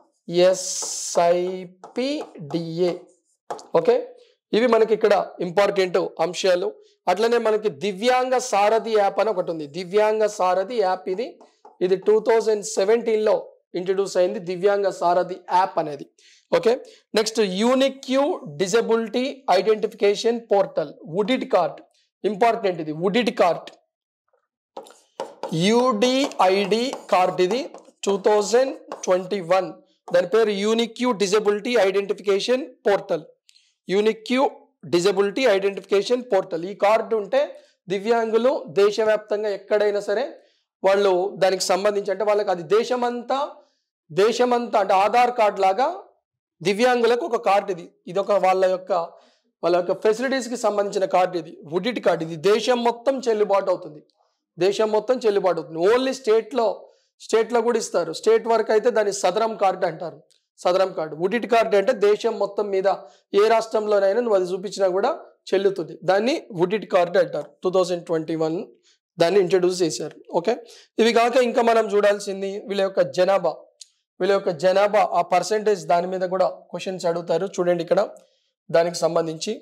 ఎస్ఐపిడిఏ ఓకే ఇవి మనకి ఇక్కడ ఇంపార్టెంట్ అంశాలు అట్లనే మనకి దివ్యాంగ సారథి యాప్ అని ఒకటి ఉంది దివ్యాంగ సారథి యాప్ ఇది ఇది టూ థౌజండ్ సెవెంటీన్లో ఇంట్రడ్యూస్ అయింది దివ్యాంగ సారథి యాప్ అనేది okay next unique disability identification portal UDID card important ఇది వుడిడ్ కార్ట్ యూడిఐడి కార్డ్ ఇది టూ థౌజండ్ ట్వంటీ వన్ దాని పేరు unique disability identification portal unique disability identification portal ఈ కార్డు ఉంటే దివ్యాంగులు దేశవ్యాప్తంగా ఎక్కడైనా సరే వాళ్ళు దానికి సంబంధించి అంటే వాళ్ళకి అది దేశమంతా దేశమంతా అంటే ఆధార్ కార్డ్ లాగా దివ్యాంగులకు ఒక కార్డు ఇది ఇది ఒక వాళ్ళ యొక్క వాళ్ళ యొక్క ఫెసిలిటీస్కి సంబంధించిన కార్డు ఇది వుడిట్ కార్డు ఇది దేశం మొత్తం చెల్లుబాటు అవుతుంది దేశం మొత్తం చెల్లుబాటు అవుతుంది ఓన్లీ స్టేట్లో స్టేట్లో కూడా ఇస్తారు స్టేట్ వరకు అయితే దాన్ని సదరం కార్డు అంటారు సదరం కార్డు వుడిట్ కార్డు అంటే దేశం మొత్తం మీద ఏ రాష్ట్రంలోనైనా నువ్వు అది చూపించినా కూడా చెల్లుతుంది దాన్ని వుడిట్ కార్డు అంటారు టూ థౌజండ్ ట్వంటీ వన్ దాన్ని ఇంట్రడ్యూస్ చేశారు ఓకే ఇవి కాక ఇంకా మనం చూడాల్సింది వీళ్ళ యొక్క జనాభా వీళ్ళ యొక్క జనాభా ఆ పర్సంటేజ్ దాని మీద కూడా క్వశ్చన్స్ అడుగుతారు చూడండి ఇక్కడ దానికి సంబంధించి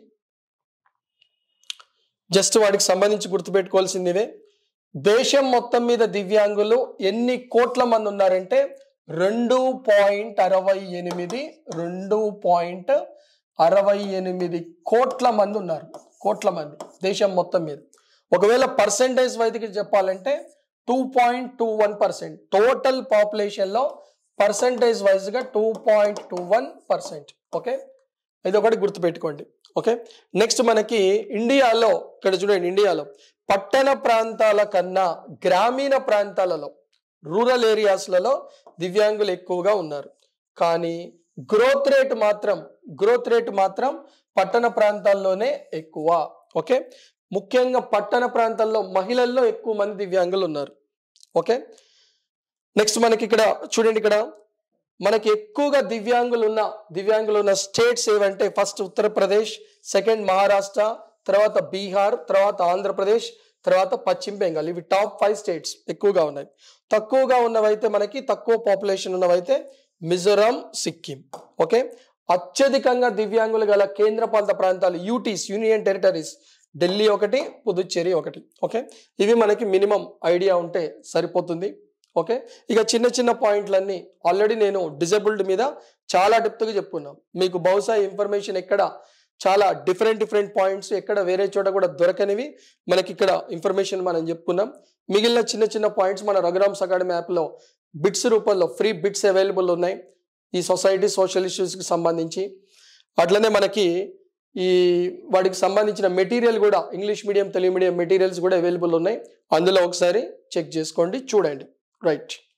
జస్ట్ వాటికి సంబంధించి గుర్తుపెట్టుకోవాల్సింది ఇవే దేశం మొత్తం మీద దివ్యాంగులు ఎన్ని కోట్ల మంది ఉన్నారంటే రెండు పాయింట్ అరవై ఎనిమిది రెండు పాయింట్ అరవై ఎనిమిది కోట్ల మంది ఉన్నారు కోట్ల మంది దేశం మొత్తం మీద ఒకవేళ పర్సంటేజ్ వైద్యకి చెప్పాలంటే two point two one percent total పాపులేషన్లో పర్సంటేజ్ వైజ్గా two point two one percent okay ఇది ఒకటి గుర్తుపెట్టుకోండి ఓకే నెక్స్ట్ మనకి ఇండియాలో ఇక్కడ చూడండి ఇండియాలో పట్టణ ప్రాంతాల కన్నా గ్రామీణ ప్రాంతాలలో రూరల్ ఏరియాస్లలో దివ్యాంగులు ఎక్కువగా ఉన్నారు కానీ గ్రోత్ రేట్ మాత్రం గ్రోత్ రేట్ మాత్రం పట్టణ ప్రాంతాల్లోనే ఎక్కువ ఓకే ముఖ్యంగా పట్టణ ప్రాంతాల్లో మహిళల్లో ఎక్కువ మంది దివ్యాంగులు ఉన్నారు ఓకే నెక్స్ట్ మనకి ఇక్కడ చూడండి ఇక్కడ మనకి ఎక్కువగా దివ్యాంగులు ఉన్న దివ్యాంగులు ఉన్న స్టేట్స్ ఏవంటే ఫస్ట్ ఉత్తరప్రదేశ్ సెకండ్ మహారాష్ట్ర తర్వాత బీహార్ తర్వాత ఆంధ్రప్రదేశ్ తర్వాత పశ్చిమ బెంగాల్ ఇవి టాప్ ఫైవ్ స్టేట్స్ ఎక్కువగా ఉన్నాయి తక్కువగా ఉన్నవైతే మనకి తక్కువ పాపులేషన్ ఉన్నవైతే మిజోరాం సిక్కిం ఓకే అత్యధికంగా దివ్యాంగులు గల కేంద్రపాలిత ప్రాంతాలు యూటీస్ యూనియన్ టెరిటరీస్ ఢిల్లీ ఒకటి పుదుచ్చేరి ఒకటి ఓకే ఇవి మనకి మినిమం ఐడియా ఉంటే సరిపోతుంది ఓకే ఇక చిన్న చిన్న పాయింట్లన్నీ ఆల్రెడీ నేను డిజబుల్డ్ మీద చాలా డెప్త్గా చెప్పుకున్నాం మీకు బహుశా ఇన్ఫర్మేషన్ ఎక్కడ చాలా డిఫరెంట్ డిఫరెంట్ పాయింట్స్ ఎక్కడ వేరే చోట కూడా దొరకనివి మనకి ఇక్కడ ఇన్ఫర్మేషన్ మనం చెప్పుకున్నాం మిగిలిన చిన్న చిన్న పాయింట్స్ మన రఘురామ్స్ అకాడమీ యాప్లో బిట్స్ రూపంలో ఫ్రీ బిట్స్ అవైలబుల్ ఉన్నాయి ఈ సొసైటీ సోషల్ ఇష్యూస్కి సంబంధించి అట్లనే మనకి ఈ వాటికి సంబంధించిన మెటీరియల్ కూడా English medium Telugu medium materials కూడా అవైలబుల్ ఉన్నాయి అందులో ఒకసారి చెక్ చేసుకోండి చూడండి రైట్